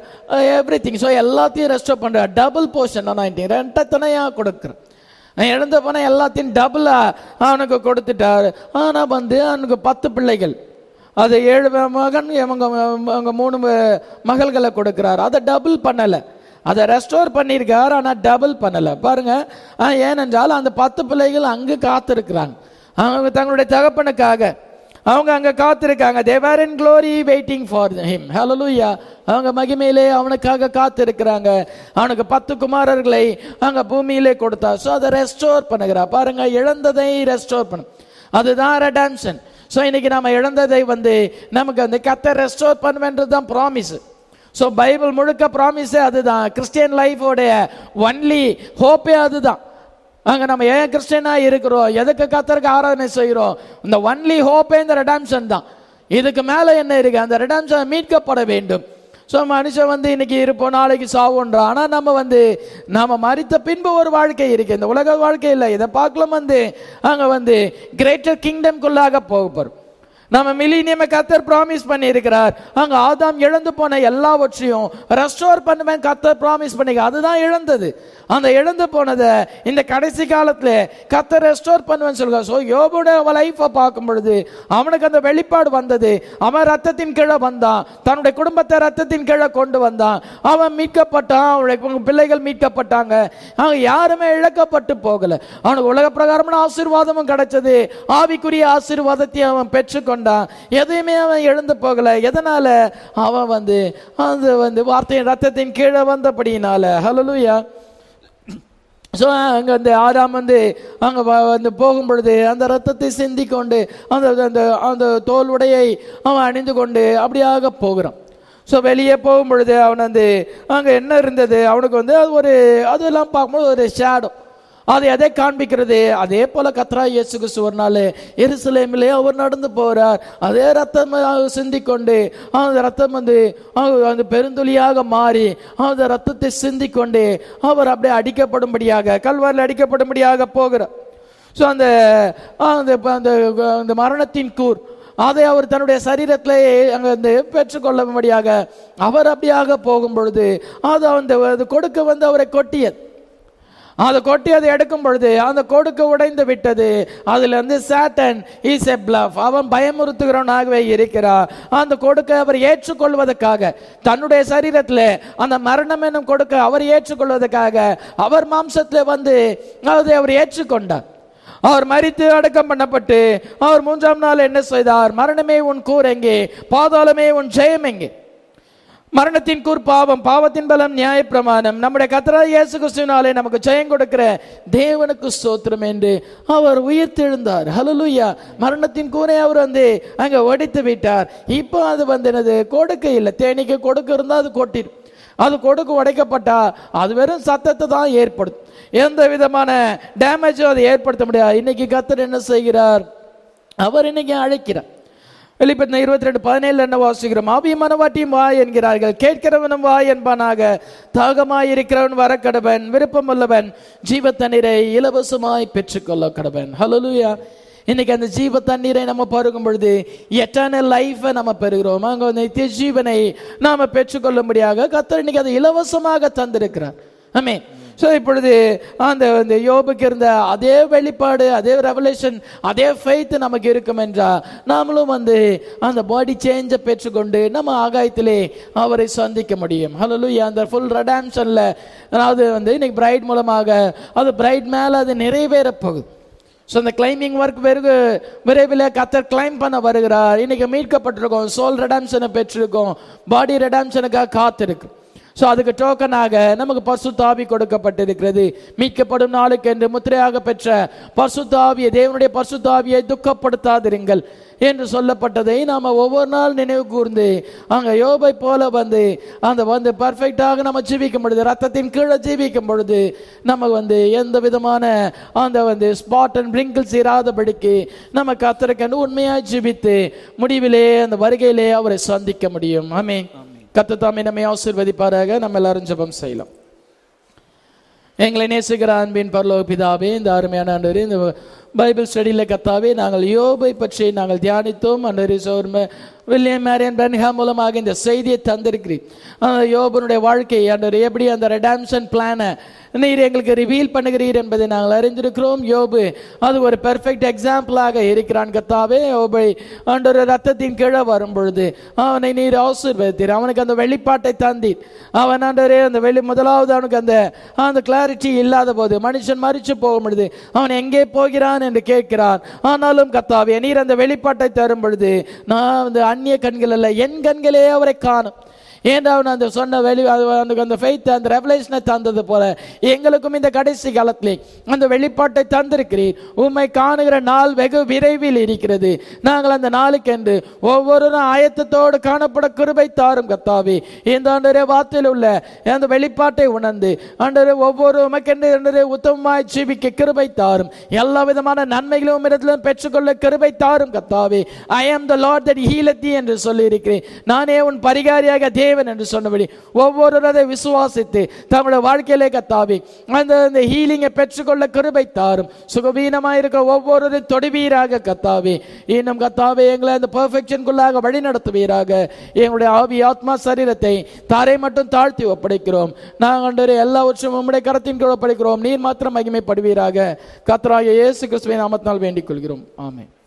everything so எல்லாத்தையும் ரெஸ்டோர் பண்றார் டபுள் போர்ஷன் அனாயிண்டிங் ரெட்டத்தனையாக கொடுக்குறேன் நான் இழந்த பணம் எல்லாத்தையும் டபுளா அவனுக்கு கொடுத்துட்டார் ஆனா வந்து அவனுக்கு பத்து பிள்ளைகள் அது ஏழு மகன் இவங்க அவங்க மூணு ம- மகள்களை கொடுக்கிறார் அதை டபுள் பண்ணலை அதை ரெஸ்டோர் பண்ணியிருக்கார் ஆனால் டபுள் பண்ணலை பாருங்க ஆ, ஏனென்றால் அந்த பத்து பிள்ளைகள் அங்கு காத்திருக்கிறாங்க அவங்க தங்களுடைய தகப்பனுக்காக அவங்க அங்க காத்திருக்காங்க they're in glory waiting for him ஹalleluya அவங்க மகிமையிலே அவனுக்காக காத்திருக்கிறாங்க அவனுக்கு பத்து குமாரர்களை அங்க பூமியிலே கொடுத்தா ஸோ அதை ரெஸ்டோர் பண்ணுகிறா பாருங்க இழந்ததை ரெஸ்டோர் பண்ணு அதுதான் ரெடான்ஷன் ஸோ இன்னைக்கு நம்ம இழந்ததை வந்து நமக்கு அந்த கத்தை ரெஸ்டோர் பண்ணுவேன்றது தான் ப்ராமிஸ் ஸோ பைபிள் முழுக்க ப்ராமிஸே அதுதான் கிறிஸ்டியன் லைஃபோடைய ஒன்லி ஹோப்பே அதுதான் அங்க நம்ம ஏன் கிறிஸ்டியனா இருக்கிறோம் எதுக்கு கத்தருக்கு ஆராதனை செய்கிறோம் இந்த ஒன்லி ஹோப்பே இந்த ரெடாம்ஷன் தான் இதுக்கு மேல என்ன இருக்கு அந்த ரெடாம்ஷன் மீட்கப்பட வேண்டும் ஸோ மனுஷன் வந்து இன்னைக்கு இருப்போம் நாளைக்கு சாவோன்றோம் ஆனால் நம்ம வந்து நாம மறித்த பின்பு ஒரு வாழ்க்கை இருக்கு இந்த உலக வாழ்க்கை இல்லை இதை பார்க்கலாம் வந்து அங்கே வந்து கிரேட்டர் கிங்டம்குள்ளாக போக போகிறோம் நம்ம மில்லினியமை கத்தர் ப்ராமிஸ் பண்ணி இருக்கிறார் அங்க ஆதாம் இழந்து போன எல்லாவற்றையும் ரெஸ்டோர் பண்ணுவேன் கத்தர் ப்ராமிஸ் பண்ணி அதுதான் இழந்தது அந்த இழந்து போனதை இந்த கடைசி காலத்துல கத்தர் ரெஸ்டோர் பண்ணுவேன்னு சொல்லுங்க ஸோ யோபோட லைஃப்பை பார்க்கும் பொழுது அவனுக்கு அந்த வெளிப்பாடு வந்தது அவன் ரத்தத்தின் கீழே வந்தான் தன்னுடைய குடும்பத்தை ரத்தத்தின் கீழே கொண்டு வந்தான் அவன் மீட்கப்பட்டான் அவனுடைய பிள்ளைகள் மீட்கப்பட்டாங்க அவன் யாருமே இழக்கப்பட்டு போகல அவனுக்கு உலக பிரகாரமான ஆசீர்வாதமும் கிடைச்சது ஆவிக்குரிய ஆசீர்வாதத்தை அவன் பெற்றுக்கொண்டான் எதையுமே அவன் எழுந்து போகல எதனால அவன் வந்து அந்த வந்து வார்த்தையின் ரத்தத்தின் கீழே வந்தபடியினால ஹalleluya ஸோ அங்கே அந்த ஆறாம் வந்து அங்கே வந்து போகும் பொழுது அந்த ரத்தத்தை சிந்தி கொண்டு அந்த அந்த அந்த தோல் உடையை அவன் அணிந்து கொண்டு அப்படியாக போகிறான் ஸோ வெளியே போகும் பொழுது அவன் வந்து அங்கே என்ன இருந்தது அவனுக்கு வந்து அது ஒரு அதெல்லாம் பார்க்கும்போது ஒரு ஷேடோ அது எதை காண்பிக்கிறது அதே போல கத்ரா இயேசு கிறிஸ்து ஒரு நாள் எருசலேமிலே அவர் நடந்து போகிறார் அதே ரத்தம் சிந்திக்கொண்டு அந்த ரத்தம் வந்து அஹ் அந்த பெருந்துளியாக மாறி அந்த ரத்தத்தை சிந்திக்கொண்டு அவர் அப்படியே அடிக்கப்படும்படியாக கல்வாரில் அடிக்கப்படும்படியாக போகிறார் ஸோ அந்த அந்த அந்த அந்த மரணத்தின் கூர் அதை அவர் தன்னுடைய சரீரத்திலே அங்கே வந்து பெற்றுக்கொள்ளும்படியாக அவர் அப்படியாக போகும் பொழுது அது அந்த அது கொடுக்க வந்து அவரை கொட்டியது அதை கொட்டி அதை எடுக்கும் பொழுது அந்த கொடுக்க உடைந்து விட்டது அதுல இருந்து சாட்டன் இஸ் எ பிளஃப் அவன் பயமுறுத்துகிறவனாகவே இருக்கிறார் அந்த கொடுக்க அவர் ஏற்றுக்கொள்வதற்காக தன்னுடைய சரீரத்தில் அந்த மரணம் என்னும் கொடுக்க அவர் ஏற்றுக்கொள்வதற்காக அவர் மாம்சத்தில் வந்து அதை அவர் ஏற்றுக்கொண்டார் அவர் மரித்து அடக்கம் பண்ணப்பட்டு அவர் மூன்றாம் நாள் என்ன செய்தார் மரணமே உன் கூர் எங்கே பாதாளமே உன் ஜெயம் எங்கே மரணத்தின் கூர் பாவம் பாவத்தின் பலம் நியாயப்பிரமாணம் நம்முடைய கத்தரா இயேசு கிறிஸ்துவினாலே நமக்கு ஜெயம் கொடுக்கிற தேவனுக்கு ஸ்தோத்திரம் என்று அவர் உயிர்த்தெழுந்தார் ஹalleluya மரணத்தின் கூரை அவர் வந்து அங்க ஒடித்து விட்டார் இப்போ அது வந்து என்னது கொடுக்க இல்லை தேனிக்கு கொடுக்க இருந்தா அது கொட்டிடும் அது கொடுக்க உடைக்கப்பட்டா அது வெறும் சத்தத்தை தான் ஏற்படுத்தும் எந்த விதமான டேமேஜும் அதை ஏற்படுத்த முடியாது இன்னைக்கு கத்தர் என்ன செய்கிறார் அவர் இன்னைக்கு அழைக்கிறார் வெளிப்பத்தின இருபத்தி ரெண்டு பதினேழுல என்ன வாசிக்கிறோம் அபிமனவாட்டியும் வா என்கிறார்கள் கேட்கிறவனும் வா என்பானாக தாகமாய் இருக்கிறவன் வர கடவன் விருப்பம் உள்ளவன் ஜீவ தண்ணீரை இலவசமாய் பெற்றுக்கொள்ள கடவன் ஹலலுயா இன்னைக்கு அந்த ஜீவ தண்ணீரை நம்ம பருகும் பொழுது எட்டர்னல் லைஃபை நம்ம பெறுகிறோம் அங்க நித்திய ஜீவனை நாம பெற்றுக்கொள்ளும்படியாக கத்தர் இன்னைக்கு அதை இலவசமாக தந்திருக்கிறார் ஆமே ஸோ இப்பொழுது அந்த அந்த யோபுக்கு இருந்த அதே வெளிப்பாடு அதே ரெவலேஷன் அதே ஃபெய்த் நமக்கு இருக்கும் என்றால் நாமளும் வந்து அந்த பாடி சேஞ்சை பெற்றுக்கொண்டு நம்ம ஆகாயத்திலே அவரை சந்திக்க முடியும் ஹலோலுயா அந்த ஃபுல் ரெடாம்ஷனில் அதாவது வந்து இன்னைக்கு பிரைட் மூலமாக அது பிரைட் மேலே அது நிறைவேற போகுது ஸோ அந்த கிளைம்பிங் ஒர்க் வெறுகு விரைவில் கத்தர் கிளைம் பண்ண வருகிறார் இன்னைக்கு மீட்கப்பட்டிருக்கோம் சோல் ரெடாம்ஷனை பெற்றிருக்கோம் பாடி ரெடாம்ஷனுக்காக காத்திருக்கு ஸோ அதுக்கு டோக்கனாக நமக்கு பசுத்தாவி கொடுக்கப்பட்டிருக்கிறது மீட்கப்படும் நாளுக்கு என்று முத்திரையாக பெற்ற பசுத்தாவியை தேவனுடைய பசுத்தாவியை துக்கப்படுத்தாதிருங்கள் என்று சொல்லப்பட்டதை நாம் ஒவ்வொரு நாள் நினைவு கூர்ந்து அங்கே யோபை போல வந்து அந்த வந்து பர்ஃபெக்டாக நம்ம ஜீவிக்கும் பொழுது ரத்தத்தின் கீழே ஜீவிக்கும் பொழுது நம்ம வந்து எந்த விதமான அந்த வந்து ஸ்பாட் அண்ட் பிரிங்கிள்ஸ் இராதபடிக்கு நம்ம கத்தருக்கென்று உண்மையாக ஜீவித்து முடிவிலே அந்த வருகையிலே அவரை சந்திக்க முடியும் ஆமே கத்த தாமே நம்மை ஆசீர்வதிப்பாராக நம்ம எல்லாரும் ஜெபம் செய்யலாம் எங்களை நேசிக்கிற அன்பின் பரலோக பிதாவே இந்த அருமையான ஆண்டவரே இந்த பைபிள் ஸ்டடியில் கத்தாவே நாங்கள் யோபை பற்றி நாங்கள் தியானித்தோம் அண்டரி சோர்ம வில்லியம் மேரியன் பென்ஹா மூலமாக இந்த செய்தியை தந்திருக்கிறீர் அந்த யோபனுடைய வாழ்க்கை ஆண்டவர் எப்படி அந்த ரெடாம்ஷன் பிளானை நீர் எங்களுக்கு ரிவீல் பண்ணுகிறீர் என்பதை நாங்கள் அறிந்திருக்கிறோம் யோபு அது ஒரு பெர்ஃபெக்ட் எக்ஸாம்பிளாக இருக்கிறான் கத்தாவே யோபை ஆண்டவர் ரத்தத்தின் கீழே வரும் பொழுது அவனை நீர் ஆசீர்வதித்தீர் அவனுக்கு அந்த வெளிப்பாட்டை தந்தீர் அவன் ஆண்டவரே அந்த வெளி முதலாவது அவனுக்கு அந்த அந்த கிளாரிட்டி இல்லாத போது மனுஷன் மறிச்சு போகும் பொழுது அவன் எங்கே போகிறான் என்று கேட்கிறான் ஆனாலும் கத்தாவே நீர் அந்த வெளிப்பாட்டை தரும் பொழுது நான் வந்து அந்நிய கண்கள் அல்ல என் கண்களே அவரை காணும் ஏன் அவன் அந்த சொன்ன வெளி அது அவனுக்கு அந்த ஃபெய்த் அந்த ரெவலேஷனை தந்தது போல எங்களுக்கும் இந்த கடைசி காலத்திலே அந்த வெளிப்பாட்டை தந்திருக்கிறீர் உம்மை காணுகிற நாள் வெகு விரைவில் இருக்கிறது நாங்கள் அந்த நாளுக்கென்று ஒவ்வொருவரும் ஆயத்தத்தோடு காணப்பட கிருபை தாரும் கத்தாவே இந்த ஆண்டரே வார்த்தையில் உள்ள அந்த வெளிப்பாட்டை உணர்ந்து ஆண்டரே ஒவ்வொரு உமக்கென்று ஆண்டரே உத்தமமாய் ஜீவிக்க கிருபை தாரும் எல்லா விதமான நன்மைகளும் உம்மிடத்திலும் பெற்றுக்கொள்ள கிருபை தாரும் கத்தாவே ஐ ஆம் த லார்ட் தட் ஹீலத்தி என்று சொல்லி இருக்கிறேன் நானே உன் பரிகாரியாக தேவன் தேவன் என்று சொன்னபடி ஒவ்வொருவரும் அதை விசுவாசித்து தங்களுடைய வாழ்க்கையிலே கத்தாவி அந்த அந்த ஹீலிங்கை பெற்றுக்கொள்ள கிருபை தாரும் சுகவீனமாக இருக்கிற ஒவ்வொருவரையும் தொடுவீராக கத்தாவே இன்னும் கத்தாவே எங்களை அந்த பெர்ஃபெக்ஷனுக்குள்ளாக வழி நடத்துவீராக எங்களுடைய ஆவி ஆத்மா சரீரத்தை தாரை மட்டும் தாழ்த்தி ஒப்படைக்கிறோம் நாங்கள் எல்லாவற்றும் உம்முடைய கரத்தின் கீழ் ஒப்படைக்கிறோம் நீர் மாத்திரம் மகிமைப்படுவீராக கத்தராகிய இயேசு கிறிஸ்துவின் நாமத்தினால் வேண்டிக் கொள்கிறோம் ஆமென்